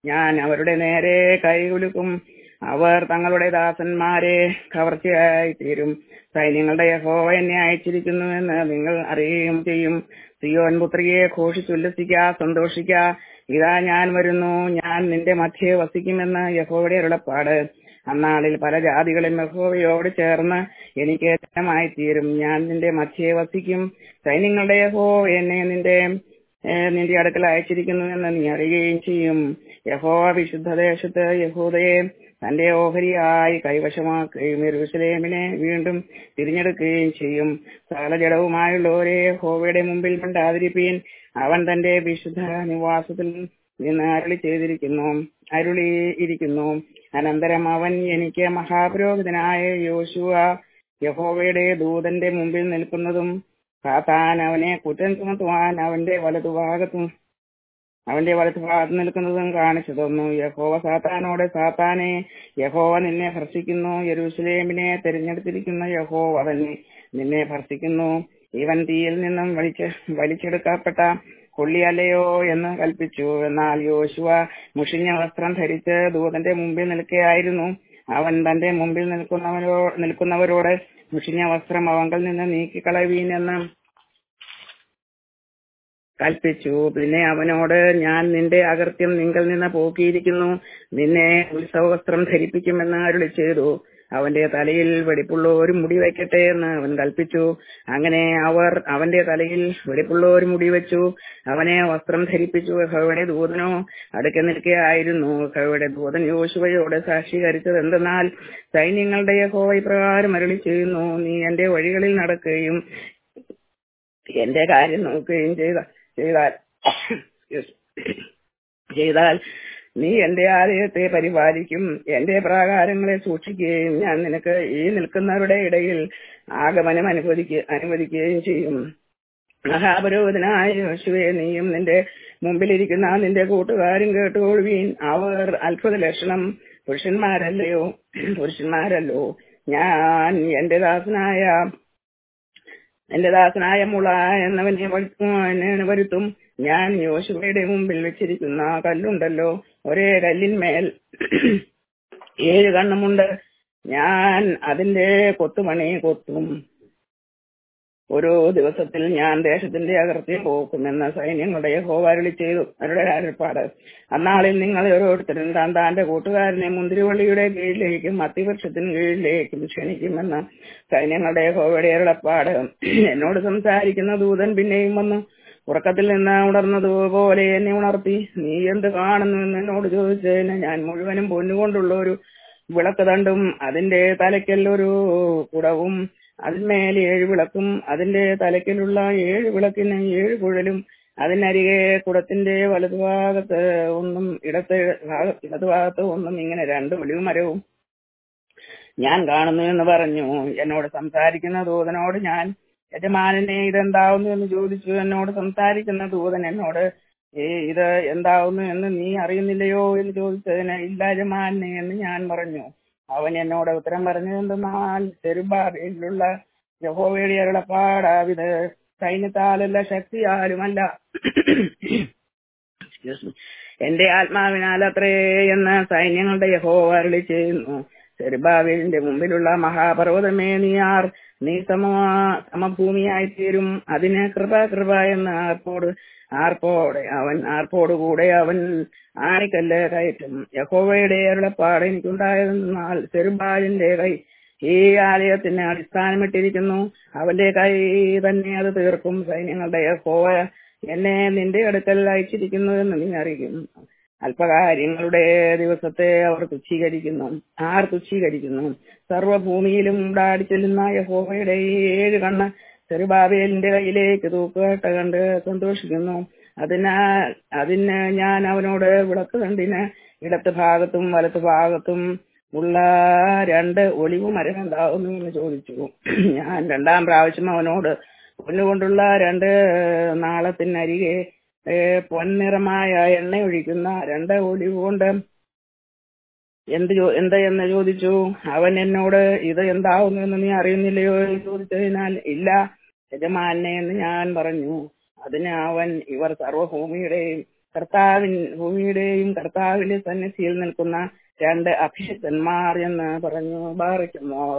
ഞാൻ അവരുടെ നേരെ കൈകുലുക്കും അവർ തങ്ങളുടെ ദാസന്മാരെ കവർച്ചയായി തീരും സൈന്യങ്ങളുടെ യഹോവ എന്നെ അയച്ചിരിക്കുന്നുവെന്ന് നിങ്ങൾ അറിയുകയും ചെയ്യും സിയോൻ പുത്രിയെ ഘോഷിച്ചുല്ലസിക്ക സന്തോഷിക്ക ഇതാ ഞാൻ വരുന്നു ഞാൻ നിന്റെ മധ്യേ വസിക്കുമെന്ന് യഹോവയുടെ അരുളപ്പാട് അന്നാളിൽ പല ജാതികളും യഹോവയോട് ചേർന്ന് എനിക്ക് ജനമായി തീരും ഞാൻ നിന്റെ മധ്യേ വസിക്കും സൈന്യങ്ങളുടെ യഹോ എന്നെ നിന്റെ ഏഹ് നിന്റെ അടുക്കൽ അയച്ചിരിക്കുന്നു എന്ന് നീ അറിയുകയും ചെയ്യും യഹോവ വിശുദ്ധ ദേശത്ത് യഹൂദയെ തന്റെ ഓഹരിയായി കൈവശമാക്കുകയും യെരൂശലേമിനെ വീണ്ടും തിരിഞ്ഞെടുക്കുകയും ചെയ്യും സകല ജഡവുമായുള്ളവരെ യഹോവയുടെ മുമ്പിൽ മിണ്ടാതിരിപ്പീൻ അവൻ തന്റെ വിശുദ്ധ നിവാസത്തിൽ നിന്ന് അരുളി ചെയ്തിരിക്കുന്നു അരുളി ഇരിക്കുന്നു അനന്തരം അവൻ എനിക്ക് മഹാപുരോഹിതനായ യോശുവ യഹോവയുടെ ദൂതന്റെ മുമ്പിൽ നിൽക്കുന്നതും സാത്താൻ അവനെ കുറ്റം ചുമത്തുവാൻ അവന്റെ വലതുഭാഗത്തും അവന്റെ വലതുഭാഗത്ത് നിൽക്കുന്നതും കാണിച്ചു തന്നു യഹോവ സാത്താനോട് സാത്താനെ യഹോവ നിന്നെ ഭർഷിക്കുന്നു യെരൂശലേമിനെ തിരഞ്ഞെടുത്തിരിക്കുന്ന യഹോവ തന്നെ നിന്നെ ഭർഷിക്കുന്നു ഇവൻ തീയിൽ നിന്നും വലിച്ച് വലിച്ചെടുക്കപ്പെട്ട കൊള്ളിയല്ലയോ എന്ന് കൽപ്പിച്ചു എന്നാൽ യോശുവ മുഷിഞ്ഞ വസ്ത്രം ധരിച്ച് ദൂതന്റെ മുമ്പിൽ നിൽക്കുകയായിരുന്നു അവൻ തന്റെ മുമ്പിൽ നിൽക്കുന്നവരോ നിൽക്കുന്നവരോട് മുഷിഞ്ഞ വസ്ത്രം അവങ്കൽ നിന്ന് നീക്കിക്കളവീനെന്ന് കൽപ്പിച്ചു പിന്നെ അവനോട് ഞാൻ നിന്റെ അകൃത്യം നിങ്കൽ നിന്ന് പോക്കിയിരിക്കുന്നു നിന്നെ ഉത്സവവസ്ത്രം ധരിപ്പിക്കുമെന്ന് അരുളി ചെയ്തു അവന്റെ തലയിൽ വെടിപ്പുള്ള ഒരു മുടി വയ്ക്കട്ടെ എന്ന് അവൻ കൽപ്പിച്ചു അങ്ങനെ അവർ അവന്റെ തലയിൽ വെടിപ്പുള്ള ഒരു മുടി വെച്ചു അവനെ വസ്ത്രം ധരിപ്പിച്ചു യഹോവയുടെ ദൂതനോ അടുക്കെ നിൽക്കുകയായിരുന്നു യഹോവയുടെ ദൂതൻ യോശുവയോട് സാക്ഷീകരിച്ചത് എന്തെന്നാൽ സൈന്യങ്ങളുടെ യഹോവ ഇപ്രകാരം അരുളി ചെയ്യുന്നു നീ എന്റെ വഴികളിൽ നടക്കുകയും എന്റെ കാര്യം നോക്കുകയും ചെയ്ത ചെയ്താൽ ചെയ്താൽ നീ എന്റെ ആലയത്തെ പരിപാലിക്കും എന്റെ പ്രാകാരങ്ങളെ സൂക്ഷിക്കുകയും ഞാൻ നിനക്ക് ഈ നിൽക്കുന്നവരുടെ ഇടയിൽ ആഗമനം അനുവദിക്ക അനുവദിക്കുകയും ചെയ്യും മഹാപുരോഹിതനായ യോശുവെ നീയും നിന്റെ മുമ്പിലിരിക്കുന്ന നിന്റെ കൂട്ടുകാരും കേട്ടുകൊള്ളുവീൻ അവർ അത്ഭുത ലക്ഷണം പുരുഷന്മാരല്ലയോ പുരുഷന്മാരല്ലോ ഞാൻ എന്റെ ദാസനായ എന്റെ ദാസനായ മുള എന്നവനെ വരുത്തും വരുത്തും ഞാൻ യോശുവയുടെ മുമ്പിൽ വെച്ചിരിക്കുന്ന കല്ലുണ്ടല്ലോ ഒരേ കല്ലിന്മേൽ ഏഴ് കണ്ണുമുണ്ട് ഞാൻ അതിന്റെ കൊത്തുപണി കൊത്തും ഓരോ ദിവസത്തിൽ ഞാൻ ദേശത്തിന്റെ അകർത്തി പോക്കുമെന്ന് സൈന്യങ്ങളുടെ ഹോവാരളി ചെയ്തു അവരുടെ അരുൾപ്പാട് അന്നാളിൽ നിങ്ങൾ ഓരോരുത്തരും താൻ താന്റെ കൂട്ടുകാരനെ മുന്തിരിവള്ളിയുടെ കീഴിലേക്കും അത്തിവൃക്ഷത്തിന് കീഴിലേക്കും ക്ഷണിക്കുമെന്ന് സൈന്യങ്ങളുടെ ഹോവയുടെ അരുളപ്പാട് എന്നോട് സംസാരിക്കുന്ന ദൂതൻ പിന്നെയും വന്നു ഉറക്കത്തിൽ നിന്ന് ഉണർന്നതുപോലെ എന്നെ ഉണർത്തി നീ എന്ത് കാണുന്നു എന്ന് എന്നോട് ചോദിച്ചതിന് ഞാൻ മുഴുവനും പൊന്നുകൊണ്ടുള്ള ഒരു വിളക്ക് തണ്ടും അതിന്റെ തലയ്ക്കൽ ഒരു കുടവും അതിന്മേൽ ഏഴ് വിളക്കും അതിന്റെ തലയ്ക്കലുള്ള ഏഴ് വിളക്കിന് ഏഴ് കുഴലും അതിനരികെ കുടത്തിന്റെ വലതുഭാഗത്ത് ഒന്നും ഇടത്ത് ഭാഗ- ഇടതുഭാഗത്ത് ഒന്നും ഇങ്ങനെ രണ്ട് ഒലിവ് മരവും ഞാൻ കാണുന്നു എന്ന് പറഞ്ഞു എന്നോട് സംസാരിക്കുന്ന ദൂതനോട് ഞാൻ യജമാനനെ ഇതെന്താവുന്നു എന്ന് ചോദിച്ചു എന്നോട് സംസാരിക്കുന്ന ദൂതൻ എന്നോട് ഏ ഇത് എന്താവുന്നു എന്ന് നീ അറിയുന്നില്ലയോ എന്ന് ചോദിച്ചതിന് ഇല്ല യജമാനെ എന്ന് ഞാൻ പറഞ്ഞു അവൻ എന്നോട് ഉത്തരം പറഞ്ഞതെന്തെന്നാൽ ചെറുബാബയിലുള്ള യഹോവയുടെ അരുളപ്പാടാവിത് സൈന്യത്താലല്ല ശക്തിയാലുമല്ല Excuse me. എന്റെ ആത്മാവിനാൽ അത്രേ എന്ന് സൈന്യങ്ങളുടെ യഹോവ അരുളി ചെയ്യുന്നു ചെറുബാവിന്റെ മുമ്പിലുള്ള മഹാപർവ്വതമേ നീ ആർ നീ സമ സമഭൂമിയായി തീരും അതിന് കൃപ കൃപ എന്ന് ആർപ്പോട് ആർപ്പോടെ അവൻ ആർപ്പോടുകൂടെ അവൻ ആണിക്കല്ല് കയറ്റും യഹോവയുടെ അരുളപ്പാട് എനിക്കുണ്ടായതെന്നാൽ ചെറുബാലിന്റെ കൈ ഈ ആലയത്തിന് അടിസ്ഥാനമിട്ടിരിക്കുന്നു അവന്റെ കൈ തന്നെ അത് തീർക്കും സൈന്യങ്ങളുടെ യഹോവ എന്നെ നിന്റെ അടുക്കൽ അയച്ചിരിക്കുന്നു എന്ന് നീ അറിയും അല്പകാര്യങ്ങളുടെ ദിവസത്തെ അവർ തുച്ഛീകരിക്കുന്നു ആർ തുച്ഛീകരിക്കുന്നു സർവഭൂമിയിലും ഉണ്ടാടി ചെല്ലുന്ന യഹോവയുടെ ഈ ഏഴ് കണ്ണ് ചെറുബാബേലിന്റെ കയ്യിലേക്ക് തൂക്കുകെട്ട കണ്ട് സന്തോഷിക്കുന്നു അതിനാൽ അതിന് ഞാൻ അവനോട് വിളക്ക് കണ്ടിന് ഇടത്ത് ഭാഗത്തും വലത്ത് ഭാഗത്തും ഉള്ള രണ്ട് ഒലിവ് മരം ഉണ്ടാകുന്നു എന്ന് ചോദിച്ചു ഞാൻ രണ്ടാം പ്രാവശ്യം അവനോട് പൊന്നുകൊണ്ടുള്ള രണ്ട് നാളത്തിനരികെ ഏ, പൊൻനിറമായ എണ്ണ ഒഴിക്കുന്ന രണ്ട് ഒലിവ് കൊണ്ട് എന്ത് ചോ- എന്ത് എന്ന് ചോദിച്ചു അവൻ എന്നോട് ഇത് എന്താവുന്നു എന്ന് നീ അറിയുന്നില്ലയോ എന്ന് ചോദിച്ചതിനാൽ ഇല്ല യജമാനെ എന്ന് ഞാൻ പറഞ്ഞു അതിന് അവൻ ഇവർ സർവഭൂമിയുടെയും കർത്താവിൻ ഭൂമിയുടെയും കർത്താവിന്റെ സന്നിധിയിൽ നിൽക്കുന്ന രണ്ട് അഭിഷിക്തന്മാർ എന്ന് പറഞ്ഞു ബാറിക്കുമോർ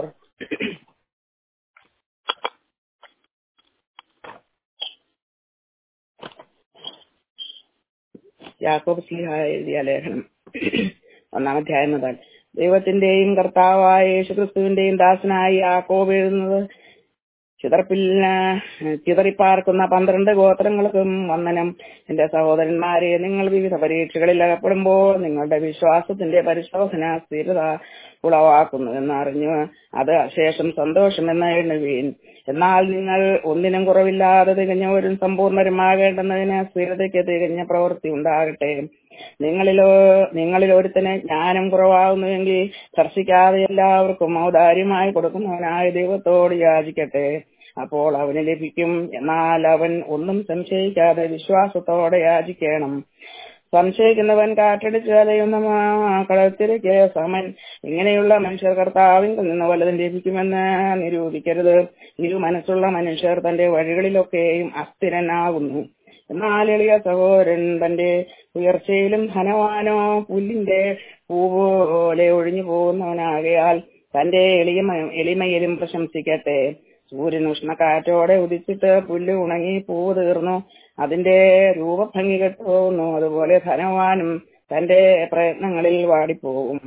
യാക്കോബ് സ്ലിഹ എഴുതിയ ലേഖനം ഒന്നാം അധ്യായം മുതൽ ദൈവത്തിന്റെയും കർത്താവായ യേശുക്രിസ്തുവിന്റെയും ദാസനായി യാക്കോബ് എഴുതുന്നത് ചിതർപ്പിൽ ചിതറിപ്പാർക്കുന്ന പന്ത്രണ്ട് ഗോത്രങ്ങൾക്കും വന്ദനം എന്റെ സഹോദരന്മാരെ നിങ്ങൾ വിവിധ പരീക്ഷകളിൽ അകപ്പെടുമ്പോൾ നിങ്ങളുടെ വിശ്വാസത്തിന്റെ പരിശോധന സ്ഥിരത ഉളവാക്കുന്നു എന്നറിഞ്ഞു അത് ശേഷം സന്തോഷമെന്ന് എണ്ണുവീൻ എന്നാൽ നിങ്ങൾ ഒന്നിനും കുറവില്ലാതെ തികഞ്ഞവരും സമ്പൂർണ്ണരുമാകേണ്ടുന്നതിന് സ്ഥിരതയ്ക്ക് തികഞ്ഞ പ്രവൃത്തി ഉണ്ടാകട്ടെ നിങ്ങളിലോ നിങ്ങളിൽ ഒരുത്തന് ജ്ഞാനം കുറവാകുന്നുവെങ്കിൽ സ്പർശിക്കാതെ എല്ലാവർക്കും ഔദാര്യമായി കൊടുക്കുന്നവനായ ദൈവത്തോട് യാചിക്കട്ടെ അപ്പോൾ അവന് ലഭിക്കും എന്നാൽ അവൻ ഒന്നും സംശയിക്കാതെ വിശ്വാസത്തോടെ യാചിക്കണം സംശയിക്കുന്നവൻ കാറ്റടിച്ച് അലയുന്ന കളത്തിലേക്ക് സമൻ ഇങ്ങനെയുള്ള മനുഷ്യർ കർത്താവിൽ നിന്ന് വല്ലതും ലഭിക്കുമെന്ന് നിരൂപിക്കരുത് ഇരു മനസ്സുള്ള മനുഷ്യർ തന്റെ വഴികളിലൊക്കെയും അസ്ഥിരനാകുന്നു എന്നാൽ എളിയ സഹോദരൻ തന്റെ ഉയർച്ചയിലും ധനവാനോ പുല്ലിന്റെ പൂവ് പോലെ ഒഴിഞ്ഞു പോകുന്നവനാകയാൽ തന്റെ എളിയ എളിമയിലും പ്രശംസിക്കട്ടെ സൂര്യൻ ഉഷ്ണക്കാറ്റോടെ ഉദിച്ചിട്ട് പുല്ല് ഉണങ്ങി പൂവ് തീർന്നു അതിന്റെ രൂപഭംഗി കെട്ടുപോകുന്നു അതുപോലെ ധനവാനും തന്റെ പ്രയത്നങ്ങളിൽ വാടിപ്പോകും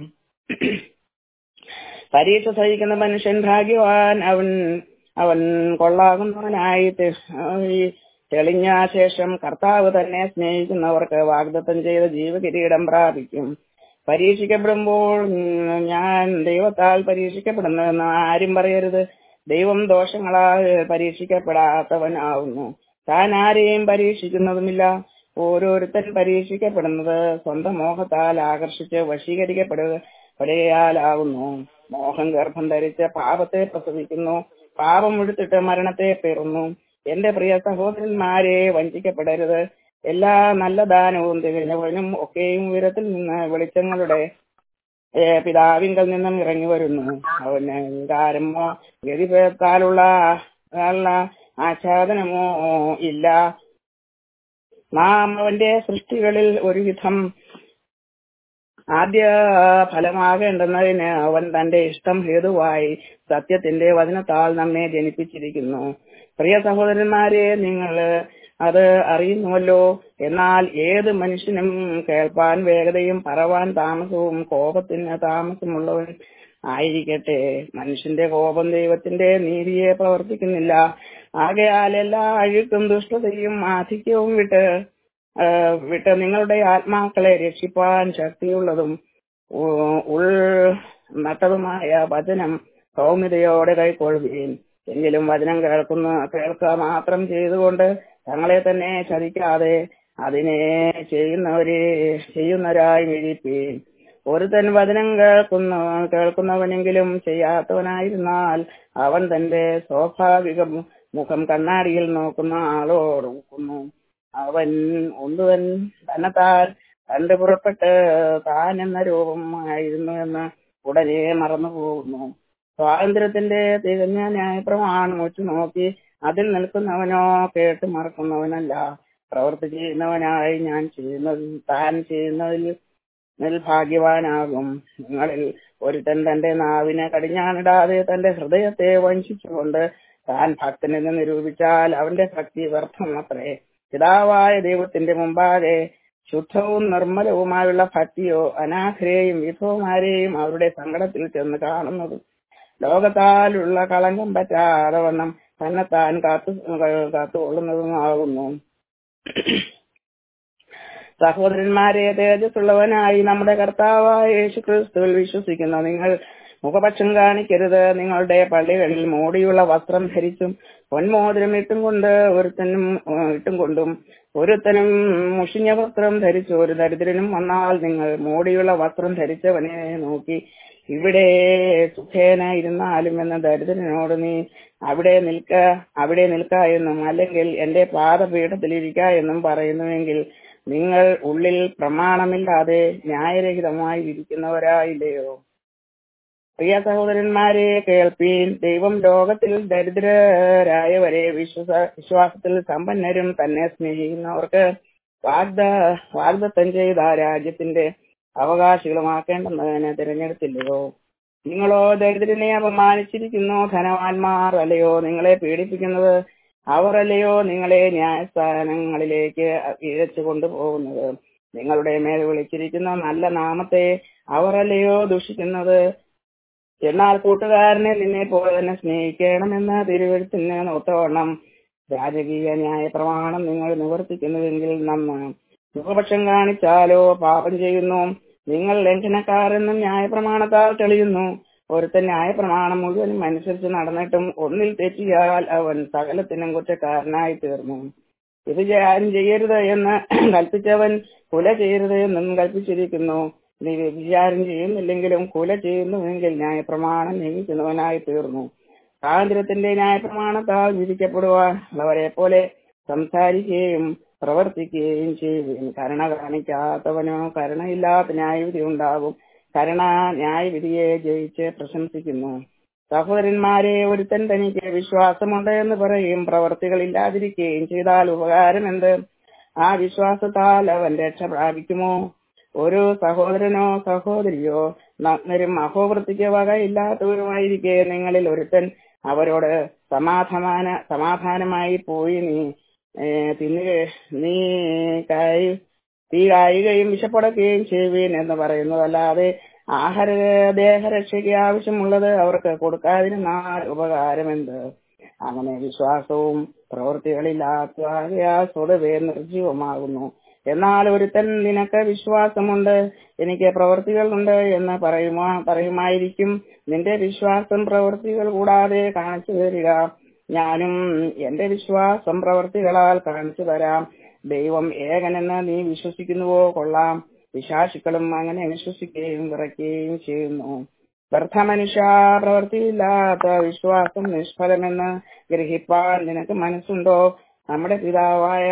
പരീക്ഷ സഹിക്കുന്ന മനുഷ്യൻ ഭാഗ്യവാൻ അവൻ അവൻ കൊള്ളാകുന്നവനായി തെളിഞ്ഞ ശേഷം കർത്താവ് തന്നെ സ്നേഹിക്കുന്നവർക്ക് വാഗ്ദത്തം ചെയ്ത ജീവകിരീടം പ്രാപിക്കും പരീക്ഷിക്കപ്പെടുമ്പോൾ ഞാൻ ദൈവത്താൽ പരീക്ഷിക്കപ്പെടുന്നതെന്ന് ആരും പറയരുത് ദൈവം ദോഷങ്ങളാൽ പരീക്ഷിക്കപ്പെടാത്തവനാവുന്നു താൻ ആരെയും പരീക്ഷിക്കുന്നതുമില്ല ഓരോരുത്തൻ പരീക്ഷിക്കപ്പെടുന്നത് സ്വന്തം മോഹത്താൽ ആകർഷിച്ച് വശീകരിക്കപ്പെടുകയാലാകുന്നു മോഹം ഗർഭം ധരിച്ച് പാപത്തെ പ്രസവിക്കുന്നു പാപം എടുത്തിട്ട് മരണത്തെ പേറുന്നു എന്റെ പ്രിയ സഹോദരന്മാരെ വഞ്ചിക്കപ്പെടരുത് എല്ലാ നല്ല ദാനവും തികഞ്ഞവനും ഒക്കെയും ഉയരത്തിൽ നിന്ന് വെളിച്ചങ്ങളുടെ പിതാവിങ്കൽ നിന്നും ഇറങ്ങി വരുന്നു അവന് വികാരമോ ഗതിഭേദത്താലുള്ള ആച്ഛാദനമോ ഇല്ല നാം അവന്റെ സൃഷ്ടികളിൽ ഒരുവിധം ആദ്യ ഫലമാകേണ്ടുന്നതിന് അവൻ തന്റെ ഇഷ്ടം ഹേതുവായി സത്യത്തിന്റെ വചനത്താൽ നമ്മെ ജനിപ്പിച്ചിരിക്കുന്നു പ്രിയ സഹോദരന്മാരെ നിങ്ങൾ അത് അറിയുന്നുവല്ലോ എന്നാൽ ഏത് മനുഷ്യനും കേൾപ്പാൻ വേഗതയും പറവാൻ താമസവും കോപത്തിന് താമസമുള്ളവൻ ആയിരിക്കട്ടെ മനുഷ്യന്റെ കോപം ദൈവത്തിന്റെ നീതിയെ പ്രവർത്തിക്കുന്നില്ല ആകയാൽ എല്ലാ അഴുക്കും ദുഷ്ടതയും ആധിക്യവും വിട്ട് വിട്ട് നിങ്ങളുടെ ആത്മാക്കളെ രക്ഷിപ്പാൻ ശക്തിയുള്ളതും ഉൾ നട്ടതുമായ വചനം സൗമ്യതയോടെ കൈക്കൊള്ളുകയും എങ്കിലും വചനം കേൾക്കുന്ന കേൾക്കുക മാത്രം ചെയ്തുകൊണ്ട് തങ്ങളെ തന്നെ ചതിക്കാതെ അതിനെ ചെയ്യുന്നവരെ ചെയ്യുന്നവരായി വിഴിപ്പീൻ ഒരുത്തൻ വചനം കേൾക്കുന്ന കേൾക്കുന്നവനെങ്കിലും ചെയ്യാത്തവനായിരുന്നാൽ അവൻ തന്റെ സ്വാഭാവിക മുഖം കണ്ണാടിയിൽ നോക്കുന്ന ആളോട് നോക്കുന്നു അവൻ ഒന്നുവൻ തന്നെത്താൻ കണ്ടു പുറപ്പെട്ട് താൻ എന്ന രൂപമായിരുന്നു എന്ന് ഉടനെ മറന്നു പോകുന്നു സ്വാതന്ത്ര്യത്തിന്റെ തികഞ്ഞ ന്യായപ്രമാണം ഉറ്റുനോക്കി അതിൽ നിൽക്കുന്നവനോ കേട്ട് മറക്കുന്നവനല്ല പ്രവൃത്തി ചെയ്യുന്നവനായി ഞാൻ ചെയ്യുന്നത് താൻ ചെയ്യുന്നതിൽ ഭാഗ്യവാനാകും നിങ്ങളിൽ ഒരുത്തൻ തന്റെ നാവിനെ കടിഞ്ഞാണിടാതെ തന്റെ ഹൃദയത്തെ വഞ്ചിച്ചുകൊണ്ട് താൻ ഭക്തനെന്ന് നിരൂപിച്ചാൽ അവന്റെ ഭക്തി വ്യർത്ഥമത്രേ പിതാവായ ദൈവത്തിന്റെ മുമ്പാകെ ശുദ്ധവും നിർമ്മലവുമായുള്ള ഭക്തിയോ അനാഥരെയും വിധവമാരെയും അവരുടെ സങ്കടത്തിൽ ചെന്ന് കാണുന്നതും ലോകത്താലുള്ള കളങ്കം പറ്റാതെ വണ്ണം തന്നെത്താൻ കാത്തു കാത്തുകൊള്ളുന്നതുമാകുന്നു സഹോദരന്മാരെ തേജസ്സുള്ളവനായി നമ്മുടെ കർത്താവായ യേശു ക്രിസ്തുവിൽ വിശ്വസിക്കുന്ന നിങ്ങൾ മുഖപക്ഷം കാണിക്കരുത് നിങ്ങളുടെ പള്ളികളിൽ മോടിയുള്ള വസ്ത്രം ധരിച്ചും പൊന്മോതിരം ഇട്ടും കൊണ്ട് ഒരുത്തനും ഇട്ടും കൊണ്ടും ഒരുത്തനും മുഷിഞ്ഞ വസ്ത്രം ധരിച്ചു ഒരു ദരിദ്രനും വന്നാൽ നിങ്ങൾ മോടിയുള്ള വസ്ത്രം ധരിച്ചവനെ നോക്കി ഇവിടെ സുഖേന ഇരുന്നാലും എന്ന ദരിദ്രനോട് നീ അവിടെ നിൽക്ക അവിടെ നിൽക്ക എന്നും അല്ലെങ്കിൽ എന്റെ പാദപീഠത്തിൽ ഇരിക്ക എന്നും പറയുന്നുവെങ്കിൽ നിങ്ങൾ ഉള്ളിൽ പ്രമാണമില്ലാതെ ന്യായരഹിതമായി ഇരിക്കുന്നവരായില്ലയോ പ്രിയ സഹോദരന്മാരെ കേൾപ്പീൻ ദൈവം ലോകത്തിൽ ദരിദ്രരായവരെ വിശ്വസ വിശ്വാസത്തിൽ സമ്പന്നരും തന്നെ സ്നേഹിക്കുന്നവർക്ക് വാഗ്ദ വാഗ്ദത്തം ചെയ്ത രാജ്യത്തിന്റെ അവകാശികളുമാക്കേണ്ടെന്നതിനെ തിരഞ്ഞെടുത്തില്ലയോ നിങ്ങളോ ദരിദ്രനെ അപമാനിച്ചിരിക്കുന്നു ധനവാന്മാർ അല്ലയോ നിങ്ങളെ പീഡിപ്പിക്കുന്നത് അവർ അല്ലയോ നിങ്ങളെ ന്യായസ്ഥാനങ്ങളിലേക്ക് ഇഴച്ചു കൊണ്ടുപോകുന്നത് നിങ്ങളുടെ മേൽ വിളിച്ചിരിക്കുന്ന നല്ല നാമത്തെ അവർ അല്ലയോ ദുഷിക്കുന്നത് എന്നാൽ കൂട്ടുകാരനെ നിന്നെ പോലെ തന്നെ സ്നേഹിക്കണമെന്ന തിരുവഴുത്തിന് ഒത്തവണ്ണം രാജകീയ ന്യായ പ്രമാണം നിങ്ങൾ നിവർത്തിക്കുന്നുവെങ്കിൽ നമ്മ മുഖപക്ഷം കാണിച്ചാലോ പാപം ചെയ്യുന്നു നിങ്ങൾ ലംഘനക്കാരെന്നും ന്യായപ്രമാണത്താൽ തെളിയുന്നു ഒരുത്തൻ ന്യായപ്രമാണം മുഴുവനും അനുസരിച്ച് നടന്നിട്ടും ഒന്നിൽ തെറ്റിയാൽ അവൻ സകലത്തിനും കുറ്റക്കാരനായി തീർന്നു ഇത് ആരും ചെയ്യരുത് എന്ന് കൽപ്പിച്ചവൻ കുല ചെയ്യരുത് എന്നും കൽപ്പിച്ചിരിക്കുന്നു നീ വ്യഭിചാരം ചെയ്യുന്നില്ലെങ്കിലും കുല ചെയ്യുന്നുവെങ്കിൽ ന്യായപ്രമാണം ലംഘിക്കുന്നവനായി തീർന്നു സ്വാതന്ത്ര്യത്തിന്റെ ന്യായപ്രമാണത്താൽ വിധിക്കപ്പെടുവാൻ ഉള്ളവരെ പോലെ സംസാരിക്കുകയും പ്രവർത്തിക്കുകയും ചെയ്യുകയും കരുണ കാണിക്കാത്തവനോ കരുണയില്ലാത്ത ന്യായവിധി ഉണ്ടാകും കരുണ ന്യായവിധിയെ ജയിച്ച് പ്രശംസിക്കുന്നു സഹോദരന്മാരെ ഒരുത്തൻ തനിക്ക് വിശ്വാസമുണ്ട് എന്ന് പറയും പ്രവർത്തികൾ ഇല്ലാതിരിക്കുകയും ചെയ്താൽ ഉപകാരം എന്ത് ആ വിശ്വാസത്താൽ അവൻ രക്ഷ പ്രാപിക്കുമോ ഒരു സഹോദരനോ സഹോദരിയോ നഗ്നരും അഹോവൃത്തിക്ക് വകയില്ലാത്തവരുമായിരിക്കെ നിങ്ങളിൽ ഒരുത്തൻ അവരോട് സമാധാന സമാധാനമായി പോയി നീ തിന്നുക നീ കായി തീ കായുകയും വിശപ്പടക്കുകയും ചെയ്യുവീൻ എന്ന് പറയുന്നതല്ലാതെ ആഹാര ദേഹരക്ഷയ്ക്ക് ആവശ്യമുള്ളത് അവർക്ക് കൊടുക്കാതിരുന്നാൽ ഉപകാരമെന്ത് അങ്ങനെ വിശ്വാസവും പ്രവൃത്തികളില്ലാത്ത സ്വതവേ നിർജീവമാകുന്നു എന്നാൽ ഒരുത്തൻ നിനക്ക് വിശ്വാസമുണ്ട് എനിക്ക് പ്രവൃത്തികളുണ്ട് എന്ന് പറയുമാ പറയുമായിരിക്കും നിന്റെ വിശ്വാസം പ്രവൃത്തികൾ കൂടാതെ കാണിച്ചു തരിക ഞാനും എന്റെ വിശ്വാസം പ്രവൃത്തികളാൽ കാണിച്ചു തരാം ദൈവം ഏകനെന്ന് നീ വിശ്വസിക്കുന്നുവോ കൊള്ളാം വിശ്വാസികളും അങ്ങനെ വിശ്വസിക്കുകയും വിറയ്ക്കുകയും ചെയ്യുന്നു വ്യർത്ഥ മനുഷ്യ പ്രവൃത്തിയില്ലാത്ത വിശ്വാസം നിഷ്ഫലമെന്ന് ഗ്രഹിപ്പാൻ നിനക്ക് മനസ്സുണ്ടോ നമ്മുടെ പിതാവായ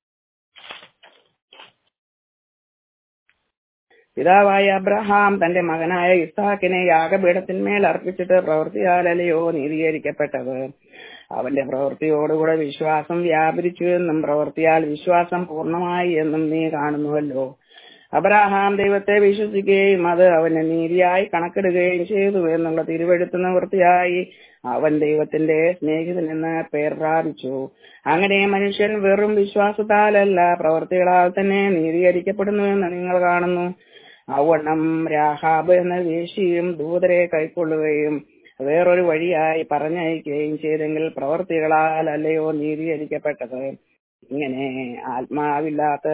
പിതാവായ അബ്രഹാം തന്റെ മകനായ ഇസ്ഹാക്കിനെ യാഗപീഠത്തിന്മേൽ അർപ്പിച്ചിട്ട് പ്രവൃത്തിയാലല്ലയോ നീതീകരിക്കപ്പെട്ടത് അവന്റെ പ്രവൃത്തിയോടുകൂടെ വിശ്വാസം വ്യാപരിച്ചു എന്നും പ്രവൃത്തിയാൽ വിശ്വാസം പൂർണ്ണമായി എന്നും നീ കാണുന്നുവല്ലോ അബ്രഹാം ദൈവത്തെ വിശ്വസിക്കുകയും അത് അവന് നീതിയായി കണക്കിടുകയും ചെയ്തു എന്നുള്ള തിരുവെഴുത്ത് നിവൃത്തിയായി അവൻ ദൈവത്തിന്റെ സ്നേഹിതനെന്ന് പേർ പ്രാപിച്ചു അങ്ങനെ മനുഷ്യൻ വെറും വിശ്വാസത്താലല്ല പ്രവൃത്തികളാൽ തന്നെ നീതീകരിക്കപ്പെടുന്നുവെന്ന് നിങ്ങൾ കാണുന്നു ഔവണ്ണം രാഹാബ് എന്ന വേശിയും ദൂതരെ കൈക്കൊള്ളുകയും വേറൊരു വഴിയായി പറഞ്ഞയക്കുകയും ചെയ്തെങ്കിൽ പ്രവൃത്തികളാൽ അല്ലയോ നീതീകരിക്കപ്പെട്ടത് ഇങ്ങനെ ആത്മാവില്ലാത്ത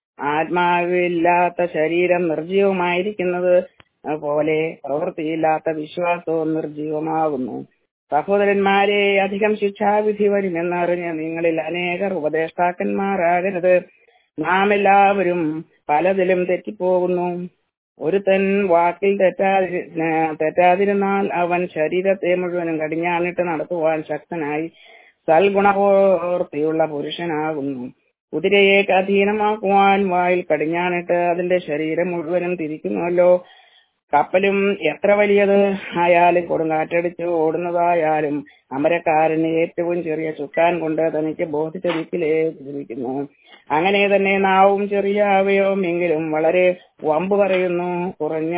ആത്മാവില്ലാത്ത ശരീരം നിർജീവമായിരിക്കുന്നത് പോലെ പ്രവൃത്തിയില്ലാത്ത വിശ്വാസവും നിർജീവമാകുന്നു സഹോദരന്മാരെ അധികം ശിക്ഷാവിധി വരുമെന്നറിഞ്ഞ് നിങ്ങളിൽ അനേകർ ഉപദേഷ്ടാക്കന്മാരാകരുത് നാം എല്ലാവരും പലതിലും തെറ്റിപ്പോകുന്നു ഒരുത്തൻ വാക്കിൽ തെറ്റാതി തെറ്റാതിരുന്നാൽ അവൻ ശരീരത്തെ മുഴുവനും കടിഞ്ഞാണിട്ട് നടത്തുവാൻ ശക്തനായി സൽഗുണപൂർത്തിയുള്ള പുരുഷനാകുന്നു കുതിരയെ അധീനമാക്കുവാൻ വായിൽ കടിഞ്ഞാണിട്ട് അതിന്റെ ശരീരം മുഴുവനും തിരിക്കുന്നുവല്ലോ കപ്പലും എത്ര വലിയത് ആയാലും കൊടുങ്കാറ്റടിച്ച് ഓടുന്നതായാലും അമരക്കാരന് ഏറ്റവും ചെറിയ ചുക്കാൻ കൊണ്ട് തനിക്ക് ബോധിച്ച ദിക്കിലേ തിരിക്കുന്നു അങ്ങനെ തന്നെ നാവും ചെറിയ അവയവം എങ്കിലും വളരെ വമ്പ് പറയുന്നു കുറഞ്ഞ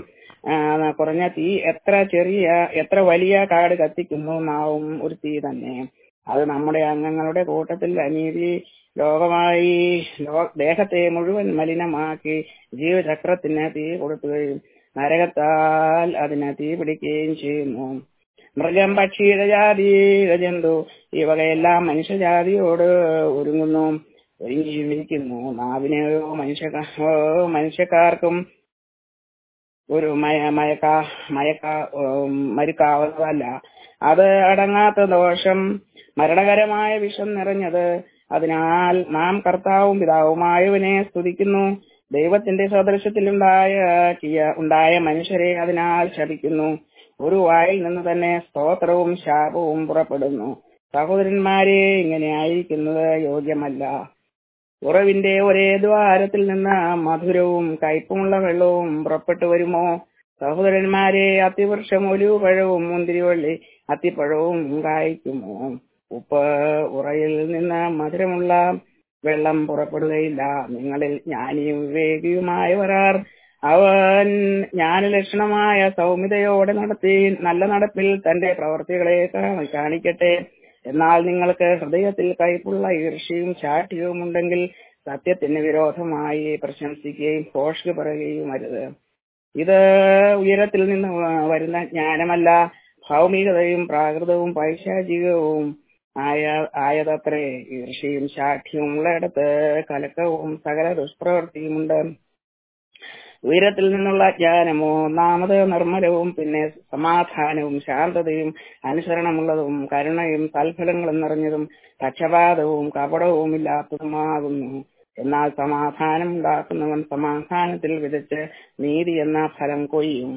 കുറഞ്ഞ തീ എത്ര ചെറിയ എത്ര വലിയ കാട് കത്തിക്കുന്നു നാവും ഒരു തീ തന്നെ അത് നമ്മുടെ അംഗങ്ങളുടെ കൂട്ടത്തിൽ അനീതി ലോകമായി ദേഹത്തെ മുഴുവൻ മലിനമാക്കി ജീവചക്രത്തിന് തീ കൊടുക്കുകയും നരകത്താൽ അതിന് തീ പിടിക്കുകയും ചെയ്യുന്നു മൃഗം പക്ഷി ഇഴജാതി ഇഴജന്തു ഈ വകയെല്ലാം മനുഷ്യജാതിയോട് ഒരുങ്ങുന്നു ഒരുങ്ങിയിരിക്കുന്നു നാവിനെയോ മനുഷ്യ മനുഷ്യക്കാർക്കും ഒരു മയ മയക്ക മയക്ക മരുക്കാവുന്നതല്ല അത് അടങ്ങാത്ത ദോഷം മരണകരമായ വിഷം നിറഞ്ഞത് അതിനാൽ നാം കർത്താവും പിതാവുമായവനെ സ്തുതിക്കുന്നു ദൈവത്തിന്റെ സദൃശത്തിലുണ്ടായ ഉണ്ടായ മനുഷ്യരെ അതിനാൽ ശപിക്കുന്നു ഒരു വായിൽ നിന്ന് തന്നെ സ്തോത്രവും ശാപവും പുറപ്പെടുന്നു സഹോദരന്മാരെ ഇങ്ങനെ ആയിരിക്കുന്നത് യോഗ്യമല്ല ഉറവിന്റെ ഒരേ ദ്വാരത്തിൽ നിന്ന് മധുരവും കയ്പുമുള്ള വെള്ളവും പുറപ്പെട്ടു വരുമോ സഹോദരന്മാരെ അത്തിവൃക്ഷം ഒലിവ് പഴവും മുന്തിരിവള്ളി അത്തിപ്പഴവും കായ്ക്കുമോ ഉപ്പ് ഉറയിൽ നിന്ന് മധുരമുള്ള വെള്ളം പുറപ്പെടുകയില്ല നിങ്ങളിൽ ജ്ഞാനിയും വിവേകിയുമായവരാർ അവൻ ജ്ഞാനലക്ഷണമായ സൗമ്യതയോടെ നടത്തി നല്ല നടപ്പിൽ തന്റെ പ്രവർത്തികളെ കാ- കാണിക്കട്ടെ എന്നാൽ നിങ്ങൾക്ക് ഹൃദയത്തിൽ കൈപ്പുള്ള ഈർഷ്യയും ശാഠ്യവും ഉണ്ടെങ്കിൽ സത്യത്തിന് വിരോധമായി പ്രശംസിക്കുകയും ഭോഷ്ക് പറയുകയും അരുത് ഇത് ഉയരത്തിൽ നിന്ന് വ- വരുന്ന ജ്ഞാനമല്ല ഭൗമികതയും പ്രാകൃതവും പൈശാചികവും ആയ ആയതത്രേ ഈർഷ്യയും ശാഠ്യവും ഉള്ളയിടത്ത് കലക്കവും സകല ദുഷ്പ്രവൃത്തിയുമുണ്ട് ഉയരത്തിൽ നിന്നുള്ള ജ്ഞാനമോ ഒന്നാമത് നിർമ്മലവും പിന്നെ സമാധാനവും ശാന്തതയും അനുസരണമുള്ളതും കരുണയും തൽഫലങ്ങളും നിറഞ്ഞതും പക്ഷപാതവും കപടവും ഇല്ലാത്തതുമാകുന്നു എന്നാൽ സമാധാനം ഉണ്ടാക്കുന്നവൻ സമാധാനത്തിൽ വിതച്ച് നീതി എന്ന ഫലം കൊയ്യും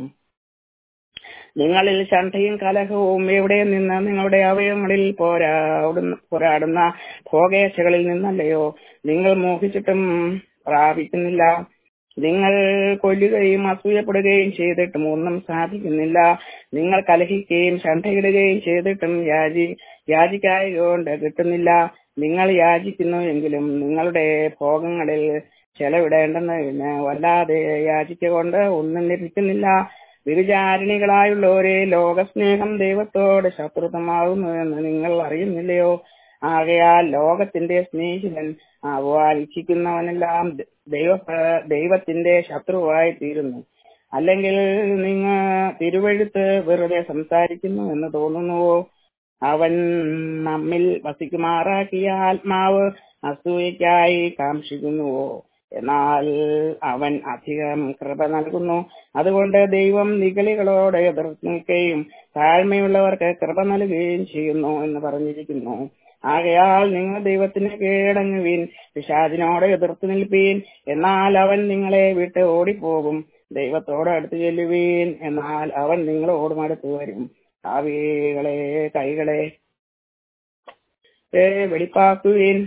നിങ്ങളിൽ ശണ്ഠയും കലഹവും എവിടെ നിന്ന് നിങ്ങളുടെ അവയവങ്ങളിൽ പോരാടുന്ന പോരാടുന്ന ഭോഗേച്ഛകളിൽ നിന്നല്ലയോ നിങ്ങൾ മോഹിച്ചിട്ടും പ്രാപിക്കുന്നില്ല നിങ്ങൾ കൊല്ലുകയും അസൂയപ്പെടുകയും ചെയ്തിട്ടും ഒന്നും സാധിക്കുന്നില്ല നിങ്ങൾ കലഹിക്കുകയും ശണ്ഠയിടുകയും ചെയ്തിട്ടും യാചി യാചിക്കായകൊണ്ട് കിട്ടുന്നില്ല നിങ്ങൾ യാചിക്കുന്നു എങ്കിലും നിങ്ങളുടെ ഭോഗങ്ങളിൽ ചെലവിടേണ്ടെന്നതിന് വല്ലാതെ യാചിക്കൊണ്ട് ഒന്നും ലഭിക്കുന്നില്ല വിവിചാരിണികളായുള്ളവരെ ലോകസ്നേഹം ദൈവത്തോട് ശത്രുതമാകുന്നു എന്ന് നിങ്ങൾ അറിയുന്നില്ലയോ ആകയാൽ ലോകത്തിന്റെ സ്നേഹിതൻ ആകുവാൻ ഇച്ഛിക്കുന്നവനെല്ലാം ദൈവ ദൈവത്തിന്റെ ശത്രുവായി തീരുന്നു അല്ലെങ്കിൽ നിങ്ങൾ തിരുവഴുത്ത് വെറുതെ സംസാരിക്കുന്നു എന്ന് തോന്നുന്നുവോ അവൻ നമ്മിൽ വസിക്കുമാറാക്കിയ ആത്മാവ് അസൂയയ്ക്കായി കാക്ഷിക്കുന്നുവോ എന്നാൽ അവൻ അധികം കൃപ നൽകുന്നു അതുകൊണ്ട് ദൈവം നിഗളികളോട് എതിർത്ത് നിൽക്കുകയും താഴ്മയുള്ളവർക്ക് കൃപ നൽകുകയും ചെയ്യുന്നു എന്ന് പറഞ്ഞിരിക്കുന്നു ആകയാൽ നിങ്ങൾ ദൈവത്തിന് കീഴടങ്ങുവീൻ പിശാചിനോട് എതിർത്ത് നിൽപ്പീൻ എന്നാൽ അവൻ നിങ്ങളെ വിട്ട് ഓടിപ്പോകും ദൈവത്തോട് അടുത്ത് ചെല്ലുവീൻ എന്നാൽ അവൻ നിങ്ങളോടും അടുത്ത് വരും കാവികളെ കൈകളെ ഏ, വെളിപ്പാക്കുവീൻ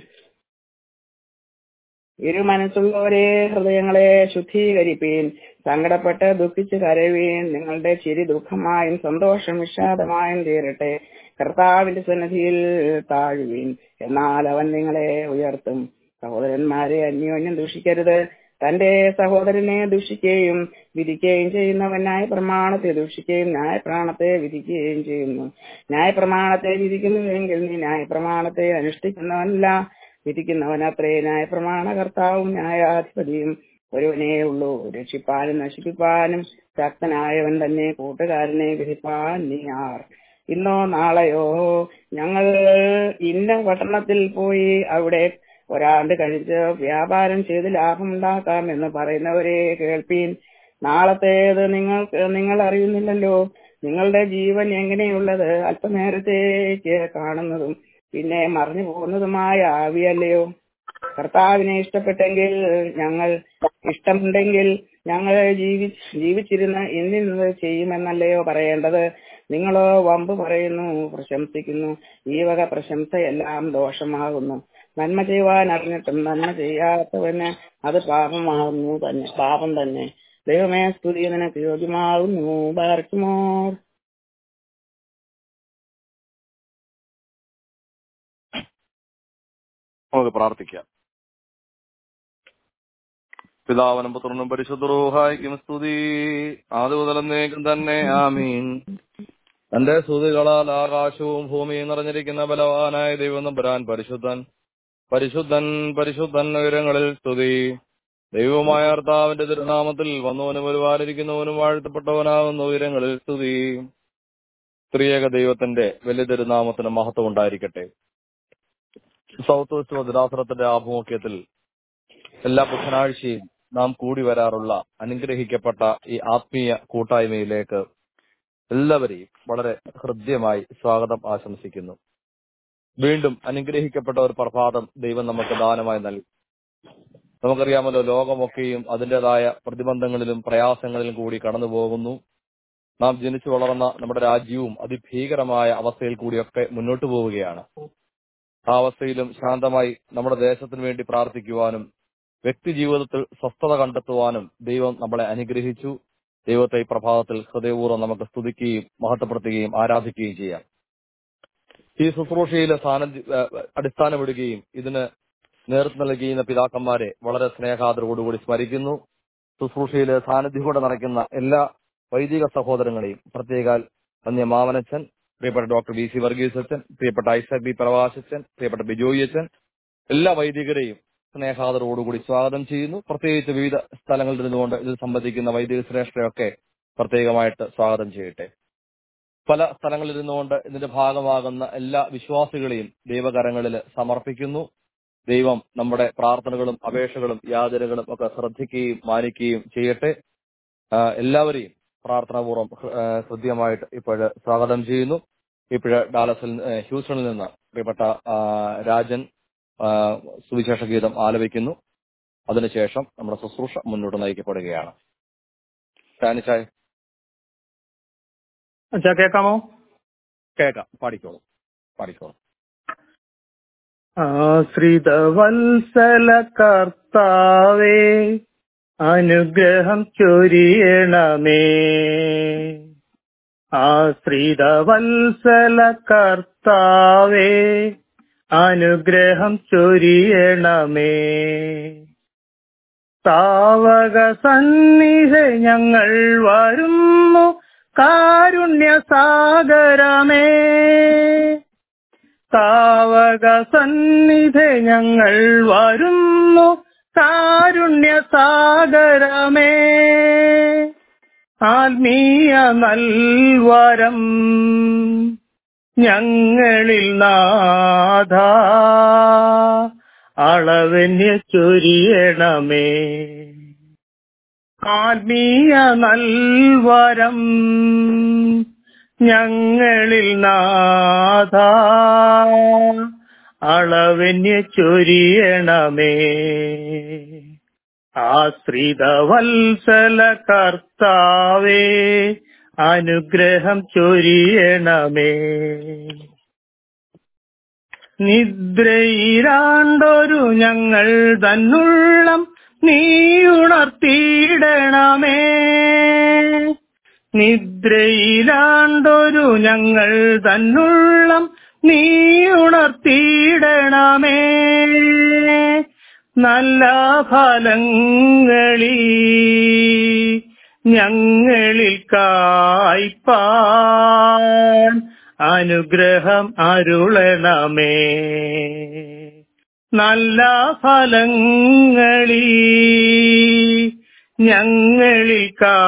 ഇരു മനസ്സുള്ളവരെ ഹൃദയങ്ങളെ ശുദ്ധീകരിപ്പീൻ സങ്കടപ്പെട്ട് ദുഃഖിച്ച് കരയുവീൻ നിങ്ങളുടെ ചിരി ദുഃഖമായും സന്തോഷം വിഷാദമായും തീരട്ടെ കർത്താവിന്റെ സന്നിധിയിൽ താഴുവീൻ എന്നാൽ അവൻ നിങ്ങളെ ഉയർത്തും സഹോദരന്മാരെ അന്യോന്യം ദൂഷിക്കരുത് തന്റെ സഹോദരനെ ദൂഷിക്കുകയും വിധിക്കുകയും ചെയ്യുന്നവൻ ന്യായപ്രമാണത്തെ ദൂഷിക്കുകയും ന്യായപ്രാണത്തെ വിധിക്കുകയും ചെയ്യുന്നു ന്യായപ്രമാണത്തെ വിധിക്കുന്നുവെങ്കിൽ നീ ന്യായപ്രമാണത്തെ അനുഷ്ഠിക്കുന്നവനല്ല വിധിക്കുന്നവൻ അത്രേ ന്യായപ്രമാണ കർത്താവും ന്യായാധിപതിയും ഒരുവനേ ഉള്ളൂ രക്ഷിപ്പാനും നശിപ്പിപ്പാനും ശക്തനായവൻ തന്നെ കൂട്ടുകാരനെ വിധിപ്പാൻ നീ ആർ ഇന്നോ നാളെയോ ഞങ്ങൾ ഇന്ന പട്ടണത്തിൽ പോയി അവിടെ ഒരാണ്ട് കഴിച്ച് വ്യാപാരം ചെയ്ത് ലാഭമുണ്ടാക്കാം എന്ന് പറയുന്നവരെ കേൾപ്പീൻ നാളത്തേത് നിങ്ങൾക്ക് നിങ്ങൾ അറിയുന്നില്ലല്ലോ നിങ്ങളുടെ ജീവൻ എങ്ങനെയുള്ളത് അല്പനേരത്തേക്ക് കാണുന്നതും പിന്നെ മറിഞ്ഞു പോകുന്നതുമായ ആവിയല്ലയോ കർത്താവിനെ ഇഷ്ടപ്പെട്ടെങ്കിൽ ഞങ്ങൾ ഇഷ്ടമുണ്ടെങ്കിൽ ഞങ്ങൾ ജീവി ജീവിച്ചിരുന്ന് ഇന്നിന്നത് ചെയ്യുമെന്നല്ലയോ പറയേണ്ടത് നിങ്ങളോ വമ്പ് പറയുന്നു പ്രശംസിക്കുന്നു ഈ വക പ്രശംസയെല്ലാം ദോഷമാകുന്നു നന്മ ചെയ്യുവാൻ അറിഞ്ഞിട്ടും നന്മ ചെയ്യാത്തവന് അത് പാപമാകുന്നു തന്നെ പാപം തന്നെ ദൈവമേ സ്തുതി നിനക്ക് യോഗ്യമാകുന്നു ബാർക്കുമോ നമുക്ക് പ്രാർത്ഥിക്കാം പിതാവനും പുത്രനും പരിശുദ്ധ റൂഹായിക്കും സ്തുതി ആദ്യ മുതലെന്നേക്കും തന്നെ ആമീൻ തന്റെ സ്തുതികളാൽ ആകാശവും ഭൂമിയും നിറഞ്ഞിരിക്കുന്ന ബലവാനായ ദൈവം നമ്പുരാൻ പരിശുദ്ധൻ പരിശുദ്ധൻ പരിശുദ്ധൻ ഉയരങ്ങളിൽ സ്തുതി ദൈവമായ കർത്താവിന്റെ തിരുനാമത്തിൽ വന്നവനും ഒരുവാനിരിക്കുന്നവനും വാഴ്ത്തപ്പെട്ടവനാകുന്ന ഉയരങ്ങളിൽ സ്തുതി സ്ത്രീയക ദൈവത്തിന്റെ വലിയ തിരുനാമത്തിന് മഹത്വം ഉണ്ടായിരിക്കട്ടെ സൗത്ത് വെസ്റ്റ് ഭദ്രാസനത്തിന്റെ ആഭിമുഖ്യത്തിൽ എല്ലാ ബുധനാഴ്ചയും നാം കൂടി വരാറുള്ള അനുഗ്രഹിക്കപ്പെട്ട ഈ ആത്മീയ കൂട്ടായ്മയിലേക്ക് എല്ലാവരെയും വളരെ ഹൃദ്യമായി സ്വാഗതം ആശംസിക്കുന്നു വീണ്ടും അനുഗ്രഹിക്കപ്പെട്ട ഒരു പ്രഭാതം ദൈവം നമുക്ക് ദാനമായി നൽകി നമുക്കറിയാമല്ലോ ലോകമൊക്കെയും അതിൻ്റെതായ പ്രതിബന്ധങ്ങളിലും പ്രയാസങ്ങളിലും കൂടി കടന്നു പോകുന്നു നാം ജനിച്ചു വളർന്ന നമ്മുടെ രാജ്യവും അതിഭീകരമായ അവസ്ഥയിൽ കൂടിയൊക്കെ മുന്നോട്ട് പോവുകയാണ് ആ അവസ്ഥയിലും ശാന്തമായി നമ്മുടെ ദേശത്തിന് വേണ്ടി പ്രാർത്ഥിക്കുവാനും വ്യക്തി ജീവിതത്തിൽ സ്വസ്ഥത കണ്ടെത്തുവാനും ദൈവം നമ്മളെ അനുഗ്രഹിച്ചു ദൈവത്തെ ഈ പ്രഭാതത്തിൽ ഹൃദയപൂർവ്വം നമുക്ക് സ്തുതിക്കുകയും മഹത്വപ്പെടുത്തുകയും ആരാധിക്കുകയും ചെയ്യാം ഈ ശുശ്രൂഷയിലെ സാന്നിധ്യ അടിസ്ഥാനമിടുകയും ഇതിന് നേതൃത്വം നൽകിയിരുന്ന പിതാക്കന്മാരെ വളരെ സ്നേഹാദരോടുകൂടി സ്മരിക്കുന്നു ശുശ്രൂഷയിലെ സാന്നിധ്യം കൊണ്ട് നിറയ്ക്കുന്ന എല്ലാ വൈദിക സഹോദരങ്ങളെയും പ്രത്യേകാൽ അന്യ മാമനച്ചൻ പ്രിയപ്പെട്ട ഡോക്ടർ വി സി വർഗീസ് അച്ഛൻ പ്രിയപ്പെട്ട ഐസക് ബി പ്രവാസച്ചൻ പ്രിയപ്പെട്ട ബിജോയി അച്ഛൻ എല്ലാ വൈദികരെയും സ്നേഹാദരോടുകൂടി സ്വാഗതം ചെയ്യുന്നു പ്രത്യേകിച്ച് വിവിധ സ്ഥലങ്ങളിൽ നിന്നുകൊണ്ട് ഇതിൽ സംബന്ധിക്കുന്ന വൈദിക ശ്രേഷ്ഠരെയൊക്കെ പ്രത്യേകമായിട്ട് സ്വാഗതം ചെയ്യട്ടെ പല സ്ഥലങ്ങളിൽ നിന്നുകൊണ്ട് ഇതിന്റെ ഭാഗമാകുന്ന എല്ലാ വിശ്വാസികളെയും ദൈവകരങ്ങളിൽ സമർപ്പിക്കുന്നു ദൈവം നമ്മുടെ പ്രാർത്ഥനകളും അപേക്ഷകളും യാചനകളും ഒക്കെ ശ്രദ്ധിക്കുകയും മാനിക്കുകയും ചെയ്യട്ടെ ആ, എല്ലാവരെയും പ്രാർത്ഥനാപൂർവ്വം ഹൃ- ആ, ഹൃദ്യമായിട്ട് ഇപ്പോഴ് സ്വാഗതം ചെയ്യുന്നു ഇപ്പോഴ് ഡാലസിൽ ഏ, ഹ്യൂസ്റ്റണിൽ നിന്ന് പ്രിയപ്പെട്ട ആ, രാജൻ ആ, സുവിശേഷ ഗീതം ആലപിക്കുന്നു അതിനുശേഷം നമ്മുടെ ശുശ്രൂഷ മുന്നോട്ട് നയിക്കപ്പെടുകയാണ് ടാനിച്ചായ അച്ഛാ കേൾക്കാമോ കേൾക്കാം പാടിക്കോളൂ പാടിക്കോളൂ ആശ്രിതവത്സല കർത്താവേ അനുഗ്രഹം ചൊരിയണമേ ആശ്രിതവത്സല കർത്താവേ അനുഗ്രഹം ചൊരിയണമേ താവക സന്നിധി ഞങ്ങൾ വരുന്നു കാരുണ്യസാഗരമേ താവക സന്നിധി ഞങ്ങൾ വരുന്നു കാരുണ്യസാഗരമേ ആത്മീയ നൽവരം ഞങ്ങളിൽ നാഥ അളവന്യ ചൊരിയണമേ ആത്മീയ നൽവരം ഞങ്ങളിൽ നാഥ അളവന്യ ചൊരിയണമേ ആശ്രിതവത്സല കർത്താവേ അനുഗ്രഹം ചൊരിയണമേ നിദ്രയിലാണ്ടൊരു ഞങ്ങൾ തന്നുള്ളം നീ ഉണർത്തിയിടണമേ നിദ്രയിലാണ്ടൊരു ഞങ്ങൾ തന്നുള്ളം നീ ഉണർത്തിയിടണമേ നല്ല ഫലങ്ങളി ഞങ്ങളിൽ കായ്പാൻ അനുഗ്രഹം അരുളണമേ നല്ല ഫലങ്ങളി ഞങ്ങളിൽ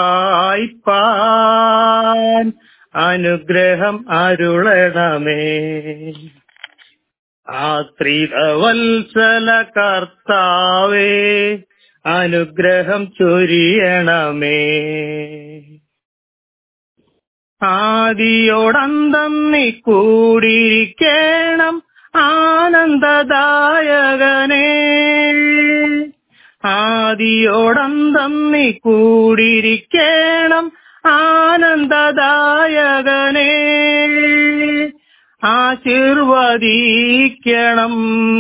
കായ്പാൻ അനുഗ്രഹം അരുളണമേ ആശ്രിതവത്സല കർത്താവേ അനുഗ്രഹം ചൊരിയണമേ ആദിയോടന്തം നീ കൂടിയിരിക്കണം ആനന്ദദായകനേ ആദിയോടന്തം നീ കൂടിയിരിക്കണം ആനന്ദദായകനേ ആശീർവദിക്കണം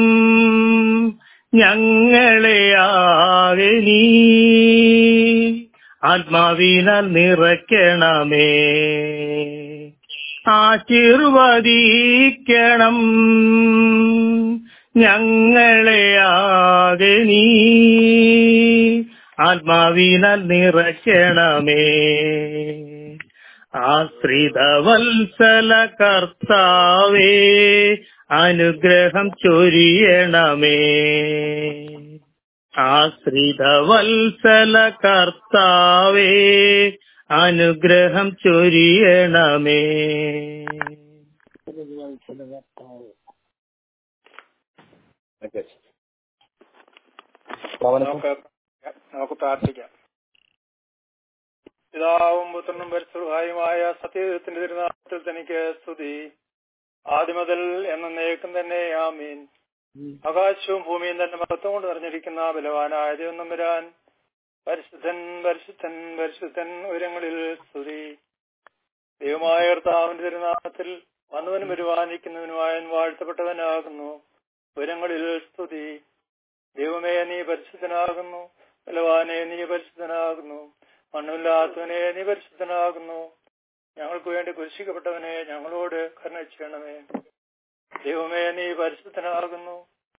ഞങ്ങളെ ആകെ നീ ആത്മാവിനാൽ നിറയ്ക്കണമേ ആശീർവദിക്കണം ഞങ്ങളെ ആകെ നീ ആത്മാവിനാൽ നിറയ്ക്കണമേ ആശ്രിതവത്സല കർത്താവേ അനുഗ്രഹം ചൊരിയണമേ ആശ്രിതവത്സല കർത്താവേ അനുഗ്രഹം ചൊരിയണമേ നമുക്ക് നമുക്ക് പ്രാർത്ഥിക്കാം പിതാവും പുത്രനും പരിശുദ്ധായുമായ സത്യത്തിന്റെ തിരുനാമത്തിൽ തനിക്ക് സ്തുതി ആദ്യമുതൽ എന്നേക്കും തന്നെ ആമീൻ ആകാശവും ഭൂമിയും തന്നെ മഹത്വം കൊണ്ട് നിറഞ്ഞിരിക്കുന്ന ബലവാനായ ദൈവം വരാൻ പരിശുദ്ധൻ പരിശുദ്ധൻ പരിശുദ്ധൻ ഉയരങ്ങളിൽ സ്തുതി ദൈവമായ കർത്താവിന്റെ തിരുനാമത്തിൽ വന്നവനും വരുവാനിക്കുന്നവനുമായൻ വാഴ്ത്തപ്പെട്ടവനാകുന്നു ഉയരങ്ങളിൽ സ്തുതി ദൈവമേ നീ പരിശുദ്ധനാകുന്നു ബലവാനെ നീ പരിശുദ്ധനാകുന്നു മണ്ണുമില്ലാത്തവനെ നീ പരിശുദ്ധനാകുന്നു ഞങ്ങൾക്ക് വേണ്ടി കുരിശിക്കപ്പെട്ടവനെ ഞങ്ങളോട് കരുണ ചെയ്യണമേ ദൈവമേ നീ പരിശുദ്ധനാകുന്നു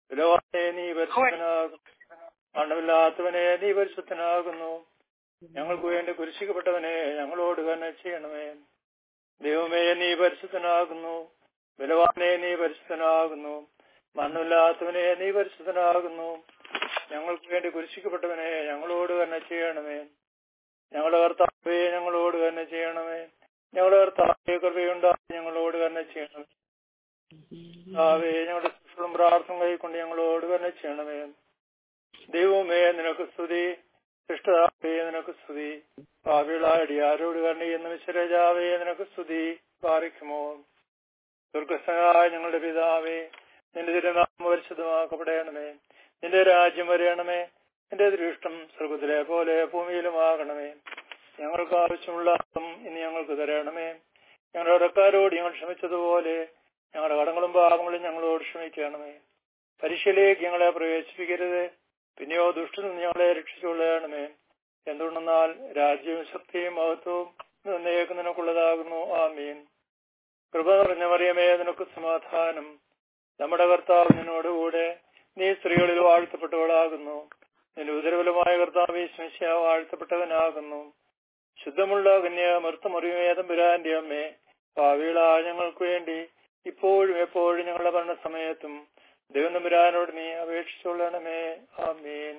ബലവാനെ നീ പരിശുദ്ധനാകുന്നു മണ്ണമില്ലാത്തവനെ നീ പരിശുദ്ധനാകുന്നു ഞങ്ങൾക്ക് വേണ്ടി കുരിശിക്കപ്പെട്ടവനെ ഞങ്ങളോട് തന്നെ ചെയ്യണമേ ദൈവമേ നീ പരിശുദ്ധനാകുന്നു ബലവാനെ നീ പരിശുദ്ധനാകുന്നു മണ്ണമില്ലാത്തവനെ നീ പരിശുദ്ധനാകുന്നു ഞങ്ങൾക്ക് വേണ്ടി കുരിശിക്കപ്പെട്ടവനെ ഞങ്ങളോട് തന്നെ ചെയ്യണമേ ഞങ്ങളുടെ കർത്താവെ ഞങ്ങളോട് തന്നെ ചെയ്യണമേ ഞങ്ങളുടെ കർത്താവെ കൃപയുണ്ടായി ഞങ്ങളോട് തന്നെ ചെയ്യണമേ കർത്താവേ ഞങ്ങളുടെ ശുശ്രൂഷകളും പ്രാർത്ഥന കൈക്കൊണ്ട് ഞങ്ങളോട് തന്നെ ചെയ്യണമേ ദൈവമേ നിനക്ക് സ്തുതി ഇഷ്ടതാവേ നിനക്ക് സ്തുതി പാവിളാടി ആരോട് കണ്ണി എന്ന് വിശ്വരാജാവേ നിനക്ക് സ്തുതി പാറിക്കുമോ ദുർഗസ്ഥനായ ഞങ്ങളുടെ പിതാവേ നിന്റെ തിരുനാമം പരിശുദ്ധമാക്കപ്പെടണമേ നിന്റെ രാജ്യം വരയണമേ നിന്റെ ദൃഷ്ടം സ്വർഗത്തിലെ പോലെ ഭൂമിയിലുമാകണമേ ഞങ്ങൾക്ക് ആവശ്യമുള്ള ഇനി ഞങ്ങൾക്ക് തരണമേ ഞങ്ങളുടെ ഇടക്കാരോട് ഞങ്ങൾ ക്ഷമിച്ചതുപോലെ ഞങ്ങളുടെ കടങ്ങളും പാപങ്ങളും ഞങ്ങളോട് ക്ഷമിക്കണമേ പരീക്ഷയിലേക്ക് ഞങ്ങളെ പ്രവേശിപ്പിക്കരുത് പിന്നെയോ ദുഷ്ടനിൽ നിന്ന് ഞങ്ങളെ രക്ഷിച്ചുകൊള്ളണമേ എന്തുകൊണ്ടെന്നാൽ രാജ്യവും ശക്തിയും മഹത്വവും നിന്നേക്ക് നിനക്കുള്ളതാകുന്നു ആമീൻ കൃപ നിറഞ്ഞ മറിയമേ നിനക്ക് സമാധാനം നമ്മുടെ കർത്താവ് നിന്നോടുകൂടെ നീ സ്ത്രീകളിൽ വാഴ്ത്തപ്പെട്ടവളാകുന്നു നിന്റെ ഉദരബലമായ കർത്താവ് സ്മിശ്യ വാഴ്ത്തപ്പെട്ടവനാകുന്നു ശുദ്ധമുള്ള കന്യ മൃത്തമറിയമേതം പുരാന്റെ അമ്മേ ഭാവികള ഞങ്ങൾക്ക് വേണ്ടി ഇപ്പോഴും എപ്പോഴും ഞങ്ങളുടെ ഭരണസമയത്തും ദൈവം തമ്പുരാനോട് നീ അപേക്ഷിച്ചുകൊള്ളണമേ ആമീൻ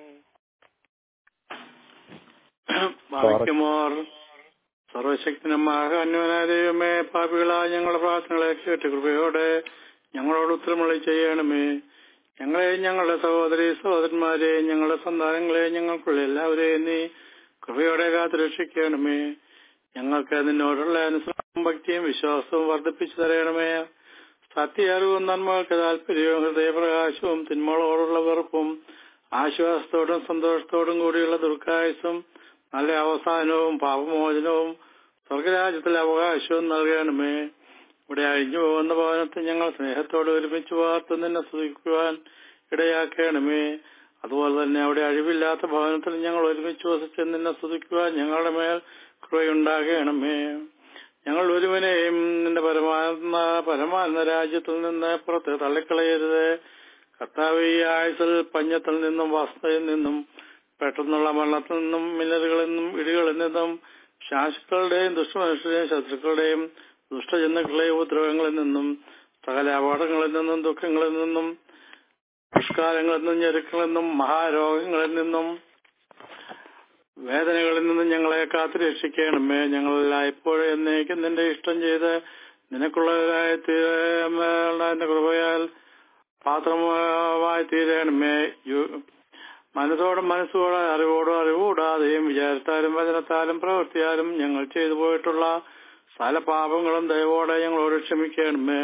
ഭാവിക്കുമാർ സർവശക്തനമായ അന്വനായ ദൈവമേ പാപികളായ ഞങ്ങളുടെ പ്രാർത്ഥനകളെ കേട്ട് കൃപയോടെ ഞങ്ങളോട് ഉത്തരമുള്ള ചെയ്യണമേ ഞങ്ങളെ ഞങ്ങളുടെ സഹോദരി സഹോദരന്മാരെ ഞങ്ങളുടെ സന്താനങ്ങളെ ഞങ്ങൾക്കുള്ള എല്ലാവരെയും നീ കൃപയോടെ കാത്തു രക്ഷിക്കണമേ ഞങ്ങൾക്ക് നിന്നോടുള്ള അനുസരണവും ഭക്തിയും വിശ്വാസവും വർദ്ധിപ്പിച്ചു തരണമേ സത്യ അറിവും നന്മകൾക്ക് താല്പര്യവും ഹൃദയപ്രകാശവും തിന്മകളോടുള്ള വെറുപ്പും ആശ്വാസത്തോടും സന്തോഷത്തോടും കൂടിയുള്ള ദുർക്കായുസും നല്ല അവസാനവും പാപമോചനവും സ്വർഗരാജ്യത്തിലെ അവകാശവും നൽകണമേ ഇവിടെ അഴിഞ്ഞു പോകുന്ന ഭവനത്തെ ഞങ്ങൾ സ്നേഹത്തോടെ ഒരുമിച്ച് വാർത്ത് നിന്നെ സ്തുതിക്കുവാൻ ഇടയാക്കണമേ അതുപോലെ തന്നെ അവിടെ അഴിവില്ലാത്ത ഭവനത്തിൽ ഞങ്ങൾ ഒരുമിച്ച് വസിച്ച് നിന്നെ സ്തുതിക്കുവാൻ ഞങ്ങളുടെ മേൽ കൃപയുണ്ടാകണമേ ഞങ്ങൾ ഒരുവനെയും നിന്റെ പരമാത്മ പരമാത്മ രാജ്യത്തിൽ നിന്ന് പുറത്ത് തള്ളിക്കളയരുത് കർത്താവ് ഈ ആയുസിൽ പഞ്ഞത്തിൽ നിന്നും വസ്തയിൽ നിന്നും പെട്ടെന്നുള്ള മരണത്തിൽ നിന്നും മിന്നലുകളിൽ നിന്നും ഇടികളിൽ നിന്നും ശാസുക്കളുടെയും ദുഷ്ടമനുഷ്യരുടെയും ശത്രുക്കളുടെയും ദുഷ്ടജന്തുക്കളുടെയും ഉപദ്രവങ്ങളിൽ നിന്നും സകല അപകടങ്ങളിൽ നിന്നും ദുഃഖങ്ങളിൽ നിന്നും ദുഷ്കാലങ്ങളിൽ നിന്നും ഞെരുക്കളിൽ നിന്നും മഹാരോഗങ്ങളിൽ നിന്നും വേദനകളിൽ നിന്നും ഞങ്ങളെ കാത്തു രക്ഷിക്കണമേ ഞങ്ങളെല്ലാം ഇപ്പോഴും എന്നേക്കും നിന്റെ ഇഷ്ടം ചെയ്ത് നിനക്കുള്ളതായ തീരുന്ന കൃപയാൽ പാത്രമായി തീരണമേ മനസ്സോടും മനസ്സോടെ അറിവോടും അറിവുകൂടാതെയും വിചാരത്താലും വചനത്താലും പ്രവൃത്തിയാലും ഞങ്ങൾ ചെയ്തു പോയിട്ടുള്ള സകല പാപങ്ങളും ദയവോടെ ഞങ്ങളോട് ക്ഷമിക്കണമേ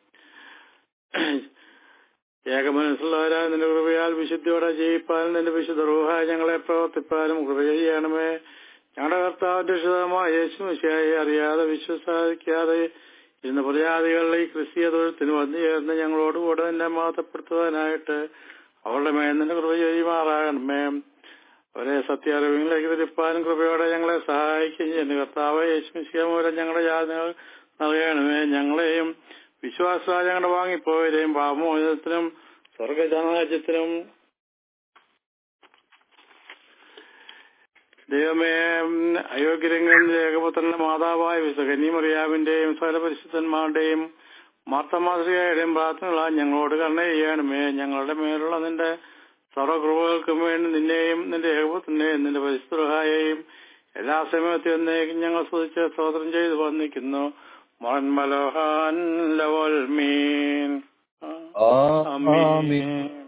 ഏകമനസ്സുള്ളവരായ നിന്റെ കൃപയാൽ വിശുദ്ധിയോടെ ജയിപ്പാനും നിന്റെ വിശുദ്ധ റൂഹായ ഞങ്ങളെ പ്രവർത്തിപ്പാനും കൃപ ചെയ്യണമേ ഞങ്ങളുടെ കർത്താവിന്റെ വിശുദ്ധമായ യേശു മിശിയായി അറിയാതെ വിശ്വസിക്കാതെ ഇരുന്ന പ്രജാതികളിലെ ഈ ക്രിസ്തീയ തൊഴുത്തിന് വന്നു ചേർന്ന് ഞങ്ങളോടുകൂടെ നിന്നെ മാതപ്പെടുത്തുവാനായിട്ട് അവളുടെ മേൽ നിന്റെ കൃപ ചെയ്യുമാറാകണമേ അവരെ സത്യാറിവിലേക്ക് തിരിപ്പാനും കൃപയോടെ ഞങ്ങളെ സഹായിക്കുകയും ചെയ്യുന്നു കർത്താവ് യേശുമിശിയ മൂലം ഞങ്ങളുടെ യാതനകൾ നൽകണമേ ഞങ്ങളെയും വിശ്വാസ ഞങ്ങളുടെ വാങ്ങിപ്പോയരെയും പാപമോചനത്തിനും സ്വർഗജനരാജ്യത്തിനും ദൈവമേ അയോഗ്യരംഗം ഏകപുത്രന്റെ മാതാവായ വിശകന്യമറിയാവിന്റെയും സകല പരിശുദ്ധന്മാരുടെയും മാർത്തമാതൃകയുടെയും പ്രാർത്ഥനകളാ ഞങ്ങളോട് കരുണ ചെയ്യണമേ ഞങ്ങളുടെ മേലുള്ള നിന്റെ സർവകൃപകൾക്കും വേണ്ടി നിന്നെയും നിന്റെ ഏകപുത്രനെയും നിന്റെ പരിശുദ്ധഹായെയും എല്ലാ സമയത്തും എന്നേക്കും ഞങ്ങൾ സ്തുതിച്ച് സ്തോത്രം ചെയ്ത് വന്നിരിക്കുന്നു മൻമലോഹാൻ ലവൽ മീൻ ആമീൻ.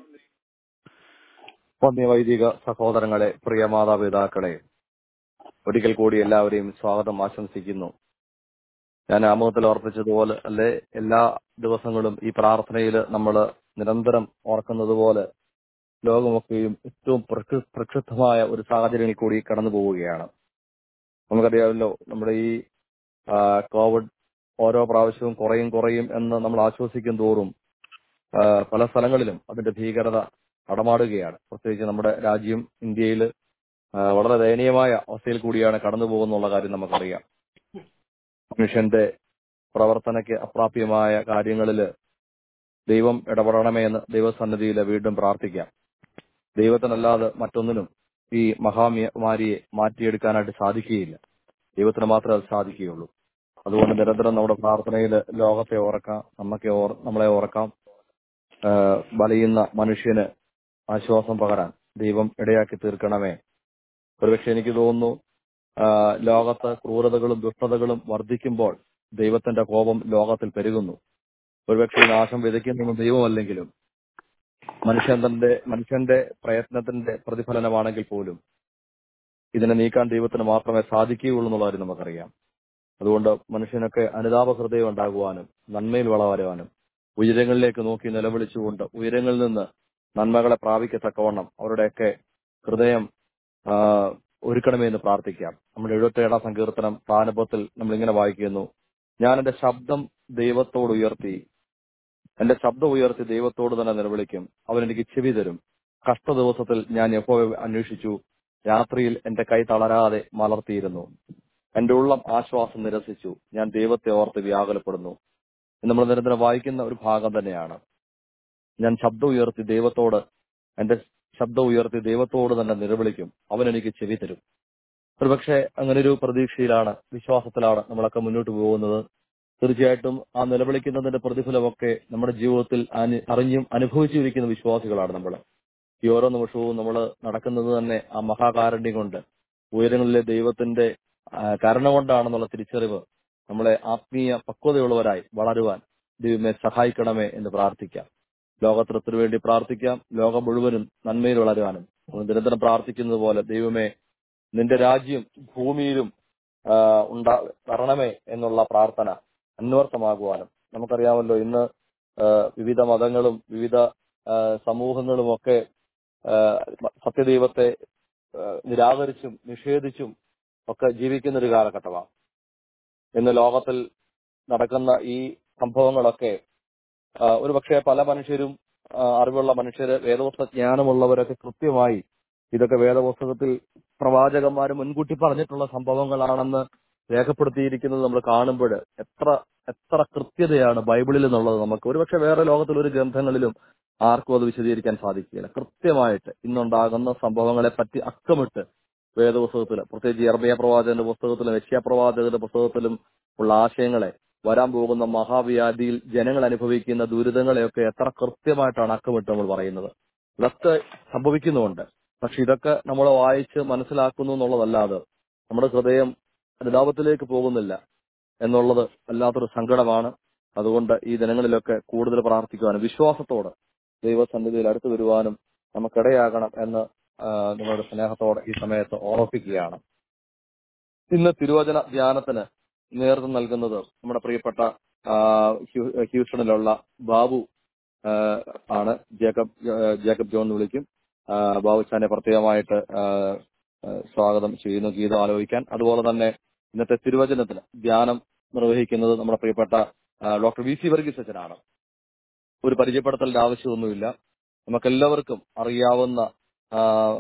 വൈദിക സഹോദരങ്ങളെ പ്രിയ മാതാപിതാക്കളെ ഒരിക്കൽ കൂടി എല്ലാവരെയും സ്വാഗതം ആശംസിക്കുന്നു ഞാൻ ആമുഖത്തിൽ ഓർപ്പിച്ചതുപോലെ അല്ലെ എല്ലാ ദിവസങ്ങളും ഈ പ്രാർത്ഥനയിൽ നമ്മൾ നിരന്തരം ഓർക്കുന്നത് പോലെ ലോകമൊക്കെയും ഏറ്റവും പ്രക്ഷു- പ്രക്ഷുബ്ധമായ ഒരു സാഹചര്യത്തിൽ കൂടി കടന്നു പോവുകയാണ് നമുക്കറിയാമല്ലോ നമ്മുടെ ഈ ആ, കോവിഡ് ഓരോ പ്രാവശ്യവും കുറയും കുറയും എന്ന് നമ്മൾ ആശ്വസിക്കും തോറും ആ, പല സ്ഥലങ്ങളിലും അതിന്റെ ഭീകരത നടമാടുകയാണ് പ്രത്യേകിച്ച് നമ്മുടെ രാജ്യം ഇന്ത്യയിൽ വളരെ ദയനീയമായ അവസ്ഥയിൽ കൂടിയാണ് കടന്നു പോകുന്നുള്ള കാര്യം നമുക്കറിയാം മനുഷ്യന്റെ പ്രവർത്തനയ്ക്ക് അപ്രാപ്യമായ കാര്യങ്ങളിൽ ദൈവം ഇടപെടണമേ എന്ന് ദൈവസന്നിധിയിൽ വീണ്ടും പ്രാർത്ഥിക്കാം ദൈവത്തിനല്ലാതെ മറ്റൊന്നിനും ഈ മഹാമാരിയെ മാറ്റിയെടുക്കാനായിട്ട് സാധിക്കുകയില്ല ദൈവത്തിന് മാത്രമേ അത് സാധിക്കുകയുള്ളൂ അതുകൊണ്ട് നിരന്തരം നമ്മുടെ പ്രാർത്ഥനയിൽ ലോകത്തെ ഓർക്കാം നമ്മക്കെ ഓർ നമ്മളെ ഓർക്കാം ആ, വലയുന്ന മനുഷ്യന് ആശ്വാസം പകരാൻ ദൈവം ഇടയാക്കി തീർക്കണമേ ഒരുപക്ഷെ എനിക്ക് തോന്നുന്നു ആ, ലോകത്ത് ക്രൂരതകളും ദുഷ്ടതകളും വർദ്ധിക്കുമ്പോൾ ദൈവത്തിന്റെ കോപം ലോകത്തിൽ പെരുകുന്നു ഒരുപക്ഷെ ഈ നാശം വിതയ്ക്കുന്നത് ദൈവമല്ലെങ്കിലും മനുഷ്യൻ തന്റെ മനുഷ്യന്റെ പ്രയത്നത്തിന്റെ പ്രതിഫലനമാണെങ്കിൽ പോലും ഇതിനെ നീക്കാൻ ദൈവത്തിന് മാത്രമേ സാധിക്കുകയുള്ളൂ എന്നുള്ള കാര്യം നമുക്കറിയാം അതുകൊണ്ട് മനുഷ്യനൊക്കെ അനുതാപ ഹൃദയം ഉണ്ടാകുവാനും നന്മയിൽ വളരുവാനും ഉയരങ്ങളിലേക്ക് നോക്കി നിലവിളിച്ചുകൊണ്ട് ഉയരങ്ങളിൽ നിന്ന് നന്മകളെ പ്രാപിക്കത്തക്കവണ്ണം അവരുടെയൊക്കെ ഹൃദയം ആ, ഒരുക്കണമേ എന്ന് പ്രാർത്ഥിക്കാം നമ്മുടെ എഴുപത്തേഴാം സങ്കീർത്തനം സ്ഥാനപത്തിൽ നമ്മൾ ഇങ്ങനെ വായിക്കുന്നു ഞാൻ എന്റെ ശബ്ദം ദൈവത്തോട് ഉയർത്തി എന്റെ ശബ്ദം ഉയർത്തി ദൈവത്തോട് തന്നെ നിലവിളിക്കും അവൻ എനിക്ക് ചെവി തരും കഷ്ട ദിവസത്തിൽ ഞാൻ യഹോവ അന്വേഷിച്ചു രാത്രിയിൽ എന്റെ കൈ തളരാതെ മലർത്തിയിരുന്നു എന്റെ ഉള്ളം ആശ്വാസം നിരസിച്ചു ഞാൻ ദൈവത്തെ ഓർത്ത് വ്യാകുലപ്പെടുന്നു ഇത് നമ്മൾ നിരന്തരം വായിക്കുന്ന ഒരു ഭാഗം തന്നെയാണ് ഞാൻ ശബ്ദം ഉയർത്തി ദൈവത്തോട് എന്റെ ശബ്ദം ഉയർത്തി ദൈവത്തോട് തന്നെ നിലവിളിക്കും അവൻ എനിക്ക് ചെവി തരും ഒരുപക്ഷെ അങ്ങനെ ഒരു പ്രതീക്ഷയിലാണ് വിശ്വാസത്തിലാണ് നമ്മളൊക്കെ മുന്നോട്ട് പോകുന്നത് തീർച്ചയായിട്ടും ആ നിലവിളിക്കുന്നതിന്റെ പ്രതിഫലമൊക്കെ നമ്മുടെ ജീവിതത്തിൽ അനു- അറിഞ്ഞും അനുഭവിച്ചിരിക്കുന്ന വിശ്വാസികളാണ് നമ്മൾ ഈ ഓരോ നിമിഷവും നമ്മൾ നടക്കുന്നത് തന്നെ ആ മഹാകാരുണ്യം കൊണ്ട് ഉയരങ്ങളിലെ ദൈവത്തിന്റെ ആ, കരുണ കൊണ്ടാണെന്നുള്ള തിരിച്ചറിവ് നമ്മളെ ആത്മീയ പക്വതയുള്ളവരായി വളരുവാൻ ദൈവമേ സഹായിക്കണമേ എന്ന് പ്രാർത്ഥിക്കാം ലോകത്രത്തിനു വേണ്ടി പ്രാർത്ഥിക്കാം ലോകം മുഴുവനും നന്മയിൽ വളരുവാനും നമ്മൾ നിരന്തരം പ്രാർത്ഥിക്കുന്നത് പോലെ ദൈവമേ നിന്റെ രാജ്യം ഭൂമിയിലും ആ, ഉണ്ടാ വരണമേ എന്നുള്ള പ്രാർത്ഥന അന്വർത്ഥമാകുവാനും നമുക്കറിയാമല്ലോ ഇന്ന് ആ, വിവിധ മതങ്ങളും വിവിധ ആ, സമൂഹങ്ങളും ഒക്കെ ആ, സത്യദൈവത്തെ ആ, നിരാകരിച്ചും നിഷേധിച്ചും ഒക്കെ ജീവിക്കുന്ന ഒരു കാലഘട്ടമാണ് ഇന്ന് ലോകത്തിൽ നടക്കുന്ന ഈ സംഭവങ്ങളൊക്കെ ആ, ഒരുപക്ഷെ പല മനുഷ്യരും ആ, അറിവുള്ള മനുഷ്യര് വേദപുസ്തക ജ്ഞാനമുള്ളവരൊക്കെ കൃത്യമായി ഇതൊക്കെ വേദപുസ്തകത്തിൽ പ്രവാചകന്മാര് മുൻകൂട്ടി പറഞ്ഞിട്ടുള്ള സംഭവങ്ങളാണെന്ന് രേഖപ്പെടുത്തിയിരിക്കുന്നത് നമ്മൾ കാണുമ്പോൾ എത്ര എത്ര കൃത്യതയാണ് ബൈബിളിൽ എന്നുള്ളത് നമുക്ക് ഒരുപക്ഷെ വേറെ ലോകത്തിൽ ഒരു ഗ്രന്ഥങ്ങളിലും ആർക്കും അത് വിശദീകരിക്കാൻ സാധിക്കില്ല കൃത്യമായിട്ട് ഇന്നുണ്ടാകുന്ന സംഭവങ്ങളെ പറ്റി അക്കമിട്ട് വേദപുസ്തകത്തിൽ പ്രത്യേകിച്ച് ഇർമിയ പ്രവാചകന്റെ പുസ്തകത്തിലും യശ്യാ പ്രവാചകന്റെ പുസ്തകത്തിലും ഉള്ള ആശയങ്ങളെ വരാൻ പോകുന്ന മഹാവ്യാധിയിൽ ജനങ്ങൾ അനുഭവിക്കുന്ന ദുരിതങ്ങളെയൊക്കെ എത്ര കൃത്യമായിട്ടാണ് അക്കമിട്ട് നമ്മൾ പറയുന്നത് ഇതൊക്കെ സംഭവിക്കുന്നുണ്ട് പക്ഷെ ഇതൊക്കെ നമ്മൾ വായിച്ച് മനസ്സിലാക്കുന്നു എന്നുള്ളതല്ലാതെ നമ്മുടെ ഹൃദയം അനുതാപത്തിലേക്ക് പോകുന്നില്ല എന്നുള്ളത് വല്ലാത്തൊരു സങ്കടമാണ് അതുകൊണ്ട് ഈ ദിനങ്ങളിലൊക്കെ കൂടുതൽ പ്രാർത്ഥിക്കുവാനും വിശ്വാസത്തോടെ ദൈവസന്നിധിയിൽ അടുത്തു വരുവാനും നമുക്കിടയാകണം എന്ന് ആ, നിങ്ങളുടെ സ്നേഹത്തോടെ ഈ സമയത്ത് ഓർമ്മിപ്പിക്കുകയാണ് ഇന്ന് തിരുവചന ധ്യാനത്തിന് നേതൃത്വം നൽകുന്നത് നമ്മുടെ പ്രിയപ്പെട്ട ആ, ഹ്യൂ- ഹ്യൂസ്റ്റണിലുള്ള ബാബു ആ, ആണ് ജേക്കബ് ആ, ജേക്കബ് ജോൺ എന്ന് വിളിക്കും ആ, ബാബുച്ചാനെ പ്രത്യേകമായിട്ട് ആ, ആ, സ്വാഗതം ചെയ്യുന്നു ഗീതം ആലോചിക്കാൻ അതുപോലെ തന്നെ ഇന്നത്തെ തിരുവചനത്തിന് ധ്യാനം നിർവഹിക്കുന്നത് നമ്മുടെ പ്രിയപ്പെട്ട ആ, ഡോക്ടർ വി സി വർഗീസ് അച്ഛനാണ് ഒരു പരിചയപ്പെടുത്തലിന്റെ ആവശ്യമൊന്നുമില്ല നമുക്കെല്ലാവർക്കും അറിയാവുന്ന ആ,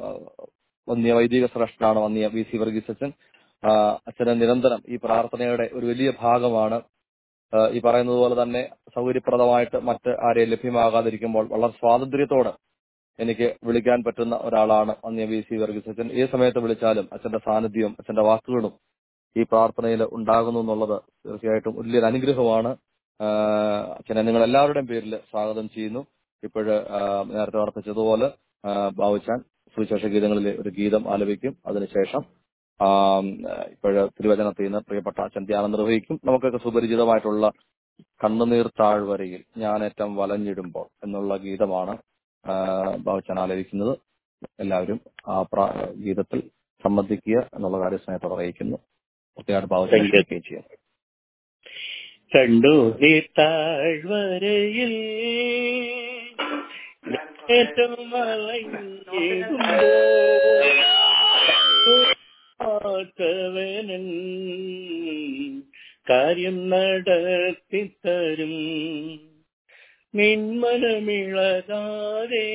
വന്യ വൈദിക ശ്രേഷ്ഠനാണ് വന്യ വി സി വർഗീസ് അച്ഛൻ ആ, അച്ഛന് നിരന്തരം ഈ പ്രാർത്ഥനയുടെ ഒരു വലിയ ഭാഗമാണ് ആ, ഈ പറയുന്നത് പോലെ തന്നെ സൗകര്യപ്രദമായിട്ട് മറ്റ് ആരെയും ലഭ്യമാകാതിരിക്കുമ്പോൾ വളരെ സ്വാതന്ത്ര്യത്തോടെ എനിക്ക് വിളിക്കാൻ പറ്റുന്ന ഒരാളാണ് വന്യ വി സി വർഗീസ് അച്ഛൻ ഏത് സമയത്ത് വിളിച്ചാലും അച്ഛന്റെ സാന്നിധ്യവും അച്ഛന്റെ വാക്കുകളും ഈ പ്രാർത്ഥനയിൽ ഉണ്ടാകുന്നു എന്നുള്ളത് തീർച്ചയായിട്ടും വലിയൊരു അനുഗ്രഹമാണ് ആ, അച്ഛനെ നിങ്ങൾ എല്ലാവരുടെയും പേരിൽ സ്വാഗതം ചെയ്യുന്നു ഇപ്പോഴ് നേരത്തെ ഓർപ്പിച്ചതുപോലെ ആ, ബാബുച്ചാൻ സുവിശേഷ ഗീതങ്ങളിലെ ഒരു ഗീതം ആലപിക്കും അതിനുശേഷം ഇപ്പോഴ് തിരുവചനത്തിൽ നിന്ന് പ്രിയപ്പെട്ട അച്ഛൻ ധ്യാനം നിർവഹിക്കും നമുക്കൊക്കെ സുപരിചിതമായിട്ടുള്ള കണ്ണുനീർ താഴ്വരയിൽ ഞാനേറ്റം വലഞ്ഞിടുമ്പോൾ എന്നുള്ള ഗീതമാണ് ആ, ബാബുച്ചാൻ ആലപിക്കുന്നത് എല്ലാവരും ആ പ്രാ- ഗീതത്തിൽ സംബന്ധിക്കുക എന്നുള്ള കാര്യം സ്നേഹത്തോടെ അറിയിക്കുന്നു പ്രത്യേകമായിട്ട് ബാബുച്ചാൻ ക്ഷണിക്കുകയും ചെയ്യാം കണ്ടു നീ താഴ്വരയിൽ ഏറ്റവും വളഞ്ഞിടുമ്പോൾ കാര്യം നടത്തിത്തരും നിന്മനമിളകാതെ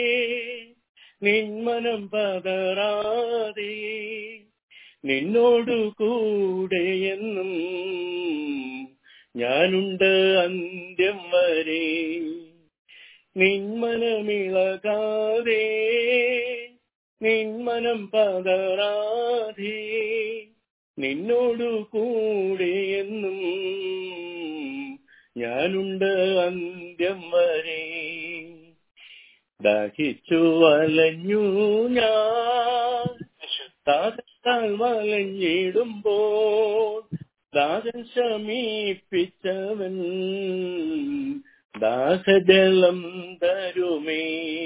നിന്മനം പതറാതെ നിന്നോടു കൂടെ എന്നും ഞാനുണ്ട് അന്ത്യം വരെ നിന്മനമിളകാതെ നിന്മനം പതറാതെ നിന്നോടു കൂടെ എന്നും ഞാനുണ്ട് അന്ത്യം വരെ ദഹിച്ചു വലഞ്ഞു ഞാൻ ദാഹത്താൽ വലഞ്ഞിടുമ്പോൾ ദാഹം ശമീപ്പിച്ചവൻ ദാഹജലം തരുമേ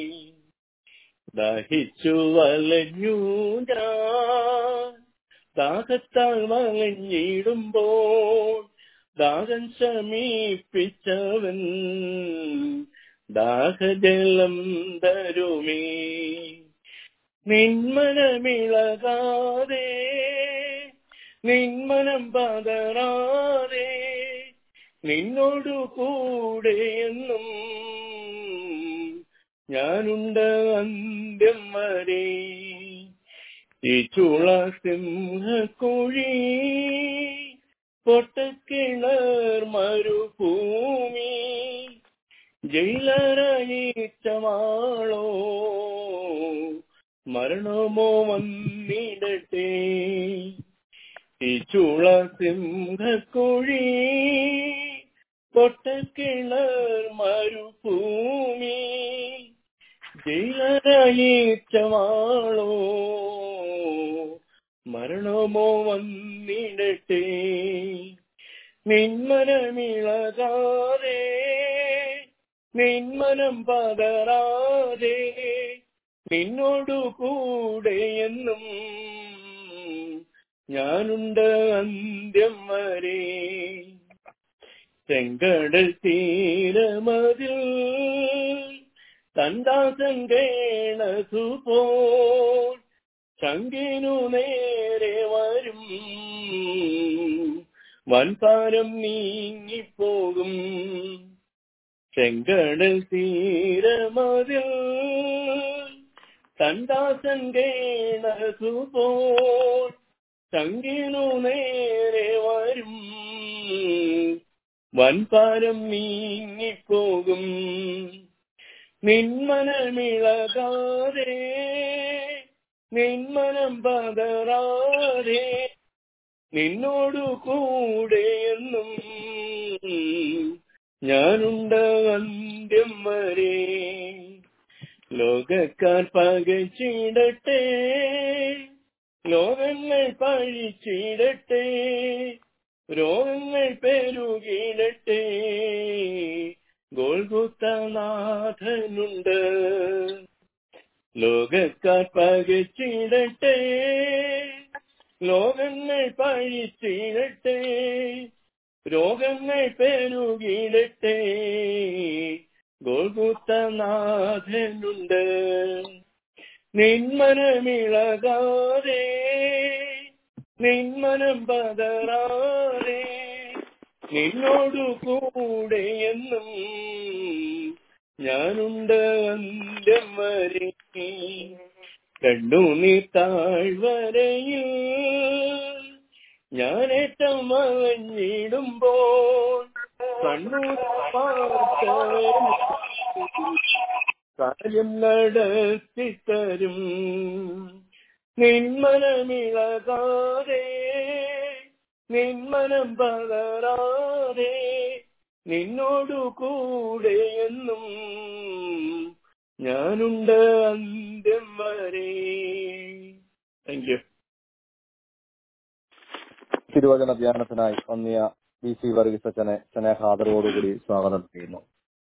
ദഹിച്ചു വലഞ്ഞു ഞാൻ ദാഹത്താൽ വലഞ്ഞിടുമ്പോൾ ദാഹം ശമീപ്പിച്ചവൻ ദാഹജലം തരുമേ നിന്മനമിളകാതെ നിന്മനം പതറാതെ നിന്നോടു കൂടെ എന്നും ഞാനുണ്ട് അന്ത്യം വരെ ഈ ചുള സിംഹക്കുഴി പൊട്ടക്കിണർ മരുഭൂമി ജയിലറയിച്ചവാളോ മരണമോ വന്നിടട്ടെ ഈ ചുള സിംഹക്കുഴി പൊട്ടക്കിണർ മരുഭൂമി ജയിലറയിച്ചവാളോ മരണമോ വന്നിടട്ടെ നിന്മനമിളകാതെ നിന്മനം പതറാതെ നിന്നോടു കൂടെ എന്നും ഞാനുണ്ട് അന്ത്യം വരെ ചെങ്കടൽ തീരമതിൽ തണ്ടാസൻ കേണതുപോൽ ശങ്കിനു നേരെ വരും വൻപാരം നീങ്ങിപ്പോകും ചെങ്കടൽ തീരമതിൽ തണ്ടാസൻ കേണതുപോൽ ശങ്കിനു നേരെ വരും വൻപാരം നീങ്ങിപ്പോകും നിന്മനമിളകാതെ നിന്മനം പതറാതെ നിന്നോടു കൂടെ എന്നും ഞാനുണ്ട് അന്ത്യം വരെ ലോകക്കാർ പകച്ചിടട്ടെ ലോകങ്ങൾ പഴിച്ചിടട്ടെ രോഗങ്ങൾ പെരുകിടട്ടെ ഗോൾഗുത്തനാഥനുണ്ട് ലോകക്കാർ പകച്ചിടട്ടെ ലോകങ്ങൾ പഴിച്ചിടട്ടെ രോഗങ്ങൾ പെരുകിടട്ടെ ഗോൾഗുത്തനാഥനുണ്ട് നിന്മനമിളകാതെ നിന്മനം പതറാതെ നിന്നോടു കൂടെ എന്നും ഞാനുണ്ട് അന്ത്യം വരെ കണ്ടു നീ താഴ്വരയിൽ ഞാനേറ്റം മകഞ്ഞിടുമ്പോൾ കണ്ണു പാർത്തവൻ കാര്യം നടത്തിത്തരും നിന്മനമിളകാതെ നിന്മനം പകരാതെ നിന്നോടു കൂടെ എന്നും ഞാനുണ്ട് അന്ത്യം വരെ താങ്ക് യു തിരുവചന ധ്യാനത്തിനായി വന്നിയ ബി സി വർഗീസ് അച്ഛനെ സ്നേഹാദരവോടുകൂടി സ്വാഗതം ചെയ്യുന്നു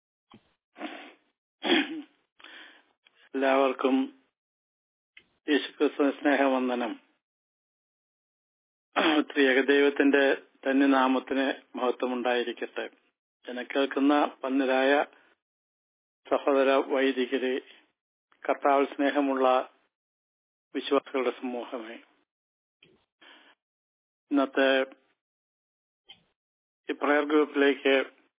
എല്ലാവർക്കും യേശുക്രിസ്തു സ്നേഹവന്ദനം ത്രിയേക ദൈവത്തിന്റെ തന്നെ നാമത്തിന് മഹത്വമുണ്ടായിരിക്കട്ടെ എന്നെ കേൾക്കുന്ന പന്നിരായ സഹോദര വൈദികരെ കർത്താവ് സ്നേഹമുള്ള വിശ്വാസികളുടെ സമൂഹമേ ഇന്നത്തെ ഈ പ്രയർ ഗ്രൂപ്പിലേക്ക്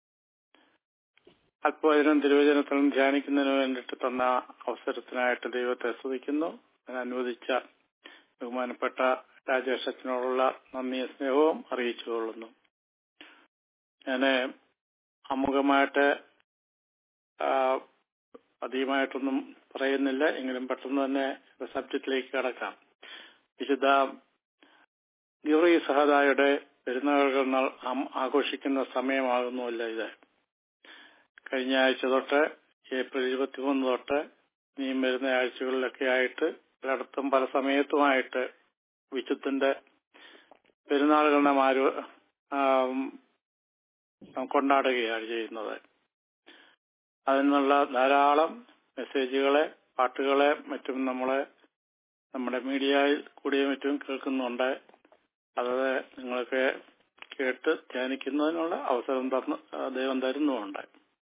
അല്പവചനം തിരുവചനത്തിലും ധ്യാനിക്കുന്നതിന് വേണ്ടിയിട്ട് തന്ന അവസരത്തിനായിട്ട് ദൈവത്തെ സ്തുതിക്കുന്നു അതിന് അനുവദിച്ച ബഹുമാനപ്പെട്ട രാജേഷ് അച്ഛനോടുള്ള നന്ദിയും സ്നേഹവും അറിയിച്ചുകൊള്ളുന്നു ഞാൻ അമുഖമായിട്ട് അധികമായിട്ടൊന്നും പറയുന്നില്ല എങ്കിലും പെട്ടെന്ന് തന്നെ സബ്ജക്റ്റിലേക്ക് കടക്കാം വിശുദ്ധ ഗൗറി സഹദായുടെ പെരുന്നാളുകൾ നാൾ ആം- ആഘോഷിക്കുന്ന സമയമാകുന്നുവല്ല ഇത് കഴിഞ്ഞ ആഴ്ച തൊട്ട് ഏപ്രിൽ ഇരുപത്തിമൂന്ന് തൊട്ട് ഇനിയും വരുന്ന ആഴ്ചകളിലൊക്കെ ആയിട്ട് പലയിടത്തും പല സമയത്തുമായിട്ട് വിശുദ്ധന്റെ പെരുന്നാളുകൾ നാം ആരോ ആം, നാം കൊണ്ടാടുകയാണ് ചെയ്യുന്നത് അതിനുള്ള ധാരാളം മെസ്സേജുകളെ പാട്ടുകളെ മറ്റും നമ്മളെ നമ്മുടെ മീഡിയയിൽ കൂടിയും മറ്റും കേൾക്കുന്നുണ്ട് അത് നിങ്ങൾക്ക് കേട്ട് ധ്യാനിക്കുന്നതിനുള്ള അവസരം തന്നു ദൈവം തരുന്നുമുണ്ട്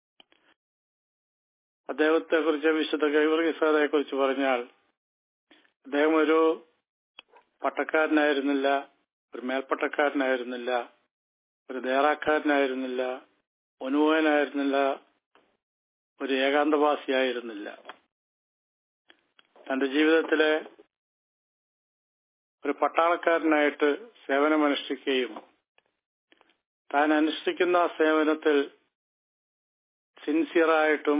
അദ്ദേഹത്തെ കുറിച്ച് വിശുദ്ധ ഗൈവർഗീസയെ കുറിച്ച് പറഞ്ഞാൽ അദ്ദേഹം ഒരു പട്ടക്കാരനായിരുന്നില്ല ഒരു മേൽപ്പട്ടക്കാരനായിരുന്നില്ല ഒരു ദേറാക്കാരനായിരുന്നില്ല ഉനുവനായിരുന്നില്ല ഒരു ഏകാന്തവാസിയായിരുന്നില്ല തന്റെ ജീവിതത്തിലെ ഒരു പട്ടാളക്കാരനായിട്ട് സേവനമനുഷ്ഠിക്കുകയും താൻ അനുഷ്ഠിക്കുന്ന ആ സേവനത്തിൽ സിൻസിയറായിട്ടും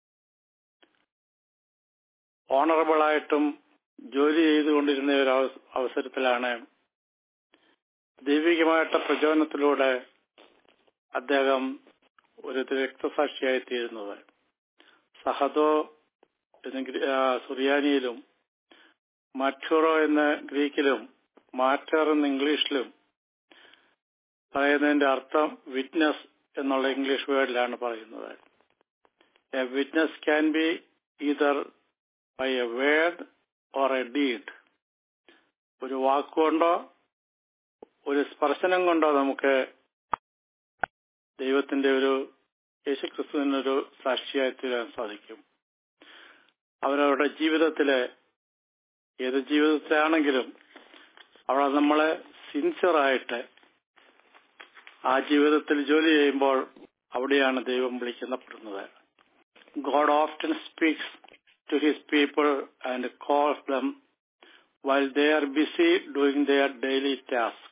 ഓണറബിളായിട്ടും ജോലി ചെയ്തുകൊണ്ടിരുന്ന ഒരു അവസ- അവസരത്തിലാണ് ദൈവികമായിട്ട് പ്രചോദനത്തിലൂടെ അദ്ദേഹം ഒരു രക്തസാക്ഷിയായി തീരുന്നത് സഹദോ എന്ന ഗ്രീ- ആ, സുറിയാനിയിലും മറ്റൂറോ എന്ന ഗ്രീക്കിലും മാറ്റർ എന്ന ഇംഗ്ലീഷിലും പറയുന്നതിന്റെ അർത്ഥം വിറ്റ്നസ് എന്നുള്ള ഇംഗ്ലീഷ് വേർഡിലാണ് പറയുന്നത് a witness can be either by a word or a deed ഒരു വാക്കുകൊണ്ടോ ഒരു സ്പർശനം കൊണ്ടോ നമുക്ക് ദൈവത്തിന്റെ ഒരു യേശുക്രിസ്തുവിനൊരു സാക്ഷിയായി തീരാൻ സാധിക്കും അവരവരുടെ ജീവിതത്തിലെ ഏത് ജീവിതത്തിലാണെങ്കിലും അവിടെ നമ്മളെ സിൻസിയറായിട്ട് ആ ജീവിതത്തിൽ ജോലി ചെയ്യുമ്പോൾ അവിടെയാണ് ദൈവം വിളിക്കപ്പെടുന്നത് God often speaks to his people and calls them while they are busy doing their daily task.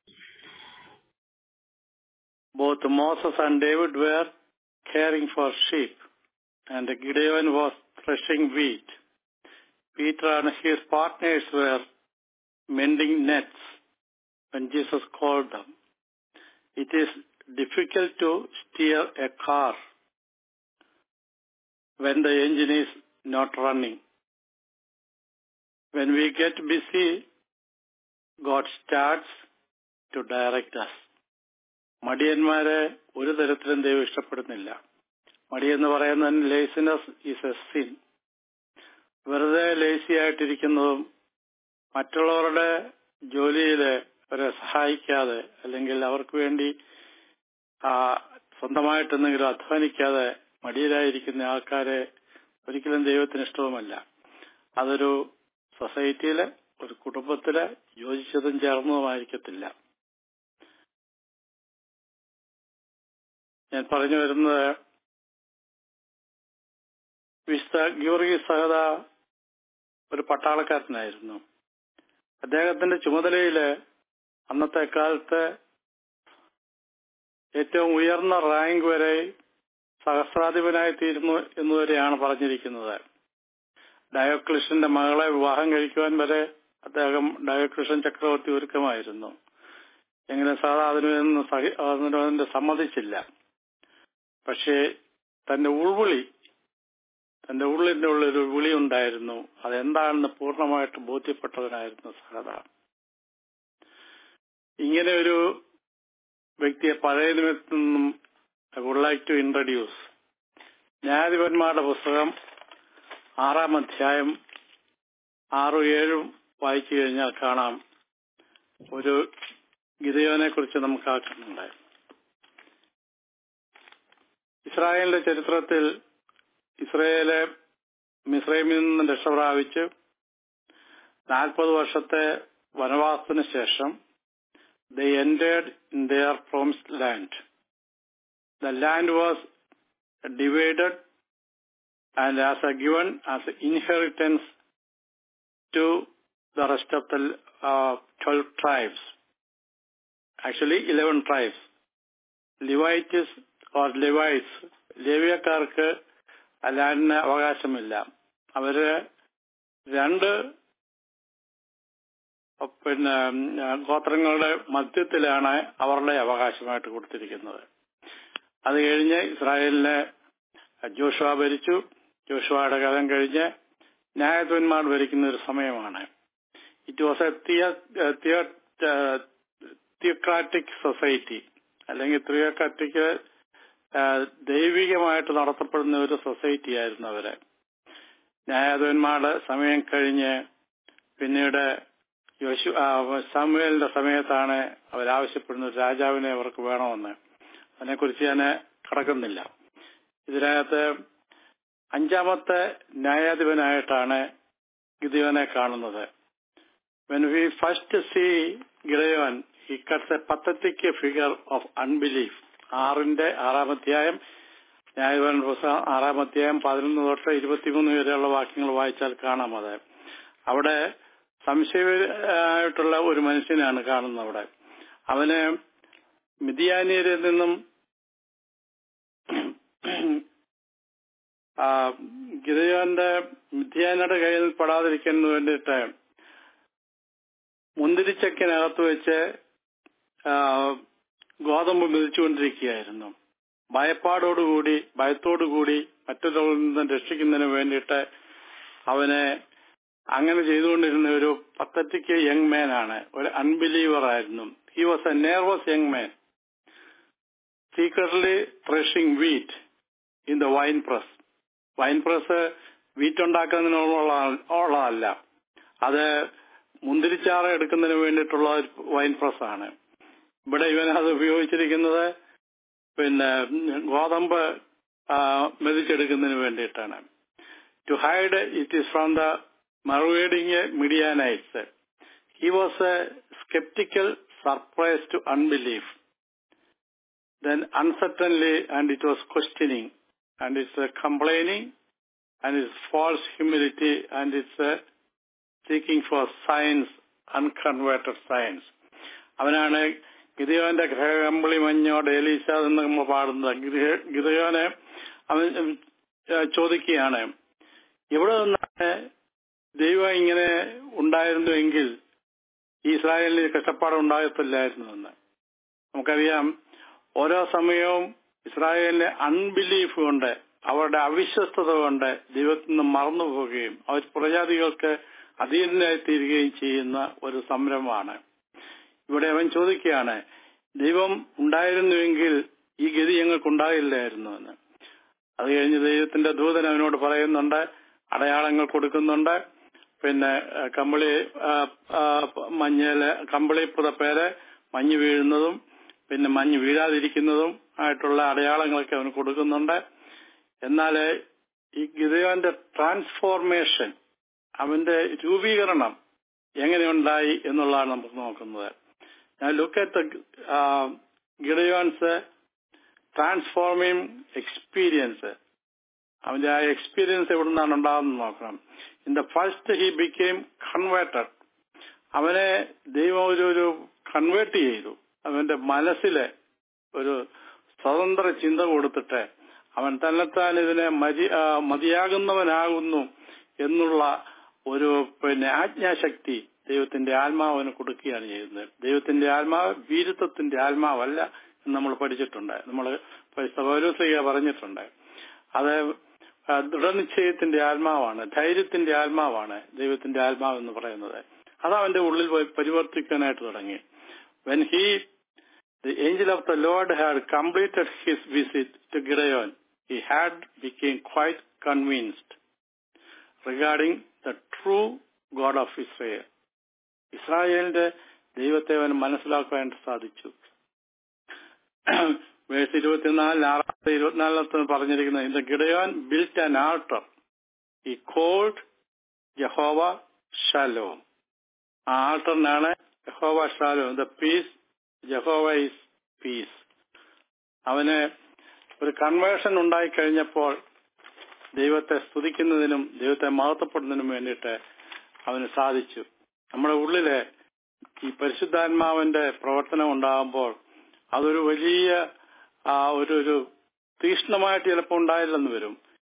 Both Moses and David were caring for sheep, and Gideon was threshing wheat. Peter and his partners were mending nets when Jesus called them. It is difficult to steer a car when the engine is not running. When we get busy, God starts to direct us. മടിയന്മാരെ ഒരു തരത്തിലും ദൈവം ഇഷ്ടപ്പെടുന്നില്ല മടി എന്ന് പറയുന്നതിന് laziness is a sin വെറുതെ lazy ആയിട്ടിരിക്കുന്നതും മറ്റുള്ളവരുടെ ജോലിയിൽ അവരെ സഹായിക്കാതെ അല്ലെങ്കിൽ അവർക്ക് വേണ്ടി ആ, സ്വന്തമായിട്ട് എന്തെങ്കിലും അധ്വാനിക്കാതെ മടിയിലായിരിക്കുന്ന ആൾക്കാരെ ഒരിക്കലും ദൈവത്തിന് ഇഷ്ടവുമല്ല അതൊരു സൊസൈറ്റിയിലെ ഒരു കുടുംബത്തിലെ യോജിച്ചതും ചേർന്നതുമായിരിക്കത്തില്ല ഞാൻ പറഞ്ഞു വരുന്നത് വിശുദ്ധ ഗീവർഗി സഹത ഒരു പട്ടാളക്കാരനായിരുന്നു അദ്ദേഹത്തിന്റെ ചുമതലയില് അന്നത്തെ കാലത്ത് ഏറ്റവും ഉയർന്ന റാങ്ക് വരെ സഹസ്രാധിപനായി തീരുന്നു എന്നുവരെയാണ് പറഞ്ഞിരിക്കുന്നത് ഡയോക്ലിഷന്റെ മകളെ വിവാഹം കഴിക്കുവാൻ വരെ അദ്ദേഹം ഡയോക്ലിഷൻ ചക്രവർത്തി ഒരുക്കമായിരുന്നു എങ്കിലും സാധാ അതിനൊന്നും സഹി അതിനൊന്നും സമ്മതിച്ചില്ല പക്ഷേ തന്റെ ഉൾവിളി തന്റെ ഉള്ളിന്റെ ഉള്ളൊരു വിളി ഉണ്ടായിരുന്നു അതെന്താണെന്ന് പൂർണ്ണമായിട്ട് ബോധ്യപ്പെട്ടവനായിരുന്നു സഹദ ഇങ്ങനെ ഒരു വ്യക്തിയെ പഴയ നിമിത്തിൽ നിന്നും I would like to introduce ന്യായാധിപന്മാരുടെ പുസ്തകം ആറാം അധ്യായം ആറും ഏഴും വായിച്ചു കഴിഞ്ഞാൽ കാണാം ഒരു ഗിതയോനെ കുറിച്ച് നമുക്ക് ആക്കുന്നുണ്ട് ഇസ്രായേലിന്റെ ചരിത്രത്തിൽ ഇസ്രായേലെ മിസ്രൈമിൽ നിന്ന് രക്ഷപ്രാപിച്ച് നാൽപ്പത് വർഷത്തെ വനവാസത്തിന് ശേഷം they ended in their promised land the land was divided and as a given as inheritance to the rest of the uh, 12 tribes. Actually, 11 tribes. Levites or Levites, ലേവ്യക്കാർക്ക് അല്ലാടിന് അവകാശമില്ല അവര് രണ്ട് പിന്നെ ഗോത്രങ്ങളുടെ മധ്യത്തിലാണ് അവരുടെ അവകാശമായിട്ട് കൊടുത്തിരിക്കുന്നത് അത് കഴിഞ്ഞ് ഇസ്രായേലിനെ ജോഷുവ ഭരിച്ചു ജോഷുവയുടെ കാലം കഴിഞ്ഞ് ന്യായാധിപന്മാർ ഭരിക്കുന്ന ഒരു സമയമാണ് ഇറ്റ് വാസ് എ തിയ തിയോക്രാറ്റിക് സൊസൈറ്റി അല്ലെങ്കിൽ തിയോക്രാറ്റിക് ദൈവികമായിട്ട് നടത്തപ്പെടുന്ന ഒരു സൊസൈറ്റി ആയിരുന്നു അവര് ന്യായാധിപന്മാരുടെ സമയം കഴിഞ്ഞ് പിന്നീട് യോശു സാമുവേലിന്റെ സമയത്താണ് അവരാവശ്യപ്പെടുന്ന ഒരു രാജാവിനെ അവർക്ക് വേണമെന്ന് അതിനെക്കുറിച്ച് ഞാൻ കടക്കുന്നില്ല ഇതിനകത്ത് അഞ്ചാമത്തെ ന്യായാധിപനായിട്ടാണ് ഗിദിയോനെ കാണുന്നത് when we first see Gideon he cuts a pathetic figure of unbelief ആറിന്റെ ആറാം അധ്യായം ന്യായഭവൻ പുസ്തകം ആറാം അധ്യായം പതിനൊന്ന് തൊട്ട് ഇരുപത്തിമൂന്ന് വരെയുള്ള വാക്യങ്ങൾ വായിച്ചാൽ കാണാം അത് അവിടെ സംശയമായിട്ടുള്ള ഒരു മനുഷ്യനാണ് കാണുന്നത് അവിടെ അവന് മിതിയാനിയരിൽ നിന്നും ഗിരയോന്റെ മിഥ്യാനയുടെ കയ്യിൽ പെടാതിരിക്കാൻ വേണ്ടിയിട്ട് മുന്തിരിച്ചക്കിനകത്ത് വെച്ച് ഗോതമ്പ് മിതിച്ചുകൊണ്ടിരിക്കുകയായിരുന്നു ഭയപ്പാടോടുകൂടി ഭയത്തോടുകൂടി മറ്റുള്ളവരിൽ നിന്ന് രക്ഷിക്കുന്നതിന് വേണ്ടിയിട്ട് അവനെ അങ്ങനെ ചെയ്തുകൊണ്ടിരുന്ന ഒരു പത്തറ്റിക്ക് യങ് മാൻ ആണ് ഒരു അൺബിലീവർ ആയിരുന്നു he was a nervous young man secretly threshing wheat in the wine press wine press wheat ഉണ്ടാക്കുന്നതിനുള്ളതല്ല അത് മുന്തിരിച്ചാറ് എടുക്കുന്നതിന് വേണ്ടിയിട്ടുള്ള വൈൻ പ്രസ് ആണ് ഇവിടെ ഇവൻ അത് ഉപയോഗിച്ചിരിക്കുന്നത് പിന്നെ ഗോതമ്പ് മെതിച്ചെടുക്കുന്നതിന് വേണ്ടിയിട്ടാണ് to hide it is from the marauding Midianites he was a sceptical surprise to unbelief then uncertainly and it was questioning and it's a complaining and it's false humility and it's a seeking for signs unconverted signs അവനാണ് ഗിതയോന്റെ ഗ്രഹകമ്പിളി മഞ്ഞോട് Elisa എന്ന് നമ്മൾ പാടുന്നത് ഗിതയോനെ അവൻ ചോദിക്കുകയാണ് എവിടെ നിന്നാണ് ദൈവം ഇങ്ങനെ ഉണ്ടായിരുന്നുവെങ്കിൽ ഇസ്രായേലിന് കഷ്ടപ്പാട് ഉണ്ടാകത്തില്ലായിരുന്നു എന്ന് നമുക്കറിയാം ഓരോ സമയവും ഇസ്രായേലിലെ അൺബിലീഫ് കൊണ്ട് അവരുടെ അവിശ്വസ്തത കൊണ്ട് ദൈവത്തിൽ നിന്ന് മറന്നു പോവുകയും അവർ പ്രജാതികൾക്ക് അധീനരായി തീരുകയും ചെയ്യുന്ന ഒരു സംരംഭമാണ് ഇവിടെ അവൻ ചോദിക്കുകയാണ് ദൈവം ഉണ്ടായിരുന്നുവെങ്കിൽ ഈ ഗതി ഞങ്ങൾക്കുണ്ടാകില്ലായിരുന്നു എന്ന് അത് കഴിഞ്ഞ് ദൈവത്തിന്റെ ദൂതൻ അവനോട് പറയുന്നുണ്ട് അടയാളങ്ങൾ കൊടുക്കുന്നുണ്ട് പിന്നെ കമ്പിളി മഞ്ഞല് കമ്പിളി പുതപ്പേര് മഞ്ഞ് വീഴുന്നതും പിന്നെ മഞ്ഞ് വീഴാതിരിക്കുന്നതും ആയിട്ടുള്ള അടയാളങ്ങളൊക്കെ അവന് കൊടുക്കുന്നുണ്ട് എന്നാൽ ഈ ഗിതയോന്റെ ട്രാൻസ്ഫോർമേഷൻ അവന്റെ രൂപീകരണം എങ്ങനെയുണ്ടായി എന്നുള്ളതാണ് നമുക്ക് നോക്കുന്നത് ഞാൻ look at Gideon's transforming experience അവന്റെ ആ എക്സ്പീരിയൻസ് എവിടെ നിന്നാണ് ഉണ്ടാകുന്നത് നോക്കണം in the first he became converted അവനെ ദൈവം ഒരു ഒരു കൺവേർട്ട് ചെയ്തു അവന്റെ മനസ്സിലെ ഒരു സ്വതന്ത്ര ചിന്ത കൊടുത്തിട്ട് അവൻ തന്നെത്താൻ ഇതിനെ മതി മതിയാകുന്നവനാകുന്നു എന്നുള്ള ഒരു പിന്നെ ആജ്ഞാശക്തി ദൈവത്തിന്റെ ആത്മാവിന് കൊടുക്കുകയാണ് ചെയ്യുന്നത് ദൈവത്തിന്റെ ആത്മാവ് വീരത്വത്തിന്റെ ആത്മാവല്ല എന്ന് നമ്മൾ പഠിച്ചിട്ടുണ്ട് നമ്മൾ പൗരസ്ലിക പറഞ്ഞിട്ടുണ്ട് അത് ദൃഢനിശ്ചയത്തിന്റെ ആത്മാവാണ് ധൈര്യത്തിന്റെ ആത്മാവാണ് ദൈവത്തിന്റെ ആത്മാവ് എന്ന് പറയുന്നത് അത് അവന്റെ ഉള്ളിൽ പരിവർത്തിക്കാനായിട്ട് തുടങ്ങി when he the angel of the Lord had completed his visit to Gideon, he had become quite convinced regarding the true God of Israel. ഇസ്രായേലിന്റെ ദൈവത്തെ അവൻ മനസ്സിലാക്കാൻ സാധിച്ചു വേഴ്സ് ഇരുപത്തിനാലിന് ആറാമത്തെ ഇരുപത്തിനാലിനകത്ത് പറഞ്ഞിരിക്കുന്നത് in the Gideon built an altar he called യഹോവ ഷാലോം ആ ആൾട്ടറിനാണ് യഹോവ ഷാലോം the peace Jehovah is peace അവന് ഒരു കൺവേർഷൻ ഉണ്ടായി കഴിഞ്ഞപ്പോൾ ദൈവത്തെ സ്തുതിക്കുന്നതിനും ദൈവത്തെ മഹത്വപ്പെടുന്നതിനും വേണ്ടിയിട്ട് അവന് സാധിച്ചു നമ്മുടെ ഉള്ളില് ഈ പരിശുദ്ധാത്മാവിന്റെ പ്രവർത്തനം ഉണ്ടാകുമ്പോൾ അതൊരു വലിയ ആ ഒരു ഒരു തീക്ഷ്ണമായിട്ട് ചിലപ്പോൾ ഉണ്ടായില്ലെന്ന് വരും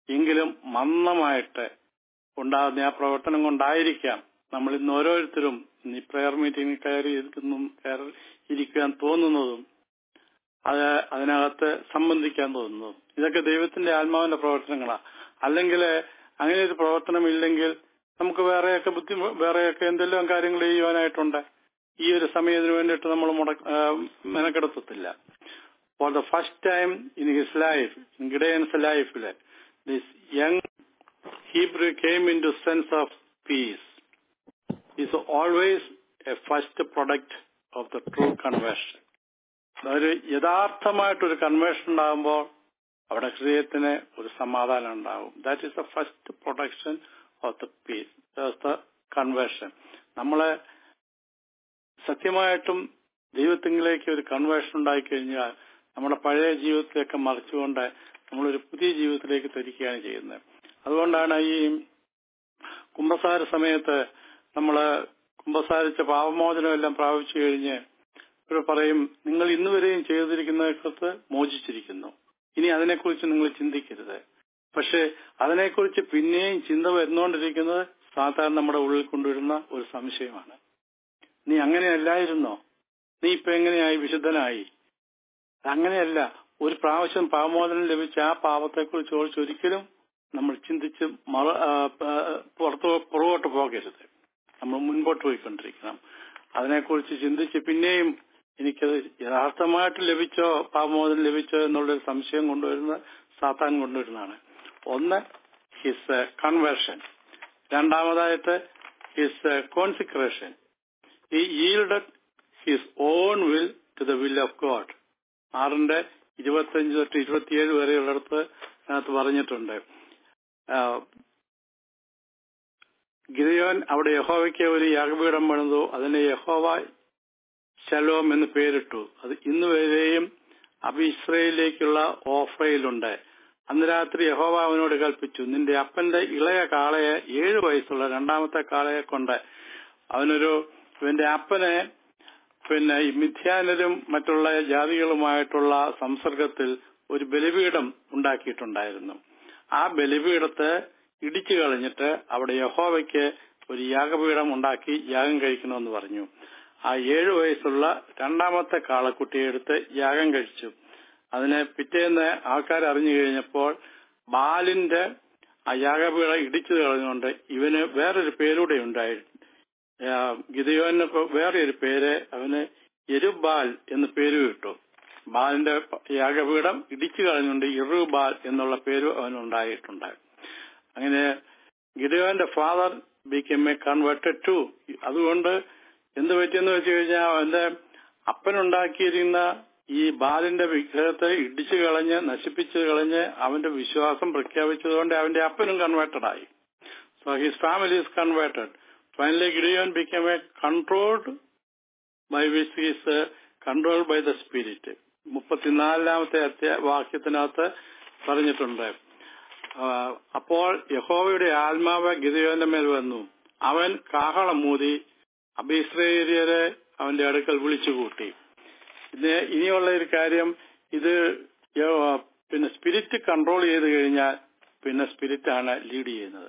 എങ്കിലും മന്ദമായിട്ട് ഉണ്ടാകുന്ന ആ പ്രവർത്തനം കൊണ്ടായിരിക്കാം നമ്മൾ ഇന്ന് ഓരോരുത്തരും ഈ പ്രെയർ മീറ്റിംഗിൽ കയറി ഇരിക്കുന്നു കയറി ഇരിക്കാൻ തോന്നുന്നതും അത് അതിനകത്ത് സംബന്ധിക്കാൻ തോന്നുന്നതും ഇതൊക്കെ ദൈവത്തിന്റെ ആത്മാവിന്റെ പ്രവർത്തനങ്ങളാണ് അല്ലെങ്കിൽ അങ്ങനെ ഒരു പ്രവർത്തനം ഇല്ലെങ്കിൽ നമുക്ക് വേറെയൊക്കെ ബുദ്ധിമു വേറെയൊക്കെ എന്തെല്ലാം കാര്യങ്ങൾ ചെയ്യുവാനായിട്ടുണ്ട് ഈ ഒരു സമയത്തിന് വേണ്ടിയിട്ട് നമ്മൾ മുട മെനക്കെടുത്തത്തില്ല for the first time in his life in Gideon's ലൈഫില് this young Hebrew came in to sense of peace is always a first product of the true conversion ഒരു യഥാർത്ഥമായിട്ടൊരു കൺവേർഷൻ ഉണ്ടാകുമ്പോൾ അവിടെ ഹൃദയത്തിന് ഒരു സമാധാനം ഉണ്ടാകും that is the first production of the peace the conversion നമ്മളെ സത്യമായിട്ടും ദൈവത്തിങ്കിലേക്ക് ഒരു കൺവേർഷൻ ഉണ്ടായി കഴിഞ്ഞാൽ നമ്മുടെ പഴയ ജീവിതത്തിലേക്ക് മറിച്ചുകൊണ്ട് നമ്മളൊരു പുതിയ ജീവിതത്തിലേക്ക് തിരിക്കുകയാണ് ചെയ്യുന്നത് അതുകൊണ്ടാണ് ഈ കുംഭസാര സമയത്ത് നമ്മള് കുംഭസാരിച്ച പാപമോചനം എല്ലാം പ്രാപിച്ചു കഴിഞ്ഞ് ഇവർ പറയും നിങ്ങൾ ഇന്നുവരെയും ചെയ്തിരിക്കുന്നതിനകത്ത് മോചിച്ചിരിക്കുന്നു ഇനി അതിനെക്കുറിച്ച് നിങ്ങൾ ചിന്തിക്കരുത് പക്ഷെ അതിനെക്കുറിച്ച് പിന്നെയും ചിന്ത വരുന്നുകൊണ്ടിരിക്കുന്നത് സാധാരണ നമ്മുടെ ഉള്ളിൽ കൊണ്ടുവരുന്ന ഒരു സംശയമാണ് നീ അങ്ങനെയല്ലായിരുന്നോ നീ ഇപ്പൊ എങ്ങനെയായി വിശുദ്ധനായി അങ്ങനെയല്ല ഒരു പ്രാവശ്യം പാപമോചനം ലഭിച്ച ആ പാപത്തെക്കുറിച്ച് ചോദിച്ച് ഒരിക്കലും നമ്മൾ ചിന്തിച്ച് മറ പുറത്തു പുറകോട്ട് പോകരുത് നമ്മൾ മുൻപോട്ട് പോയിക്കൊണ്ടിരിക്കണം അതിനെക്കുറിച്ച് ചിന്തിച്ച് പിന്നെയും എനിക്കത് യഥാർത്ഥമായിട്ട് ലഭിച്ചോ പാപമോചനം ലഭിച്ചോ എന്നുള്ളൊരു സംശയം കൊണ്ടുവരുന്ന സാത്താൻ കൊണ്ടുവരുന്നതാണ് ഒന്ന് ഹിസ് കൺവേർഷൻ രണ്ടാമതായിട്ട് his consecration he yielded his own will to the will of God ആറിന്റെ ഇരുപത്തിയഞ്ച് തൊട്ട് ഇരുപത്തിയേഴ് വരെയുള്ളിടത്ത് അതിനകത്ത് പറഞ്ഞിട്ടുണ്ട് ഗിരിയോൻ അവിടെ യഹോവയ്ക്ക് ഒരു യാഗപീഠം പണിതു അതിന് യഹോവ ശലോം എന്ന് പേരിട്ടു അത് ഇന്ന് വരെയും അബിസ്രയിലേക്കുള്ള ഓഫ്രയിലുണ്ട് അന്ന് രാത്രി യഹോവ അവനോട് കൽപ്പിച്ചു നിന്റെ അപ്പന്റെ ഇളയ കാളയെ ഏഴു വയസ്സുള്ള രണ്ടാമത്തെ കാളയെ കൊണ്ട് അവനൊരു ഇവന്റെ അപ്പനെ പിന്നെ ഈ മിഥ്യാനരും മറ്റുള്ള ജാതികളുമായിട്ടുള്ള സംസർഗത്തിൽ ഒരു ബലിപീഠം ഉണ്ടാക്കിയിട്ടുണ്ടായിരുന്നു ആ ബലിപീഠത്തെ ഇടിച്ചു കളഞ്ഞിട്ട് അവിടെ യഹോവയ്ക്ക് ഒരു യാഗപീഠം ഉണ്ടാക്കി യാഗം കഴിക്കണമെന്ന് പറഞ്ഞു ആ ഏഴു വയസ്സുള്ള രണ്ടാമത്തെ കാളക്കുട്ടിയെ എടുത്ത് യാഗം കഴിച്ചു അതിനെ പിറ്റേന്ന് ആൾക്കാർ അറിഞ്ഞു കഴിഞ്ഞപ്പോൾ ബാലിന്റെ ആ യാഗപീഠം ഇടിച്ചു കളഞ്ഞുകൊണ്ട് ഇവന് വേറൊരു പേരൂടെ ഉണ്ടായിരുന്നു ഗിതയോന് വേറെ ഒരു പേര് അവന് എരുബാൽ എന്ന് പേര് കിട്ടു ബാലിന്റെ യാഗപീഠം ഇടിച്ചു കളഞ്ഞുകൊണ്ട് ഇറുബാൽ എന്നുള്ള പേര് അവനുണ്ടായിട്ടുണ്ട് അങ്ങനെ ഗിതയോന്റെ father become a converted too അതുകൊണ്ട് എന്ത് പറ്റിയെന്ന് വെച്ച് കഴിഞ്ഞാൽ അവന്റെ അപ്പനുണ്ടാക്കിയിരുന്ന ഈ ബാലിന്റെ വിഗ്രഹത്തെ ഇടിച്ചു കളഞ്ഞ് നശിപ്പിച്ചു കളഞ്ഞ് അവന്റെ വിശ്വാസം പ്രഖ്യാപിച്ചതുകൊണ്ട് അവന്റെ അപ്പനും കൺവേർട്ടഡ് ആയി so his family is converted finally Gideon become a controlled by which is controlled by the spirit മുപ്പത്തിനാലാമത്തെ വാക്യത്തിനകത്ത് പറഞ്ഞിട്ടുണ്ട് അപ്പോൾ യഹോവയുടെ ആത്മാവ് ഗിതയോന്റെ മേൽ വന്നു അവൻ കാഹളം മൂതി അഭിശ്രേയരെ അവന്റെ അടുക്കൽ വിളിച്ചുകൂട്ടി ഇത് ഇനിയുള്ള ഒരു കാര്യം ഇത് പിന്നെ സ്പിരിറ്റ് കൺട്രോൾ ചെയ്ത് കഴിഞ്ഞാൽ പിന്നെ സ്പിരിറ്റ് ആണ് ലീഡ് ചെയ്യുന്നത്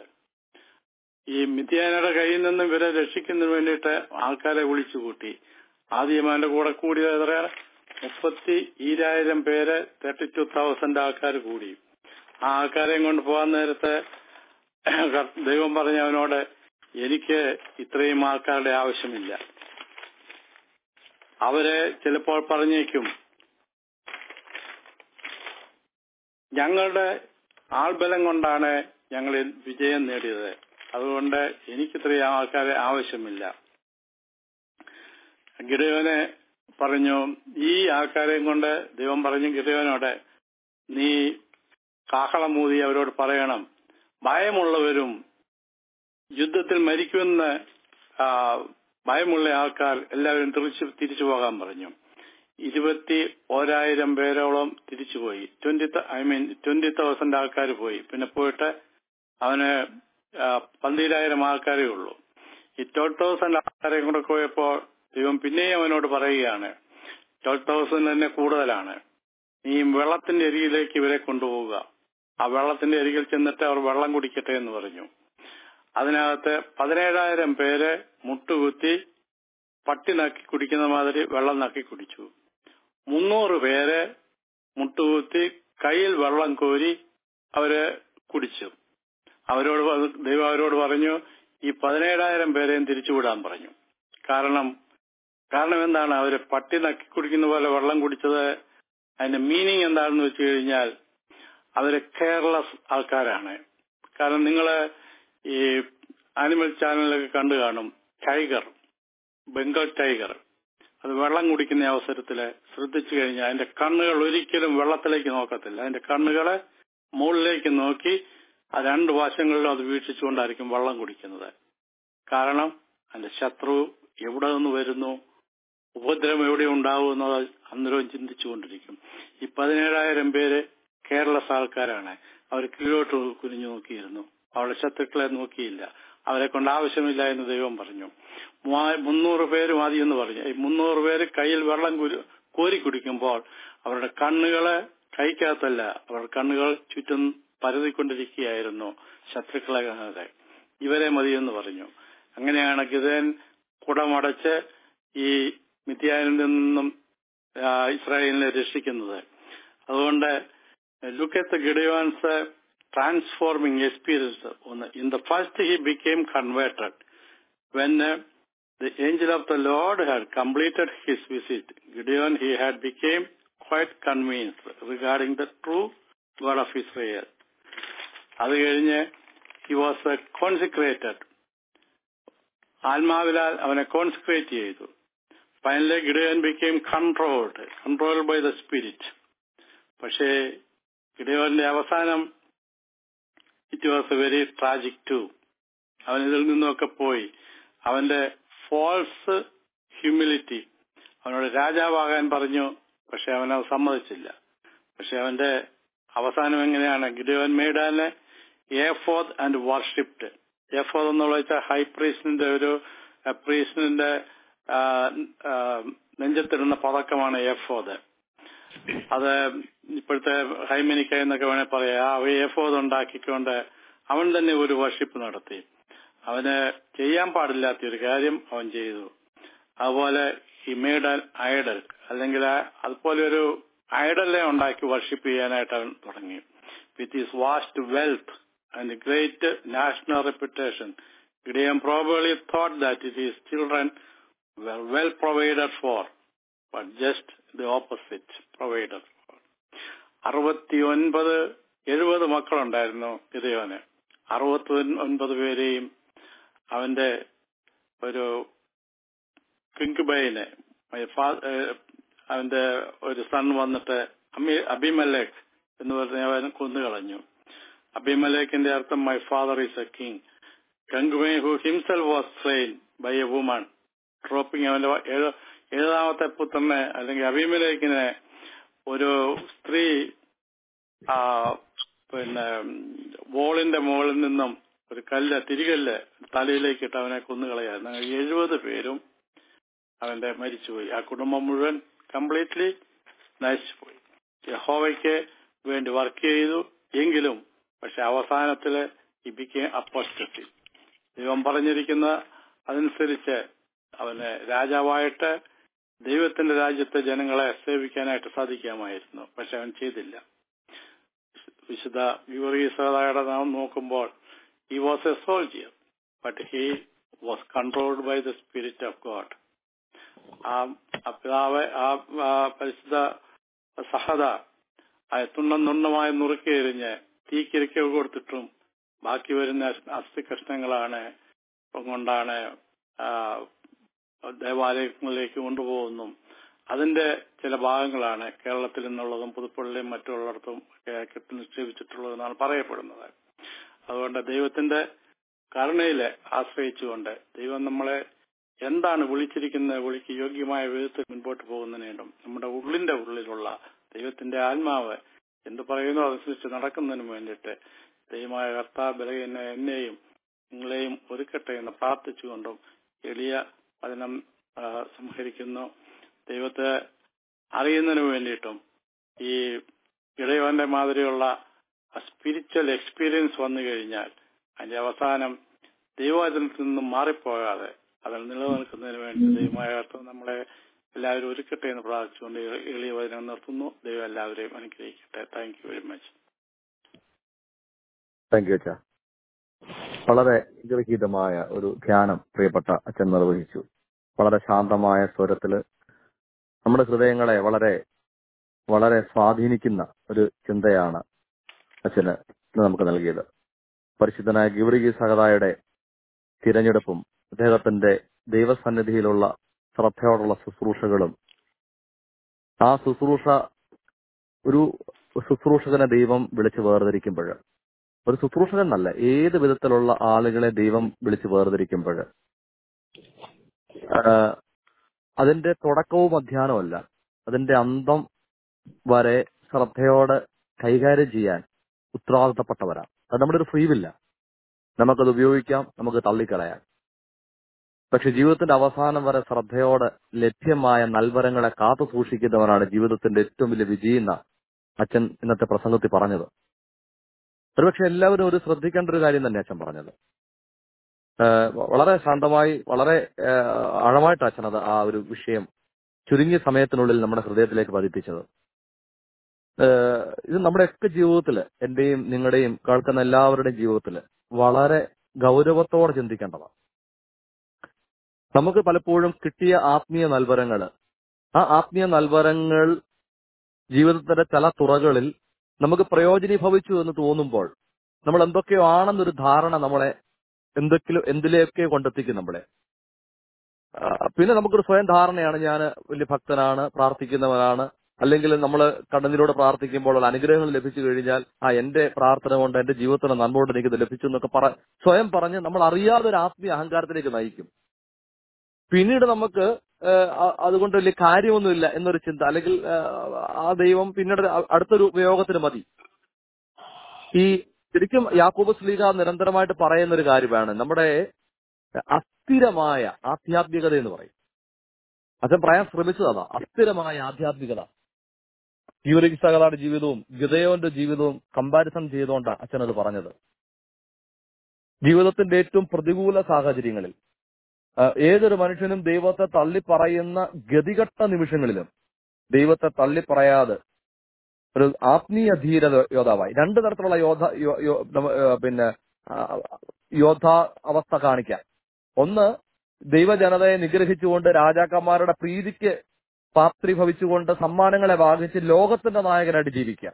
ഈ മിഥ്യാനയുടെ കയ്യിൽ നിന്നും ഇവരെ രക്ഷിക്കുന്നതിന് വേണ്ടിയിട്ട് ആൾക്കാരെ വിളിച്ചുകൂട്ടി ആദ്യം അവന്റെ കൂടെ കൂടിയത് എത്ര മുപ്പത്തി ഈരായിരം പേര് തേർട്ടി ടു തൗസൻഡ് ആൾക്കാർ കൂടി ആ ആൾക്കാരെയും കൊണ്ട് പോകാൻ നേരത്തെ ദൈവം പറഞ്ഞ അവനോട് എനിക്ക് ഇത്രയും ആൾക്കാരുടെ ആവശ്യമില്ല അവരെ ചിലപ്പോൾ പറഞ്ഞേക്കും ഞങ്ങളുടെ ആൾബലം കൊണ്ടാണ് ഞങ്ങൾ വിജയം നേടിയത് അതുകൊണ്ട് എനിക്ക് ഇത്രയും ആൾക്കാരെ ആവശ്യമില്ല ഗിഡയോനെ പറഞ്ഞു ഈ ആൾക്കാരെയും കൊണ്ട് ദൈവം പറഞ്ഞു ഗിഡയോനോട് നീ കാഹളം മൂതി അവരോട് പറയണം ഭയമുള്ളവരും യുദ്ധത്തിൽ മരിക്കുമെന്ന് ഭയമുള്ള ആൾക്കാർ എല്ലാവരും തിരിച്ചു തിരിച്ചു പോകാൻ പറഞ്ഞു ഇരുപത്തി ഓരായിരം പേരോളം തിരിച്ചുപോയി twenty I mean twenty thousand ആൾക്കാർ പോയി പിന്നെ പോയിട്ട് അവന് പന്തിരായിരം ആൾക്കാരേ ഉള്ളൂ ഈ ട്വൽവ് തൗസൻഡ് ആൾക്കാരെ കൂടെ പോയപ്പോൾ ദൈവം പിന്നെയും അവനോട് പറയുകയാണ് ട്വൽവ് തൗസൻഡ് തന്നെ കൂടുതലാണ് നീ വെള്ളത്തിന്റെ അരിയിലേക്ക് ഇവരെ കൊണ്ടുപോവുക ആ വെള്ളത്തിന്റെ അരികിൽ ചെന്നിട്ട് അവർ വെള്ളം കുടിക്കട്ടെ എന്ന് പറഞ്ഞു അതിനകത്ത് പതിനേഴായിരം പേര് മുട്ടുകുത്തി പട്ടി നക്കി കുടിക്കുന്ന മാതിരി വെള്ളം നക്കി കുടിച്ചു മുന്നൂറ് പേര് മുട്ടുകുത്തി കയ്യിൽ വെള്ളം കോരി അവര് കുടിച്ചു അവരോട് പ- ദൈവം അവരോട് പറഞ്ഞു ഈ പതിനേഴായിരം പേരെയും തിരിച്ചുവിടാൻ പറഞ്ഞു കാരണം കാരണം എന്താണ് അവര് പട്ടി നക്കി കുടിക്കുന്ന പോലെ വെള്ളം കുടിച്ചത് അതിന്റെ മീനിങ് എന്താണെന്ന് വെച്ച് കഴിഞ്ഞാൽ അവര് കെയർലെസ് ആൾക്കാരാണ് കാരണം നിങ്ങൾ ഈ ആനിമൽ ചാനലൊക്കെ കണ്ടു കാണും ടൈഗർ ബംഗാൾ ടൈഗർ അത് വെള്ളം കുടിക്കുന്ന അവസരത്തില് ശ്രദ്ധിച്ചു കഴിഞ്ഞാൽ അതിന്റെ കണ്ണുകൾ ഒരിക്കലും വെള്ളത്തിലേക്ക് നോക്കത്തില്ല അതിന്റെ കണ്ണുകളെ മുകളിലേക്ക് നോക്കി ആ രണ്ട് വശങ്ങളിലും അത് വീക്ഷിച്ചുകൊണ്ടായിരിക്കും വെള്ളം കുടിക്കുന്നത് കാരണം അതിന്റെ ശത്രു എവിടെ നിന്ന് വരുന്നു ഉപദ്രവം എവിടെ ഉണ്ടാവും എന്നത് അന്നേരവും ചിന്തിച്ചുകൊണ്ടിരിക്കും ഈ പതിനേഴായിരം പേര് കേരളസ് ആൾക്കാരാണ് അവർ കീഴോട്ട് കുനിഞ്ഞു നോക്കിയിരുന്നു അവരുടെ ശത്രുക്കളെ നോക്കിയില്ല അവരെ കൊണ്ട് ആവശ്യമില്ല എന്ന് ദൈവം പറഞ്ഞു മൂവാ- മുന്നൂറ് പേര് മതി എന്ന് പറഞ്ഞു ഈ മുന്നൂറ് പേര് കയ്യിൽ വെള്ളം കുരു- കോരി കുടിക്കുമ്പോൾ അവരുടെ കണ്ണുകളെ കൈക്കകത്തല്ല അവരുടെ കണ്ണുകൾ ചുറ്റും പരതിക്കൊണ്ടിരിക്കുകയായിരുന്നു ശത്രുക്കളെ കാണാതെ ഇവരെ മതി എന്ന് പറഞ്ഞു അങ്ങനെയാണ് ഗിതൻ കുടമടച്ച് ഈ മിഥ്യാനിൽ നിന്നും ആ, ഇസ്രായേലിനെ രക്ഷിക്കുന്നത് അതുകൊണ്ട് look at the Gideon's transforming experience ഒന്ന് in the first he became converted when uh, the angel of the Lord had completed his visit, Gideon he had became quite convinced regarding the true God of Israel. അത് കഴിഞ്ഞ് he was consecrated ആത്മാവിലാൽ അവനെ consecrate ചെയ്തു finally Gideon became controlled controlled by the spirit പക്ഷേ ഗിഡയോന്റെ അവസാനം it was a very tragic to അവൻ ഇതിൽ നിന്നൊക്കെ പോയി അവന്റെ ഫോൾസ് ഹ്യൂമിലിറ്റി അവനോട് രാജാവാകാൻ പറഞ്ഞു പക്ഷെ അവൻ അത് സമ്മതിച്ചില്ല പക്ഷെ അവന്റെ അവസാനം എങ്ങനെയാണ് ഗിഡോൻ മേഡാന് എഫോദ് ആൻഡ് വർഷിപ്ഡ് എഫോദ് എന്നുള്ള വെച്ചാൽ ഹൈ പ്രീസ്റ്റിന്റെ ഒരു പ്രീസ്റ്റിന്റെ നെഞ്ചത്തിടുന്ന പതക്കമാണ് എഫോദ് അത് ഇപ്പോഴത്തെ ഹൈമിനിക്ക എന്നൊക്കെ വേണേൽ പറയാം ആ എഫോദ് ഉണ്ടാക്കിക്കൊണ്ട് അവൻ തന്നെ ഒരു വർഷിപ്പ് നടത്തി അവന് ചെയ്യാൻ പാടില്ലാത്ത ഒരു കാര്യം അവൻ ചെയ്തു അതുപോലെ ഹി മേഡ് ആൻ ഐഡൽ അല്ലെങ്കിൽ ആ- അതുപോലെ ഒരു ഐഡലിനെ ഉണ്ടാക്കി വർഷിപ്പ് ചെയ്യാനായിട്ട് അവൻ തുടങ്ങി with his vast wealth and great national reputation ഇടിയം probably thought that it is children well provided for but just the opposite provided for അറുപത്തി ഒൻപത് എഴുപത് മക്കളുണ്ടായിരുന്നു ഗിതയോന് അറുപത്തി ഒൻപത് പേരെയും അവന്റെ ഒരു കിങ്കുബൈനെ അവന്റെ ഒരു സൺ വന്നിട്ട് അമി- അബിമലേഖ് എന്ന് പറഞ്ഞ അവൻ കൊന്നുകളഞ്ഞു അബിമലേഖിന്റെ അർത്ഥം my father is a king concubine who himself was slain by a woman dropping അവന്റെ ഏഴ- ഏഴാമത്തെ പുത്രനെ അല്ലെങ്കിൽ അബിമലേഖിനെ ഒരു സ്ത്രീ ആ പിന്നെ വോളിന്റെ മുകളിൽ നിന്നും ഒരു കല്ല് തിരികല്ല് തലയിലേക്ക് ഇട്ട് അവനെ കൊന്നുകളയായിരുന്നു അങ്ങനെ എഴുപത് പേരും അവന്റെ മരിച്ചുപോയി ആ കുടുംബം മുഴുവൻ കംപ്ലീറ്റ്ലി നശിച്ചുപോയി യഹോവയ്ക്ക് വേണ്ടി വർക്ക് ചെയ്തു എങ്കിലും പക്ഷെ അവസാനത്തില് ഇബിക്ക് അപ്പോസ്റ്റത്തി ദൈവം പറഞ്ഞിരിക്കുന്ന അതനുസരിച്ച് അവന് രാജാവായിട്ട് ദൈവത്തിന്റെ രാജ്യത്തെ ജനങ്ങളെ സേവിക്കാനായിട്ട് സാധിക്കാമായിരുന്നു പക്ഷെ അവൻ ചെയ്തില്ല വിശുദ്ധ വിവറീസയുടെ നാം നോക്കുമ്പോൾ he was a soldier, but he was controlled by the Spirit of God. ആ ആ പിതാവ് ആ ആ പരിശുദ്ധ സഹത ആ തുണ്ണം തുണ്ടമായി നുറുക്കി എറിഞ്ഞ് തീക്കിരയ്ക്ക് കൊടുത്തിട്ടും ബാക്കി വരുന്ന അസ്ഥി കഷ്ണങ്ങളാണ് കൊണ്ടാണ് ആ, ദേവാലയങ്ങളിലേക്ക് കൊണ്ടുപോകുന്നു അതിന്റെ ചില ഭാഗങ്ങളാണ് കേരളത്തിൽ നിന്നുള്ളതും പുതുപ്പള്ളിയും മറ്റുള്ളിടത്തും ഒക്കെ കെട്ടി നിക്ഷേപിച്ചിട്ടുള്ളതെന്നാണ് പറയപ്പെടുന്നത് അതുകൊണ്ട് ദൈവത്തിന്റെ കരുണയിലെ ആശ്രയിച്ചുകൊണ്ട് ദൈവം നമ്മളെ എന്താണ് വിളിച്ചിരിക്കുന്നത് വിളിക്ക് യോഗ്യമായ വിധത്തിൽ മുൻപോട്ട് പോകുന്നതിനും നമ്മുടെ ഉള്ളിന്റെ ഉള്ളിലുള്ള ദൈവത്തിന്റെ ആത്മാവ് എന്ത് പറയുന്നു അതനുസരിച്ച് നടക്കുന്നതിന് വേണ്ടിയിട്ട് ദൈവമായ കർത്താവ് ബലഹീന എന്നെയും നിങ്ങളെയും ഒരുക്കട്ടെ എന്ന് പ്രാർത്ഥിച്ചുകൊണ്ടും എളിയ വചനം ആ, സംഹരിക്കുന്നു ദൈവത്തെ അറിയുന്നതിന് വേണ്ടിയിട്ടും ഈ ഇടയവന്റെ മാതിരിയുള്ള ആ സ്പിരിച്വൽ എക്സ്പീരിയൻസ് വന്നു കഴിഞ്ഞാൽ അതിന്റെ അവസാനം ദൈവവചനത്തിൽ നിന്നും മാറിപ്പോകാതെ അതിൽ നിലനിൽക്കുന്നതിന് വേണ്ടി ദൈവമായ കർത്താവ് നമ്മളെ എല്ലാവരും ഒരുക്കട്ടെ എന്ന് പ്രാർത്ഥിച്ചുകൊണ്ട് ഈ എളിയ വചനം നിർത്തുന്നു ദൈവം എല്ലാവരെയും അനുഗ്രഹിക്കട്ടെ thank you very much thank you അച്ഛ വളരെ ഗൃഹീതമായ ഒരു ധ്യാനം പ്രിയപ്പെട്ട അച്ഛൻ നിർവഹിച്ചു വളരെ ശാന്തമായ സ്വരത്തില് നമ്മുടെ ഹൃദയങ്ങളെ വളരെ വളരെ സ്വാധീനിക്കുന്ന ഒരു ചിന്തയാണ് അച്ഛന് ഇന്ന് നമുക്ക് നൽകിയത് പരിശുദ്ധനായ ഗിവറിഗി സഹതായുടെ തിരഞ്ഞെടുപ്പും അദ്ദേഹത്തിന്റെ ദൈവസന്നിധിയിലുള്ള ശ്രദ്ധയോടുള്ള ശുശ്രൂഷകളും ആ ശുശ്രൂഷ ഒരു ശുശ്രൂഷകനെ ദൈവം വിളിച്ച് വേർതിരിക്കുമ്പോൾ ഒരു ശുശ്രൂഷകൻ എന്നല്ല ഏത് വിധത്തിലുള്ള ആളുകളെ ദൈവം വിളിച്ച് വേർതിരിക്കുമ്പോൾ അതിന്റെ തുടക്കവും അധ്യാനമല്ല അതിന്റെ അന്തം വരെ ശ്രദ്ധയോടെ കൈകാര്യം ചെയ്യാൻ ഉത്തരവാദിത്തപ്പെട്ടവരാണ് അത് നമ്മുടെ ഒരു ഫ്രീവില്ല നമുക്കത് ഉപയോഗിക്കാം നമുക്ക് തള്ളിക്കളയാം പക്ഷെ ജീവിതത്തിന്റെ അവസാനം വരെ ശ്രദ്ധയോടെ ലഭ്യമായ നൽവരങ്ങളെ കാത്തു സൂക്ഷിക്കുന്നവനാണ് ജീവിതത്തിന്റെ ഏറ്റവും വലിയ വിജയിന്ന അച്ഛൻ ഇന്നത്തെ പ്രസംഗത്തിൽ പറഞ്ഞത് ഒരുപക്ഷെ എല്ലാവരും ഒരു ശ്രദ്ധിക്കേണ്ട ഒരു കാര്യം തന്നെ അച്ഛൻ പറഞ്ഞത് ഏഹ് വളരെ ശാന്തമായി വളരെ ഏഹ് ആഴമായിട്ട് അച്ഛൻ അത് ആ ഒരു വിഷയം ചുരുങ്ങിയ സമയത്തിനുള്ളിൽ നമ്മുടെ ഹൃദയത്തിലേക്ക് പതിപ്പിച്ചത് ഏഹ് ഇത് നമ്മുടെയൊക്കെ ജീവിതത്തിൽ എന്റെയും നിങ്ങളുടെയും കേൾക്കുന്ന എല്ലാവരുടെയും ജീവിതത്തിൽ വളരെ ഗൗരവത്തോടെ ചിന്തിക്കേണ്ടതാണ് നമുക്ക് പലപ്പോഴും കിട്ടിയ ആത്മീയ നൽവരങ്ങൾ ആ ആത്മീയ നൽവരങ്ങൾ ജീവിതത്തിന്റെ ചില തുറകളിൽ നമുക്ക് പ്രയോജനീഭവിച്ചു എന്ന് തോന്നുമ്പോൾ നമ്മൾ എന്തൊക്കെയോ ആണെന്നൊരു ധാരണ നമ്മളെ എന്തൊക്കെയോ എന്തിലേക്കോ കൊണ്ടെത്തിക്കും നമ്മളെ ആ, പിന്നെ നമുക്കൊരു സ്വയം ധാരണയാണ് ഞാൻ വലിയ ഭക്തനാണ് പ്രാർത്ഥിക്കുന്നവനാണ് അല്ലെങ്കിൽ നമ്മൾ കണ്ണനിലൂടെ പ്രാർത്ഥിക്കുമ്പോൾ ഉള്ള അനുഗ്രഹങ്ങൾ ലഭിച്ചു കഴിഞ്ഞാൽ ആ എന്റെ പ്രാർത്ഥന കൊണ്ട് എന്റെ ജീവിതത്തിന് നന്മ കൊണ്ട് എനിക്കിത് ലഭിച്ചു എന്നൊക്കെ പറ സ്വയം പറഞ്ഞ് നമ്മൾ അറിയാതെ ഒരു ആത്മീയ അഹങ്കാരത്തിലേക്ക് നയിക്കും പിന്നീട് നമുക്ക് ഏഹ്, അ- അതുകൊണ്ട് വലിയ കാര്യമൊന്നുമില്ല എന്നൊരു ചിന്ത അല്ലെങ്കിൽ ഏഹ്, ആ ദൈവം പിന്നീട് അ- അടുത്തൊരു ഉപയോഗത്തിന് മതി ഈ ശരിക്കും യാക്കോബ് സ്ലീഗ നിരന്തരമായിട്ട് പറയുന്ന ഒരു കാര്യമാണ് നമ്മുടെ അസ്ഥിരമായ ആധ്യാത്മികത എന്ന് പറയും അച്ഛൻ പറയാൻ ശ്രമിച്ചത് അതാ അസ്ഥിരമായ ആധ്യാത്മികത ജീവരകിസകളുടെ ജീവിതവും ഗിതയോന്റെ ജീവിതവും കമ്പാരിസൺ ചെയ്തുകൊണ്ടാണ് അച്ഛൻ അത് പറഞ്ഞത് ജീവിതത്തിന്റെ ഏറ്റവും പ്രതികൂല സാഹചര്യങ്ങളിൽ ആ, ഏതൊരു മനുഷ്യനും ദൈവത്തെ തള്ളി പറയുന്ന ഗതികെട്ട നിമിഷങ്ങളിലും ദൈവത്തെ തള്ളി പറയാതെ ഒരു ആത്മീയ ധീര യോദ്ധാവായി രണ്ടു തരത്തിലുള്ള യോധ യോ- യോ- നമ്മ- ഏ, പിന്നെ ആ, യോദ്ധാ അവസ്ഥ കാണിക്കാം ഒന്ന് ദൈവജനതയെ നിഗ്രഹിച്ചുകൊണ്ട് രാജാക്കന്മാരുടെ പ്രീതിക്ക് പാത്രീഭവിച്ചുകൊണ്ട് സമ്മാനങ്ങളെ വാങ്ങിച്ച് ലോകത്തിന്റെ നായകനായിട്ട് ജീവിക്കാം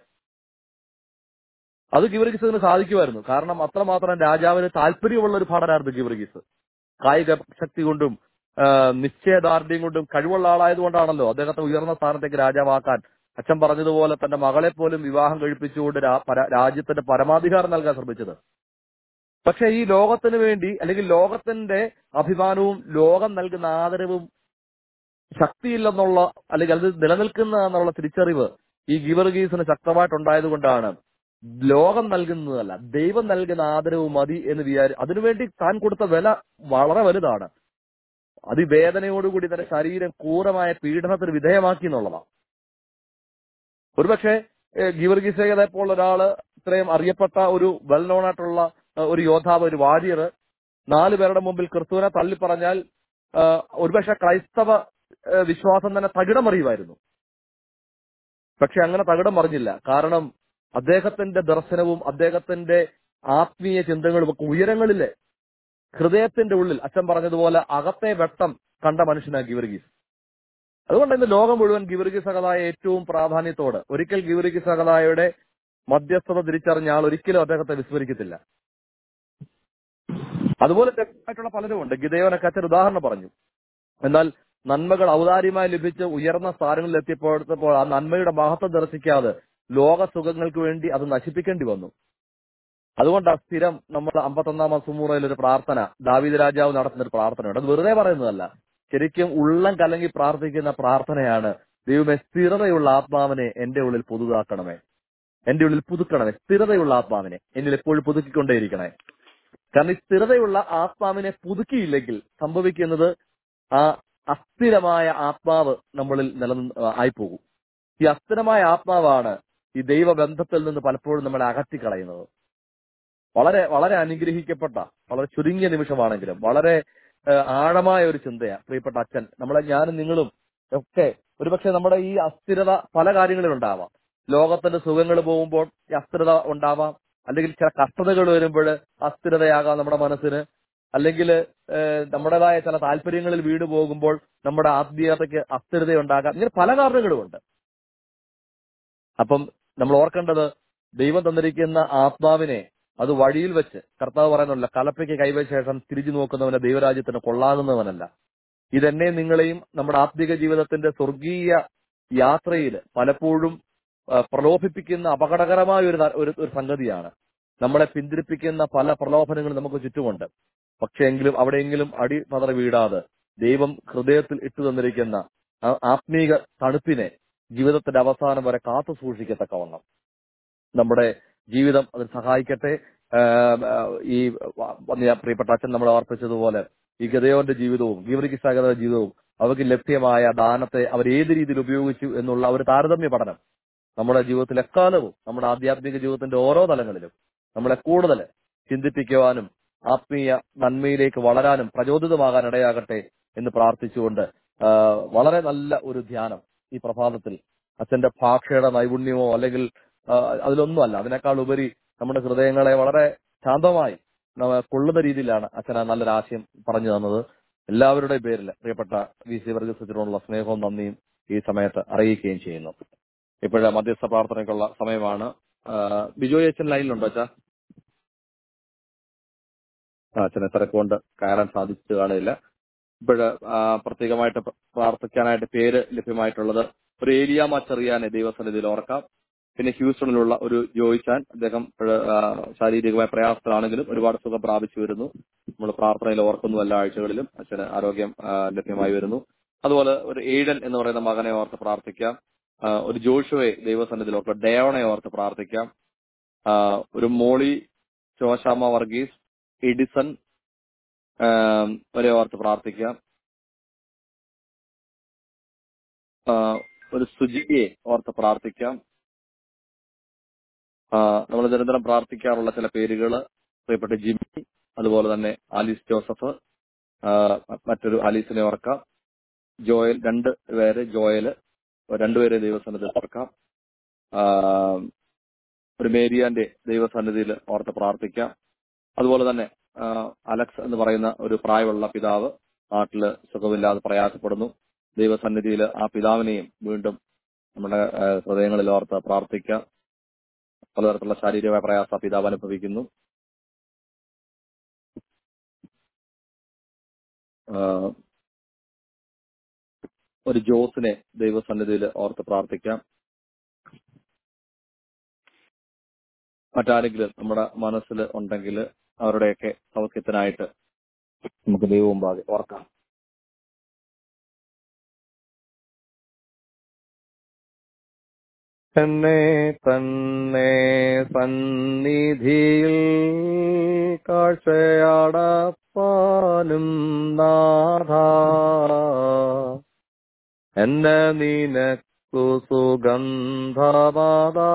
അത് ഗിവർഗീസിന് സാധിക്കുമായിരുന്നു കാരണം അത്രമാത്രം രാജാവിന് താല്പര്യമുള്ള ഒരു ഭടനായിരുന്നു ഗിവർഗീസ് കായിക ശക്തി കൊണ്ടും ആ, നിശ്ചയദാർഢ്യം കൊണ്ടും കഴിവുള്ള ആളായതുകൊണ്ടാണല്ലോ അദ്ദേഹത്തെ ഉയർന്ന സ്ഥാനത്തേക്ക് രാജാവാക്കാൻ അച്ഛൻ പറഞ്ഞതുപോലെ തന്റെ മകളെ പോലും വിവാഹം കഴിപ്പിച്ചുകൊണ്ട് രാ- പര- രാജ്യത്തിന്റെ പരമാധികാരം നൽകാൻ ശ്രമിച്ചത് പക്ഷെ ഈ ലോകത്തിന് വേണ്ടി അല്ലെങ്കിൽ ലോകത്തിന്റെ അഭിമാനവും ലോകം നൽകുന്ന ആദരവും ശക്തിയില്ലെന്നുള്ള അല്ലെങ്കിൽ അത് നിലനിൽക്കുന്ന എന്നുള്ള തിരിച്ചറിവ് ഈ ഗിവർഗീസിന് ശക്തമായിട്ടുണ്ടായത് കൊണ്ടാണ് ലോകം നൽകുന്നതല്ല ദൈവം നൽകുന്ന ആദരവ് മതി എന്ന് വിചാരി അതിനുവേണ്ടി താൻ കൊടുത്ത വില വളരെ വലുതാണ് അതിവേദനയോടുകൂടി തന്റെ ശരീരം ക്രൂരമായ പീഡനത്തിന് വിധേയമാക്കി എന്നുള്ളതാണ് ഒരുപക്ഷെ ഗീവർഗീസേകതെ പോലുള്ള ഒരാള് ഇത്രയും അറിയപ്പെട്ട ഒരു വെൽ നോൺ ആയിട്ടുള്ള ഏഹ്, ഒരു യോദ്ധാവ് ഒരു വാരിയർ നാല് പേരുടെ മുമ്പിൽ ക്രിസ്തുവിനെ തള്ളി പറഞ്ഞാൽ ഏഹ്, ഒരുപക്ഷെ ക്രൈസ്തവ ഏഹ്, വിശ്വാസം തന്നെ തകിടം അറിയുമായിരുന്നു പക്ഷെ അങ്ങനെ തകിടം മറിഞ്ഞില്ല കാരണം അദ്ദേഹത്തിന്റെ ദർശനവും അദ്ദേഹത്തിന്റെ ആത്മീയ ചിന്തകളും ഒക്കെ ഉയരങ്ങളിലെ ഹൃദയത്തിന്റെ ഉള്ളിൽ അച്ഛൻ പറഞ്ഞതുപോലെ അകത്തെ വെട്ടം കണ്ട മനുഷ്യനാണ് ഗിവർഗീസ് അതുകൊണ്ട് ഇന്ന് ലോകം മുഴുവൻ ഗിവർഗി സഹതായ ഏറ്റവും പ്രാധാന്യത്തോട് ഒരിക്കൽ ഗിവർഗി സഹതായുടെ മധ്യസ്ഥത തിരിച്ചറിഞ്ഞ ആൾ ഒരിക്കലും അദ്ദേഹത്തെ വിസ്മരിക്കത്തില്ല അതുപോലെ തെറ്റായിട്ടുള്ള പലരും ഉണ്ട് ഗിതയോനൊക്കെ അച്ഛൻ ഉദാഹരണം പറഞ്ഞു എന്നാൽ നന്മകൾ ഔദാര്യമായി ലഭിച്ച് ഉയർന്ന സ്ഥാനങ്ങളിൽ എത്തിയപ്പോഴത്തപ്പോൾ ആ നന്മയുടെ മഹത്വം ദർശിക്കാതെ ലോക സുഖങ്ങൾക്ക് വേണ്ടി അത് നശിപ്പിക്കേണ്ടി വന്നു അതുകൊണ്ട് ആ സ്ഥിരം നമ്മൾ അമ്പത്തൊന്നാം സുമൂറയിൽ ഒരു പ്രാർത്ഥന ദാവീദ് രാജാവ് നടത്തുന്ന ഒരു പ്രാർത്ഥനയുണ്ട് അത് വെറുതെ പറയുന്നതല്ല ശരിക്കും ഉള്ളം കലങ്ങി പ്രാർത്ഥിക്കുന്ന പ്രാർത്ഥനയാണ് ദൈവമേ സ്ഥിരതയുള്ള ആത്മാവിനെ എന്റെ ഉള്ളിൽ പുതുതാക്കണമേ എന്റെ ഉള്ളിൽ പുതുക്കണമേ സ്ഥിരതയുള്ള ആത്മാവിനെ എന്നിൽ എപ്പോഴും പുതുക്കിക്കൊണ്ടേയിരിക്കണേ കാരണം ഈ സ്ഥിരതയുള്ള ആത്മാവിനെ പുതുക്കിയില്ലെങ്കിൽ സംഭവിക്കുന്നത് ആ അസ്ഥിരമായ ആത്മാവ് നമ്മളിൽ നിലനിന്ന് ആയിപ്പോകും ഈ അസ്ഥിരമായ ആത്മാവാണ് ഈ ദൈവബന്ധത്തിൽ നിന്ന് പലപ്പോഴും നമ്മളെ അകറ്റിക്കളയുന്നത് വളരെ വളരെ അനുഗ്രഹിക്കപ്പെട്ട വളരെ ചുരുങ്ങിയ നിമിഷമാണെങ്കിലും വളരെ ഏഹ്, ആഴമായ ഒരു ചിന്തയാണ് പ്രിയപ്പെട്ട അച്ഛൻ നമ്മളെ ഞാനും നിങ്ങളും ഒക്കെ ഒരുപക്ഷെ നമ്മുടെ ഈ അസ്ഥിരത പല കാര്യങ്ങളിലും ഉണ്ടാവാം ലോകത്തിന്റെ സുഖങ്ങൾ പോകുമ്പോൾ ഈ അസ്ഥിരത ഉണ്ടാവാം അല്ലെങ്കിൽ ചില കഷ്ടതകൾ വരുമ്പോൾ അസ്ഥിരതയാകാം നമ്മുടെ മനസ്സിന് അല്ലെങ്കിൽ നമ്മുടേതായ ചില താല്പര്യങ്ങളിൽ വീട് പോകുമ്പോൾ നമ്മുടെ ആത്മീയതയ്ക്ക് അസ്ഥിരതയുണ്ടാകാം ഇങ്ങനെ പല കാരണങ്ങളുമുണ്ട് അപ്പം നമ്മൾ ഓർക്കേണ്ടത് ദൈവം തന്നിരിക്കുന്ന ആത്മാവിനെ അത് വഴിയിൽ വെച്ച് കർത്താവ് പറയുന്നില്ല കലപ്പയ്ക്ക് കൈവച്ച ശേഷം തിരിച്ചു നോക്കുന്നവനെ ദൈവരാജ്യത്തിന് കൊള്ളാകുന്നവനല്ല ഇതെന്നെ നിങ്ങളെയും നമ്മുടെ ആത്മീക ജീവിതത്തിന്റെ സ്വർഗീയ യാത്രയിൽ പലപ്പോഴും ആ, പ്രലോഭിപ്പിക്കുന്ന അപകടകരമായ ഒരു ത- ഒരു ഒരു സംഗതിയാണ് നമ്മളെ പിന്തിരിപ്പിക്കുന്ന പല പ്രലോഭനങ്ങളും നമുക്ക് ചുറ്റുമുണ്ട് പക്ഷേ എങ്കിലും അവിടെയെങ്കിലും അടി പതറി വീഴാതെ ദൈവം ഹൃദയത്തിൽ ഇട്ടു തന്നിരിക്കുന്ന ആ ആത്മീക തണുപ്പിനെ ജീവിതത്തിന്റെ അവസാനം വരെ കാത്തു സൂക്ഷിക്കത്തക്കവണ്ണം നമ്മുടെ ജീവിതം അതിന് സഹായിക്കട്ടെ ആം, ആ, ഈ വ- വന്നിയ പ്രിയപ്പെട്ട അച്ഛൻ നമ്മളെ ഓർപ്പിച്ചതുപോലെ ഈ ഗതയോന്റെ ജീവിതവും ഗീവറിക്ക് സഹകരണ ജീവിതവും അവർക്ക് ലഭ്യമായ ദാനത്തെ അവർ ഏത് രീതിയിൽ ഉപയോഗിച്ചു എന്നുള്ള ഒരു താരതമ്യ പഠനം നമ്മുടെ ജീവിതത്തിൽ എക്കാലവും നമ്മുടെ ആധ്യാത്മിക ജീവിതത്തിന്റെ ഓരോ തലങ്ങളിലും നമ്മളെ കൂടുതൽ ചിന്തിപ്പിക്കുവാനും ആത്മീയ നന്മയിലേക്ക് വളരാനും പ്രചോദിതമാകാൻ ഇടയാകട്ടെ എന്ന് പ്രാർത്ഥിച്ചുകൊണ്ട് ആ, വളരെ നല്ല ഒരു ധ്യാനം ഈ പ്രഭാതത്തിൽ അച്ഛന്റെ ഭാഷയുടെ നൈപുണ്യമോ അല്ലെങ്കിൽ ആ, അതിലൊന്നുമല്ല അതിനേക്കാൾ ഉപരി നമ്മുടെ ഹൃദയങ്ങളെ വളരെ ശാന്തമായി നമ്മ കൊള്ളുന്ന രീതിയിലാണ് അച്ഛൻ ആ നല്ലൊരു ആശയം പറഞ്ഞു തന്നത് എല്ലാവരുടെയും പേരിൽ പ്രിയപ്പെട്ട വി സി വർഗീസിനോടുള്ള സ്നേഹവും നന്ദിയും ഈ സമയത്ത് അറിയിക്കുകയും ചെയ്യുന്നു ഇപ്പോഴ മധ്യസ്ഥ പ്രാർത്ഥനയ്ക്കുള്ള സമയമാണ് ആ, ബിജോയ് അച്ഛൻ ലൈനിലുണ്ടോ അച്ഛാ ആ, അച്ഛനെ തിരക്കുകൊണ്ട് കയറാൻ സാധിച്ചു കാണില്ല ഇപ്പോഴ് പ്രത്യേകമായിട്ട് പ്ര- പ്രാർത്ഥിക്കാനായിട്ട് പേര് ലഭ്യമായിട്ടുള്ളത് ഒരു ഏലിയാമ ചെറിയാനെ ദൈവസന്നിധിയിൽ ഓർക്കാം പിന്നെ ഹ്യൂസ്റ്റണിലുള്ള ഒരു ജോയിച്ചാൻ അദ്ദേഹം ഇപ്പോഴ് ആ, ശാരീരികമായ പ്രയാസത്തിലാണെങ്കിലും ഒരുപാട് സുഖം പ്രാപിച്ചു വരുന്നു നമ്മൾ പ്രാർത്ഥനയിൽ ഓർക്കുന്നു എല്ലാ ആഴ്ചകളിലും അച്ഛന് ആരോഗ്യം ആ, ലഭ്യമായി വരുന്നു അതുപോലെ ഒരു ഏഴൻ എന്ന് പറയുന്ന മകനെ ഓർത്ത് പ്രാർത്ഥിക്കാം ആ, ഒരു ജോഷുവെ ദൈവസന്നിധിയിൽ ഓർക്കാം ഡേവണെ ഓർത്ത് പ്രാർത്ഥിക്കാം ആ, ഒരു മോളി ശോശാമ വർഗീസ് എഡിസൺ ആ, വരെ ഓർത്ത് പ്രാർത്ഥിക്കാം ആ, ഒരു സുജിയെ ഓർത്ത് പ്രാർത്ഥിക്കാം നമ്മൾ നിരന്തരം പ്രാർത്ഥിക്കാറുള്ള ചില പേരുകൾ പ്രിയപ്പെട്ട ജിമ്മി അതുപോലെ തന്നെ ആലീസ് ജോസഫ് ആ, മറ്റൊരു ആലീസിനെ ഓർക്കാം ജോയൽ രണ്ട് പേര് ജോയല് രണ്ടുപേരെ ദൈവസന്നിധിയിൽ ഓർക്കാം ആ, ഒരു മേരിയാന്റെ ദൈവസന്നിധിയിൽ ഓർത്ത് പ്രാർത്ഥിക്കാം അതുപോലെ തന്നെ ആ, അലക്സ് എന്ന് പറയുന്ന ഒരു പ്രായമുള്ള പിതാവ് നാട്ടില് സുഖമില്ലാതെ പ്രയാസപ്പെടുന്നു ദൈവസന്നിധിയിൽ ആ പിതാവിനെയും വീണ്ടും നമ്മുടെ ആ, ഹൃദയങ്ങളിൽ ഓർത്ത് പ്രാർത്ഥിക്കാം പലതരത്തിലുള്ള ശാരീരികമായ പ്രയാസ പിതാവ് അനുഭവിക്കുന്നു ആ, ഒരു ജോസിനെ ദൈവസന്നിധിയിൽ ഓർത്ത് പ്രാർത്ഥിക്കാം മറ്റാരെങ്കിലും നമ്മുടെ മനസ്സിൽ ഉണ്ടെങ്കിൽ അവരുടെയൊക്കെ സൗഖ്യത്തിനായിട്ട് നമുക്ക് ദൈവവും ബാധി ഓർക്കാം എന്നെ തന്നെ സന്നിധിയിൽ കാഴ്ചയാടപ്പാനും നാഥ എന്നെ നിനക്കു സുഗന്ധമാതാ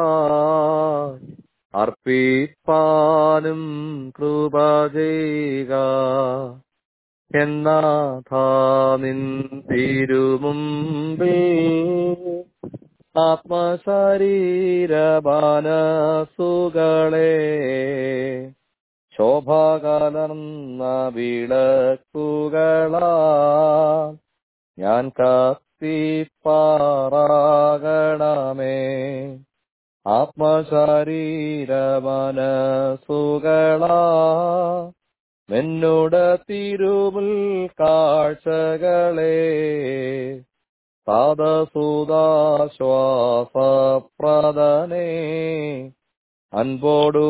അർപ്പിപ്പാനും കൃപ ചെയ്യുക എന്നാഥ നിൻ തിരുമുമ്പിൽ ആത്മശരീരബാനസുകളെ ശോഭ കലർന്ന വിളക്കുകളാ ഞാൻ കത്തിപ്പാറാകണമേ ആത്മശരീരമനസുകളാ എന്നോട് തിരുമുൽ കാഴ്ചകളെ പാദസുദാശ്വാസപ്രദനേ അൻപോടു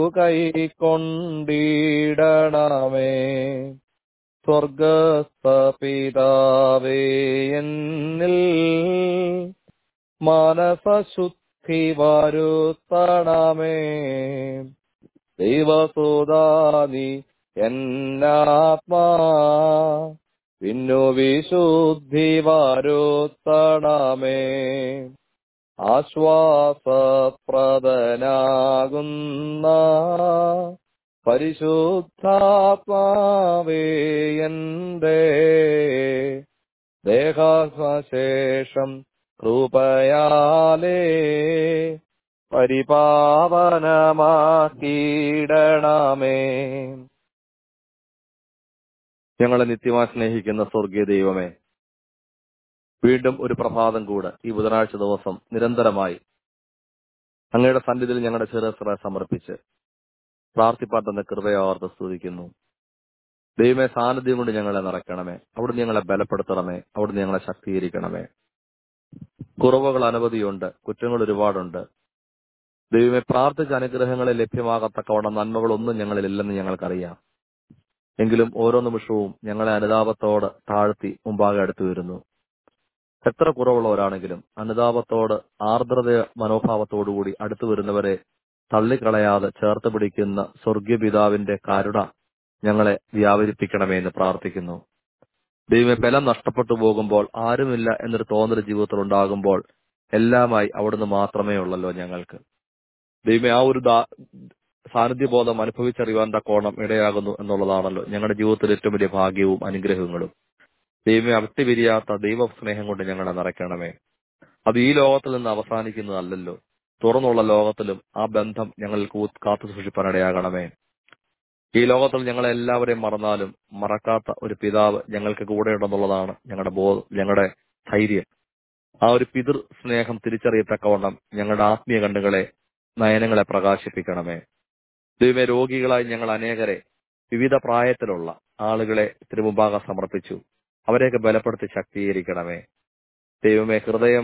കൈക്കൊണ്ടിടണമേ സ്വർഗസ്ഥ പിതാവേ എന്നിൽ മനസശുദ്ധി വരുത്തണമേ ദൈവസുതാനി എന്നാത്മാ പിന്നു വിശുദ്ധി വരുത്തണമേ ആശ്വാസപ്രദനാകുന്ന പരിശുദ്ധാത്മാവേ എന്റെ ദേഹാശേഷം കൃപയാലേ പരിപാവനമാക്കിയിടണമേ ഞങ്ങളെ നിത്യമായി സ്നേഹിക്കുന്ന സ്വർഗീയ ദൈവമേ വീണ്ടും ഒരു പ്രഭാതം കൂടെ ഈ ബുധനാഴ്ച ദിവസം നിരന്തരമായി അങ്ങയുടെ സന്നിധിയിൽ ഞങ്ങളുടെ ശിരസ്ര സമർപ്പിച്ച് പ്രാർത്ഥിപ്പാട്ടെന്ന കൃപയോർത്ത് സ്തുതിക്കുന്നു ദൈവമേ സാന്നിധ്യം കൊണ്ട് ഞങ്ങളെ നിറയ്ക്കണമേ അവിടുന്ന് ഞങ്ങളെ ബലപ്പെടുത്തണമേ അവിടുന്ന് ഞങ്ങളെ ശക്തീകരിക്കണമേ കുറവുകൾ അനവധിയുണ്ട് കുറ്റങ്ങൾ ഒരുപാടുണ്ട് ദൈവമേ പ്രാർത്ഥിച്ച അനുഗ്രഹങ്ങളെ ലഭ്യമാകത്തക്കവണ്ണം നന്മകളൊന്നും ഞങ്ങളിലില്ലെന്ന് ഞങ്ങൾക്കറിയാം എങ്കിലും ഓരോ നിമിഷവും ഞങ്ങളെ അനുതാപത്തോട് താഴ്ത്തി മുമ്പാകെ അടുത്തു വരുന്നു എത്ര കുറവുള്ളവരാണെങ്കിലും അനുതാപത്തോട് ആർദ്രത മനോഭാവത്തോടുകൂടി അടുത്തു വരുന്നവരെ തള്ളിക്കളയാതെ ചേർത്ത് പിടിക്കുന്ന സ്വർഗീയ പിതാവിന്റെ കരുണ ഞങ്ങളെ വ്യാപരിപ്പിക്കണമേ എന്ന് പ്രാർത്ഥിക്കുന്നു ദൈവമേ ബലം നഷ്ടപ്പെട്ടു പോകുമ്പോൾ ആരുമില്ല എന്നൊരു തോന്നൽ ജീവിതത്തിൽ ഉണ്ടാകുമ്പോൾ എല്ലാമായി അവിടുന്ന് മാത്രമേ ഉള്ളല്ലോ ഞങ്ങൾക്ക് ദൈവമേ ആ ഒരു ദാ- സാന്നിധ്യബോധം അനുഭവിച്ചറിയുവാൻ തക്കോണം ഇടയാകുന്നു എന്നുള്ളതാണല്ലോ ഞങ്ങളുടെ ജീവിതത്തിൽ ഏറ്റവും വലിയ ഭാഗ്യവും അനുഗ്രഹങ്ങളും ദൈവമേ അവിട്ടുപിരിയാത്ത ദൈവ സ്നേഹം കൊണ്ട് ഞങ്ങളെ നിറയ്ക്കണമേ അത് ഈ ലോകത്തിൽ നിന്ന് അവസാനിക്കുന്നതല്ലല്ലോ തുറന്നുള്ള ലോകത്തിലും ആ ബന്ധം ഞങ്ങളിൽ കൂ- കാത്തു സൂക്ഷിപ്പാനിടയാകണമേ ഈ ലോകത്തിൽ ഞങ്ങളെ എല്ലാവരെയും മറന്നാലും മറക്കാത്ത ഒരു പിതാവ് ഞങ്ങൾക്ക് കൂടെയുണ്ടെന്നുള്ളതാണ് ഞങ്ങളുടെ ബോ ഞങ്ങളുടെ ധൈര്യം ആ ഒരു പിതൃ സ്നേഹം തിരിച്ചറിയത്തക്കവണ്ണം ഞങ്ങളുടെ ആത്മീയ കണ്ണുകളെ നയനങ്ങളെ പ്രകാശിപ്പിക്കണമേ ദൈവമേ രോഗികളായി ഞങ്ങൾ അനേകരെ വിവിധ പ്രായത്തിലുള്ള ആളുകളെ തിരുമുമ്പാകെ സമർപ്പിച്ചു അവരെയൊക്കെ ബലപ്പെടുത്തി ശക്തീകരിക്കണമേ ദൈവമേ ഹൃദയം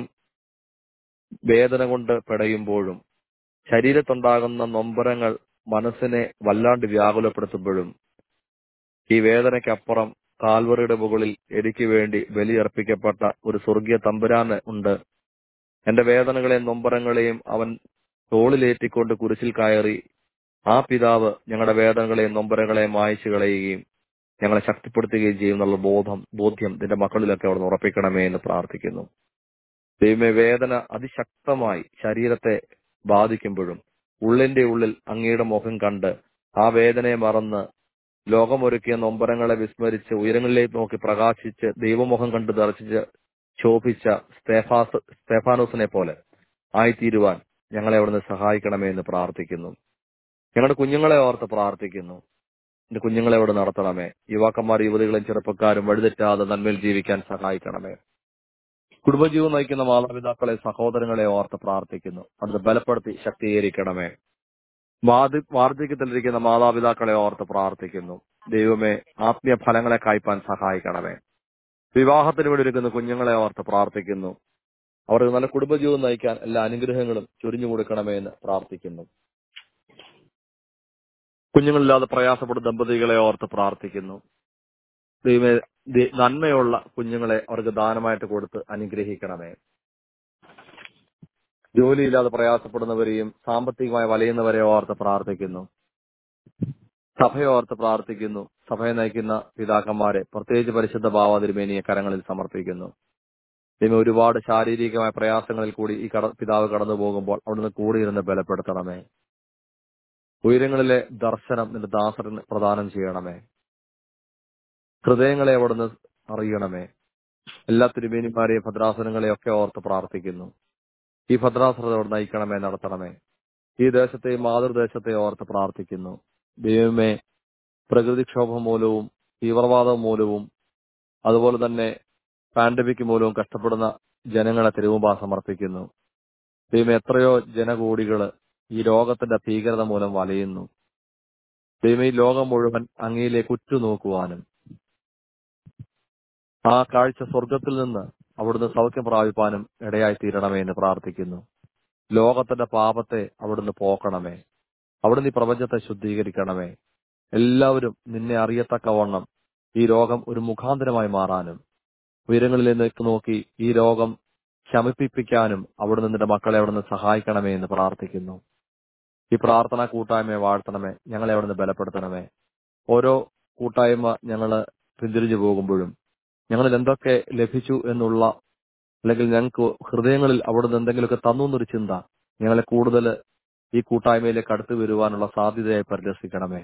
വേദന കൊണ്ട് പിടയുമ്പോഴും ശരീരത്തുണ്ടാകുന്ന നൊമ്പരങ്ങൾ മനസ്സിനെ വല്ലാണ്ട് വ്യാകുലപ്പെടുത്തുമ്പോഴും ഈ വേദനയ്ക്കപ്പുറം കാൽവറിയുടെ മുകളിൽ എനിക്ക് വേണ്ടി ബലിയർപ്പിക്കപ്പെട്ട ഒരു സ്വർഗീയ തമ്പുരാന് ഉണ്ട് എന്റെ വേദനകളെയും നൊമ്പരങ്ങളെയും അവൻ തോളിലേറ്റിക്കൊണ്ട് കുരിശിൽ കയറി ആ പിതാവ് ഞങ്ങളുടെ വേദനകളെയും നൊമ്പരങ്ങളെയും മായച്ചു കളയുകയും ഞങ്ങളെ ശക്തിപ്പെടുത്തുകയും ചെയ്യുന്നുള്ള ബോധം ബോധ്യം നിന്റെ മക്കളിലൊക്കെ അവിടെ ഉറപ്പിക്കണമേ എന്ന് പ്രാർത്ഥിക്കുന്നു ദൈവമേ വേദന അതിശക്തമായി ശരീരത്തെ ബാധിക്കുമ്പോഴും ഉള്ളിന്റെ ഉള്ളിൽ അങ്ങയുടെ മുഖം കണ്ട് ആ വേദനയെ മറന്ന് ലോകമൊരുക്കിയ നൊമ്പരങ്ങളെ വിസ്മരിച്ച് ഉയരങ്ങളിലേക്ക് നോക്കി പ്രകാശിച്ച് ദൈവമുഖം കണ്ട് ദർശിച്ച് ശോഭിച്ച സ്തേഫാസ് സ്തേഫാനോസിനെ പോലെ ആയിത്തീരുവാൻ ഞങ്ങളെ അവിടുന്ന് സഹായിക്കണമേ എന്ന് പ്രാർത്ഥിക്കുന്നു ഞങ്ങളുടെ കുഞ്ഞുങ്ങളെ ഓർത്ത് പ്രാർത്ഥിക്കുന്നു എന്റെ കുഞ്ഞുങ്ങളെ അവിടെ നടത്തണമേ യുവാക്കന്മാർ യുവതികളും ചെറുപ്പക്കാരും വഴിതെറ്റാതെ നന്മയിൽ ജീവിക്കാൻ സഹായിക്കണമേ കുടുംബജീവൻ നയിക്കുന്ന മാതാപിതാക്കളെ സഹോദരങ്ങളെ ഓർത്ത് പ്രാർത്ഥിക്കുന്നു അത് ബലപ്പെടുത്തി ശക്തീകരിക്കണമേ വാർദ്ധ വാർദ്ധക്യത്തിലിരിക്കുന്ന മാതാപിതാക്കളെ ഓർത്ത് പ്രാർത്ഥിക്കുന്നു ദൈവമേ ആത്മീയ ഫലങ്ങളെ കായ്പാൻ സഹായിക്കണമേ വിവാഹത്തിന് വേണ്ടി ഒരുക്കുന്ന കുഞ്ഞുങ്ങളെ ഓർത്ത് പ്രാർത്ഥിക്കുന്നു അവർക്ക് നല്ല കുടുംബജീവൻ നയിക്കാൻ എല്ലാ അനുഗ്രഹങ്ങളും ചൊരിഞ്ഞു കൊടുക്കണമേ എന്ന് പ്രാർത്ഥിക്കുന്നു കുഞ്ഞുങ്ങളില്ലാതെ പ്രയാസപ്പെടുന്ന ദമ്പതികളെ ഓർത്ത് പ്രാർത്ഥിക്കുന്നു ദൈവമേ ദി- നന്മയുള്ള കുഞ്ഞുങ്ങളെ അവർക്ക് ദാനമായിട്ട് കൊടുത്ത് അനുഗ്രഹിക്കണമേ ജോലിയില്ലാതെ പ്രയാസപ്പെടുന്നവരെയും സാമ്പത്തികമായി വലയുന്നവരെ ഓർത്ത് പ്രാർത്ഥിക്കുന്നു സഭയെ ഓർത്ത് പ്രാർത്ഥിക്കുന്നു സഭയെ നയിക്കുന്ന പിതാക്കന്മാരെ പ്രത്യേകിച്ച് പരിശുദ്ധ ഭാവാതിരുമേനിയെ കരങ്ങളിൽ സമർപ്പിക്കുന്നു ദൈവം ഒരുപാട് ശാരീരികമായ പ്രയാസങ്ങളിൽ കൂടി ഈ കട പിതാവ് കടന്നു പോകുമ്പോൾ അവിടുന്ന് കൂടിയിരുന്ന് ബലപ്പെടുത്തണമേ ഉയരങ്ങളിലെ ദർശനം നിന്റെ ദാസരന് പ്രദാനം ചെയ്യണമേ ഹൃദയങ്ങളെ അവിടുന്ന് അറിയണമേ എല്ലാ തിരുമേനിമാരെയും ഭദ്രാസനങ്ങളെയും ഒക്കെ ഓർത്ത് പ്രാർത്ഥിക്കുന്നു ഈ ഭദ്രാസനത അവിടെ നയിക്കണമേ നടത്തണമേ ഈ ദേശത്തെയും മാതൃദേശത്തെയും ഓർത്ത് പ്രാർത്ഥിക്കുന്നു ദൈവമേ പ്രകൃതിക്ഷോഭം മൂലവും തീവ്രവാദം മൂലവും അതുപോലെ തന്നെ പാൻഡമിക് മൂലവും കഷ്ടപ്പെടുന്ന ജനങ്ങളെ തിരുവുമ്പാ സമർപ്പിക്കുന്നു ദൈവം എത്രയോ ജനകോടികള് ഈ രോഗത്തിന്റെ ഭീകരത മൂലം വലയുന്നു ദൈവം ഈ ലോകം മുഴുവൻ അങ്ങയിലേക്ക് ഉറ്റുനോക്കുവാനും ആ കാഴ്ച സ്വർഗത്തിൽ നിന്ന് അവിടുന്ന് സൗഖ്യം പ്രാപിപ്പാനും ഇടയായി തീരണമേ എന്ന് പ്രാർത്ഥിക്കുന്നു ലോകത്തിന്റെ പാപത്തെ അവിടുന്ന് പോക്കണമേ അവിടുന്ന് ഈ പ്രപഞ്ചത്തെ ശുദ്ധീകരിക്കണമേ എല്ലാവരും നിന്നെ അറിയത്തക്കവണ്ണം ഈ രോഗം ഒരു മുഖാന്തരമായി മാറാനും ഉയരങ്ങളിലേക്ക് നോക്കി ഈ രോഗം ശമിപ്പിക്കാനും അവിടുന്ന് നിന്റെ മക്കളെ അവിടുന്ന് സഹായിക്കണമേ എന്ന് പ്രാർത്ഥിക്കുന്നു ഈ പ്രാർത്ഥന കൂട്ടായ്മയെ വാഴ്ത്തണമേ ഞങ്ങളെ അവിടുന്ന് ബലപ്പെടുത്തണമേ ഓരോ കൂട്ടായ്മ ഞങ്ങള് പിന്തിരിഞ്ഞു പോകുമ്പോഴും ഞങ്ങളിൽ എന്തൊക്കെ ലഭിച്ചു എന്നുള്ള അല്ലെങ്കിൽ ഞങ്ങൾക്ക് ഹൃദയങ്ങളിൽ അവിടുന്ന് എന്തെങ്കിലുമൊക്കെ തന്നു എന്നൊരു ചിന്ത ഞങ്ങളെ കൂടുതൽ ഈ കൂട്ടായ്മയിലേക്ക് അടുത്തു വരുവാനുള്ള സാധ്യതയായി പരിരസിക്കണമേ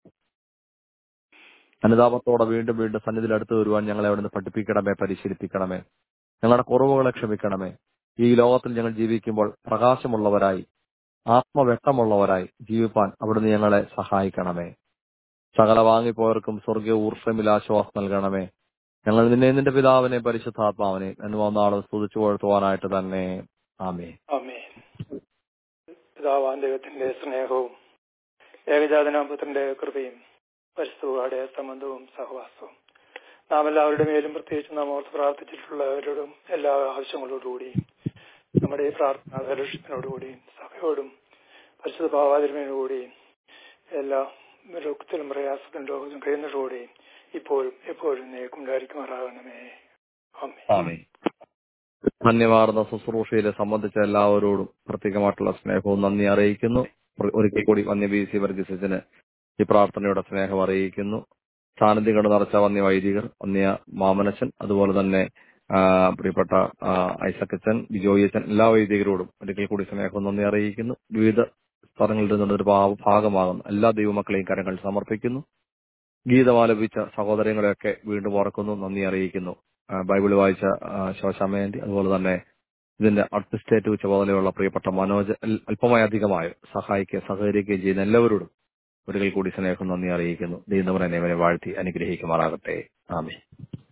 അനുതാപത്തോടെ വീണ്ടും വീണ്ടും സന്നിധിയിൽ അടുത്ത് വരുവാൻ ഞങ്ങളെ അവിടുന്ന് പഠിപ്പിക്കണമേ പരിശീലിപ്പിക്കണമേ ഞങ്ങളുടെ കുറവുകളെ ക്ഷമിക്കണമേ ഈ ലോകത്തിൽ ഞങ്ങൾ ജീവിക്കുമ്പോൾ പ്രകാശമുള്ളവരായി ആത്മവ്യക്തമുള്ളവരായി ജീവിപ്പാൻ അവിടുന്ന് ഞങ്ങളെ സഹായിക്കണമേ സകല വാങ്ങിപ്പോയവർക്കും സ്വർഗീയ ഊർഷമിൽ ആശ്വാസം നൽകണമേ ഞങ്ങൾ നിന്നെ നിന്റെ പിതാവിനെ പരിശുദ്ധാത്മാവിനെ എന്ന് വന്നാളും സ്തുതിച്ചു പുകഴ്ത്തുവാനായിട്ട് തന്നെ ആമേ അമ്മേ പിതാവാൻ ദൈവത്തിന്റെ സ്നേഹവും ഏകജാതനാപുത്രന്റെ കൃപയും പരിസ്ഥിതിയുടെ സംബന്ധവും സഹവാസവും നാം എല്ലാവരുടെ മേലും പ്രത്യേകിച്ച് നാം ഓർത്ത് പ്രാർത്ഥിച്ചിട്ടുള്ളവരോടും എല്ലാ ആവശ്യങ്ങളോടുകൂടിയും നമ്മുടെ ഈ പ്രാർത്ഥന ഫെലോഷിപ്പിനോടുകൂടിയും സഭയോടും പരിശുദ്ധ ഭാവാതിരുമയോടുകൂടിയും എല്ലാ രോഗത്തിലും പ്രയാസത്തിലും രോഗത്തിലും കഴിയുന്നതോടുകൂടിയും ഇപ്പോഴും എപ്പോഴും നേക്കുണ്ടായിരിക്കുമാറാകണമേ അമ്മേ ആമേ ധന്യമാർന്ന ശുശ്രൂഷയിലെ സംബന്ധിച്ച എല്ലാവരോടും പ്രത്യേകമായിട്ടുള്ള സ്നേഹവും നന്ദി അറിയിക്കുന്നു ഒരിക്കൽ കൂടി വന്യ ബി സി വർഗീസിന് ഈ പ്രാർത്ഥനയുടെ സ്നേഹം അറിയിക്കുന്നു സാന്നിധ്യം കണ്ടു നിറച്ച വന്യ വൈദികർ വന്യ മാമനച്ചൻ അതുപോലെ തന്നെ ആ, പ്രിയപ്പെട്ട ആ, ഐസക്കച്ചൻ ബിജോയച്ചൻ എല്ലാ വൈദികരോടും ഒരിക്കൽ കൂടി സ്നേഹം നന്ദി അറിയിക്കുന്നു വിവിധ സ്ഥലങ്ങളിൽ നിന്നൊരു ഭാ- ഭാഗമാകുന്ന എല്ലാ ദൈവമക്കളെയും കരങ്ങൾ സമർപ്പിക്കുന്നു ഗീതം ആലപിച്ച സഹോദരങ്ങളെയൊക്കെ വീണ്ടും ഓർക്കുന്നു നന്ദി അറിയിക്കുന്നു ആ, ബൈബിൾ വായിച്ച ആ, ശോശാമേന്തി അതുപോലെ തന്നെ ഇതിന്റെ അഡ്മിനിസ്ട്രേറ്റീവ് ചുമതലയുള്ള പ്രിയപ്പെട്ട മനോജ് അൽ- അല്പമായി അധികമായോ സഹായിക്കുകയും സഹകരിക്കുകയും ചെയ്യുന്ന എല്ലാവരോടും ഒരിക്കൽ കൂടി സ്നേഹം നന്ദി അറിയിക്കുന്നു ദൈവം എന്നെ വാഴ്ത്തി അനുഗ്രഹിക്കുമാറാകട്ടെ ആമേ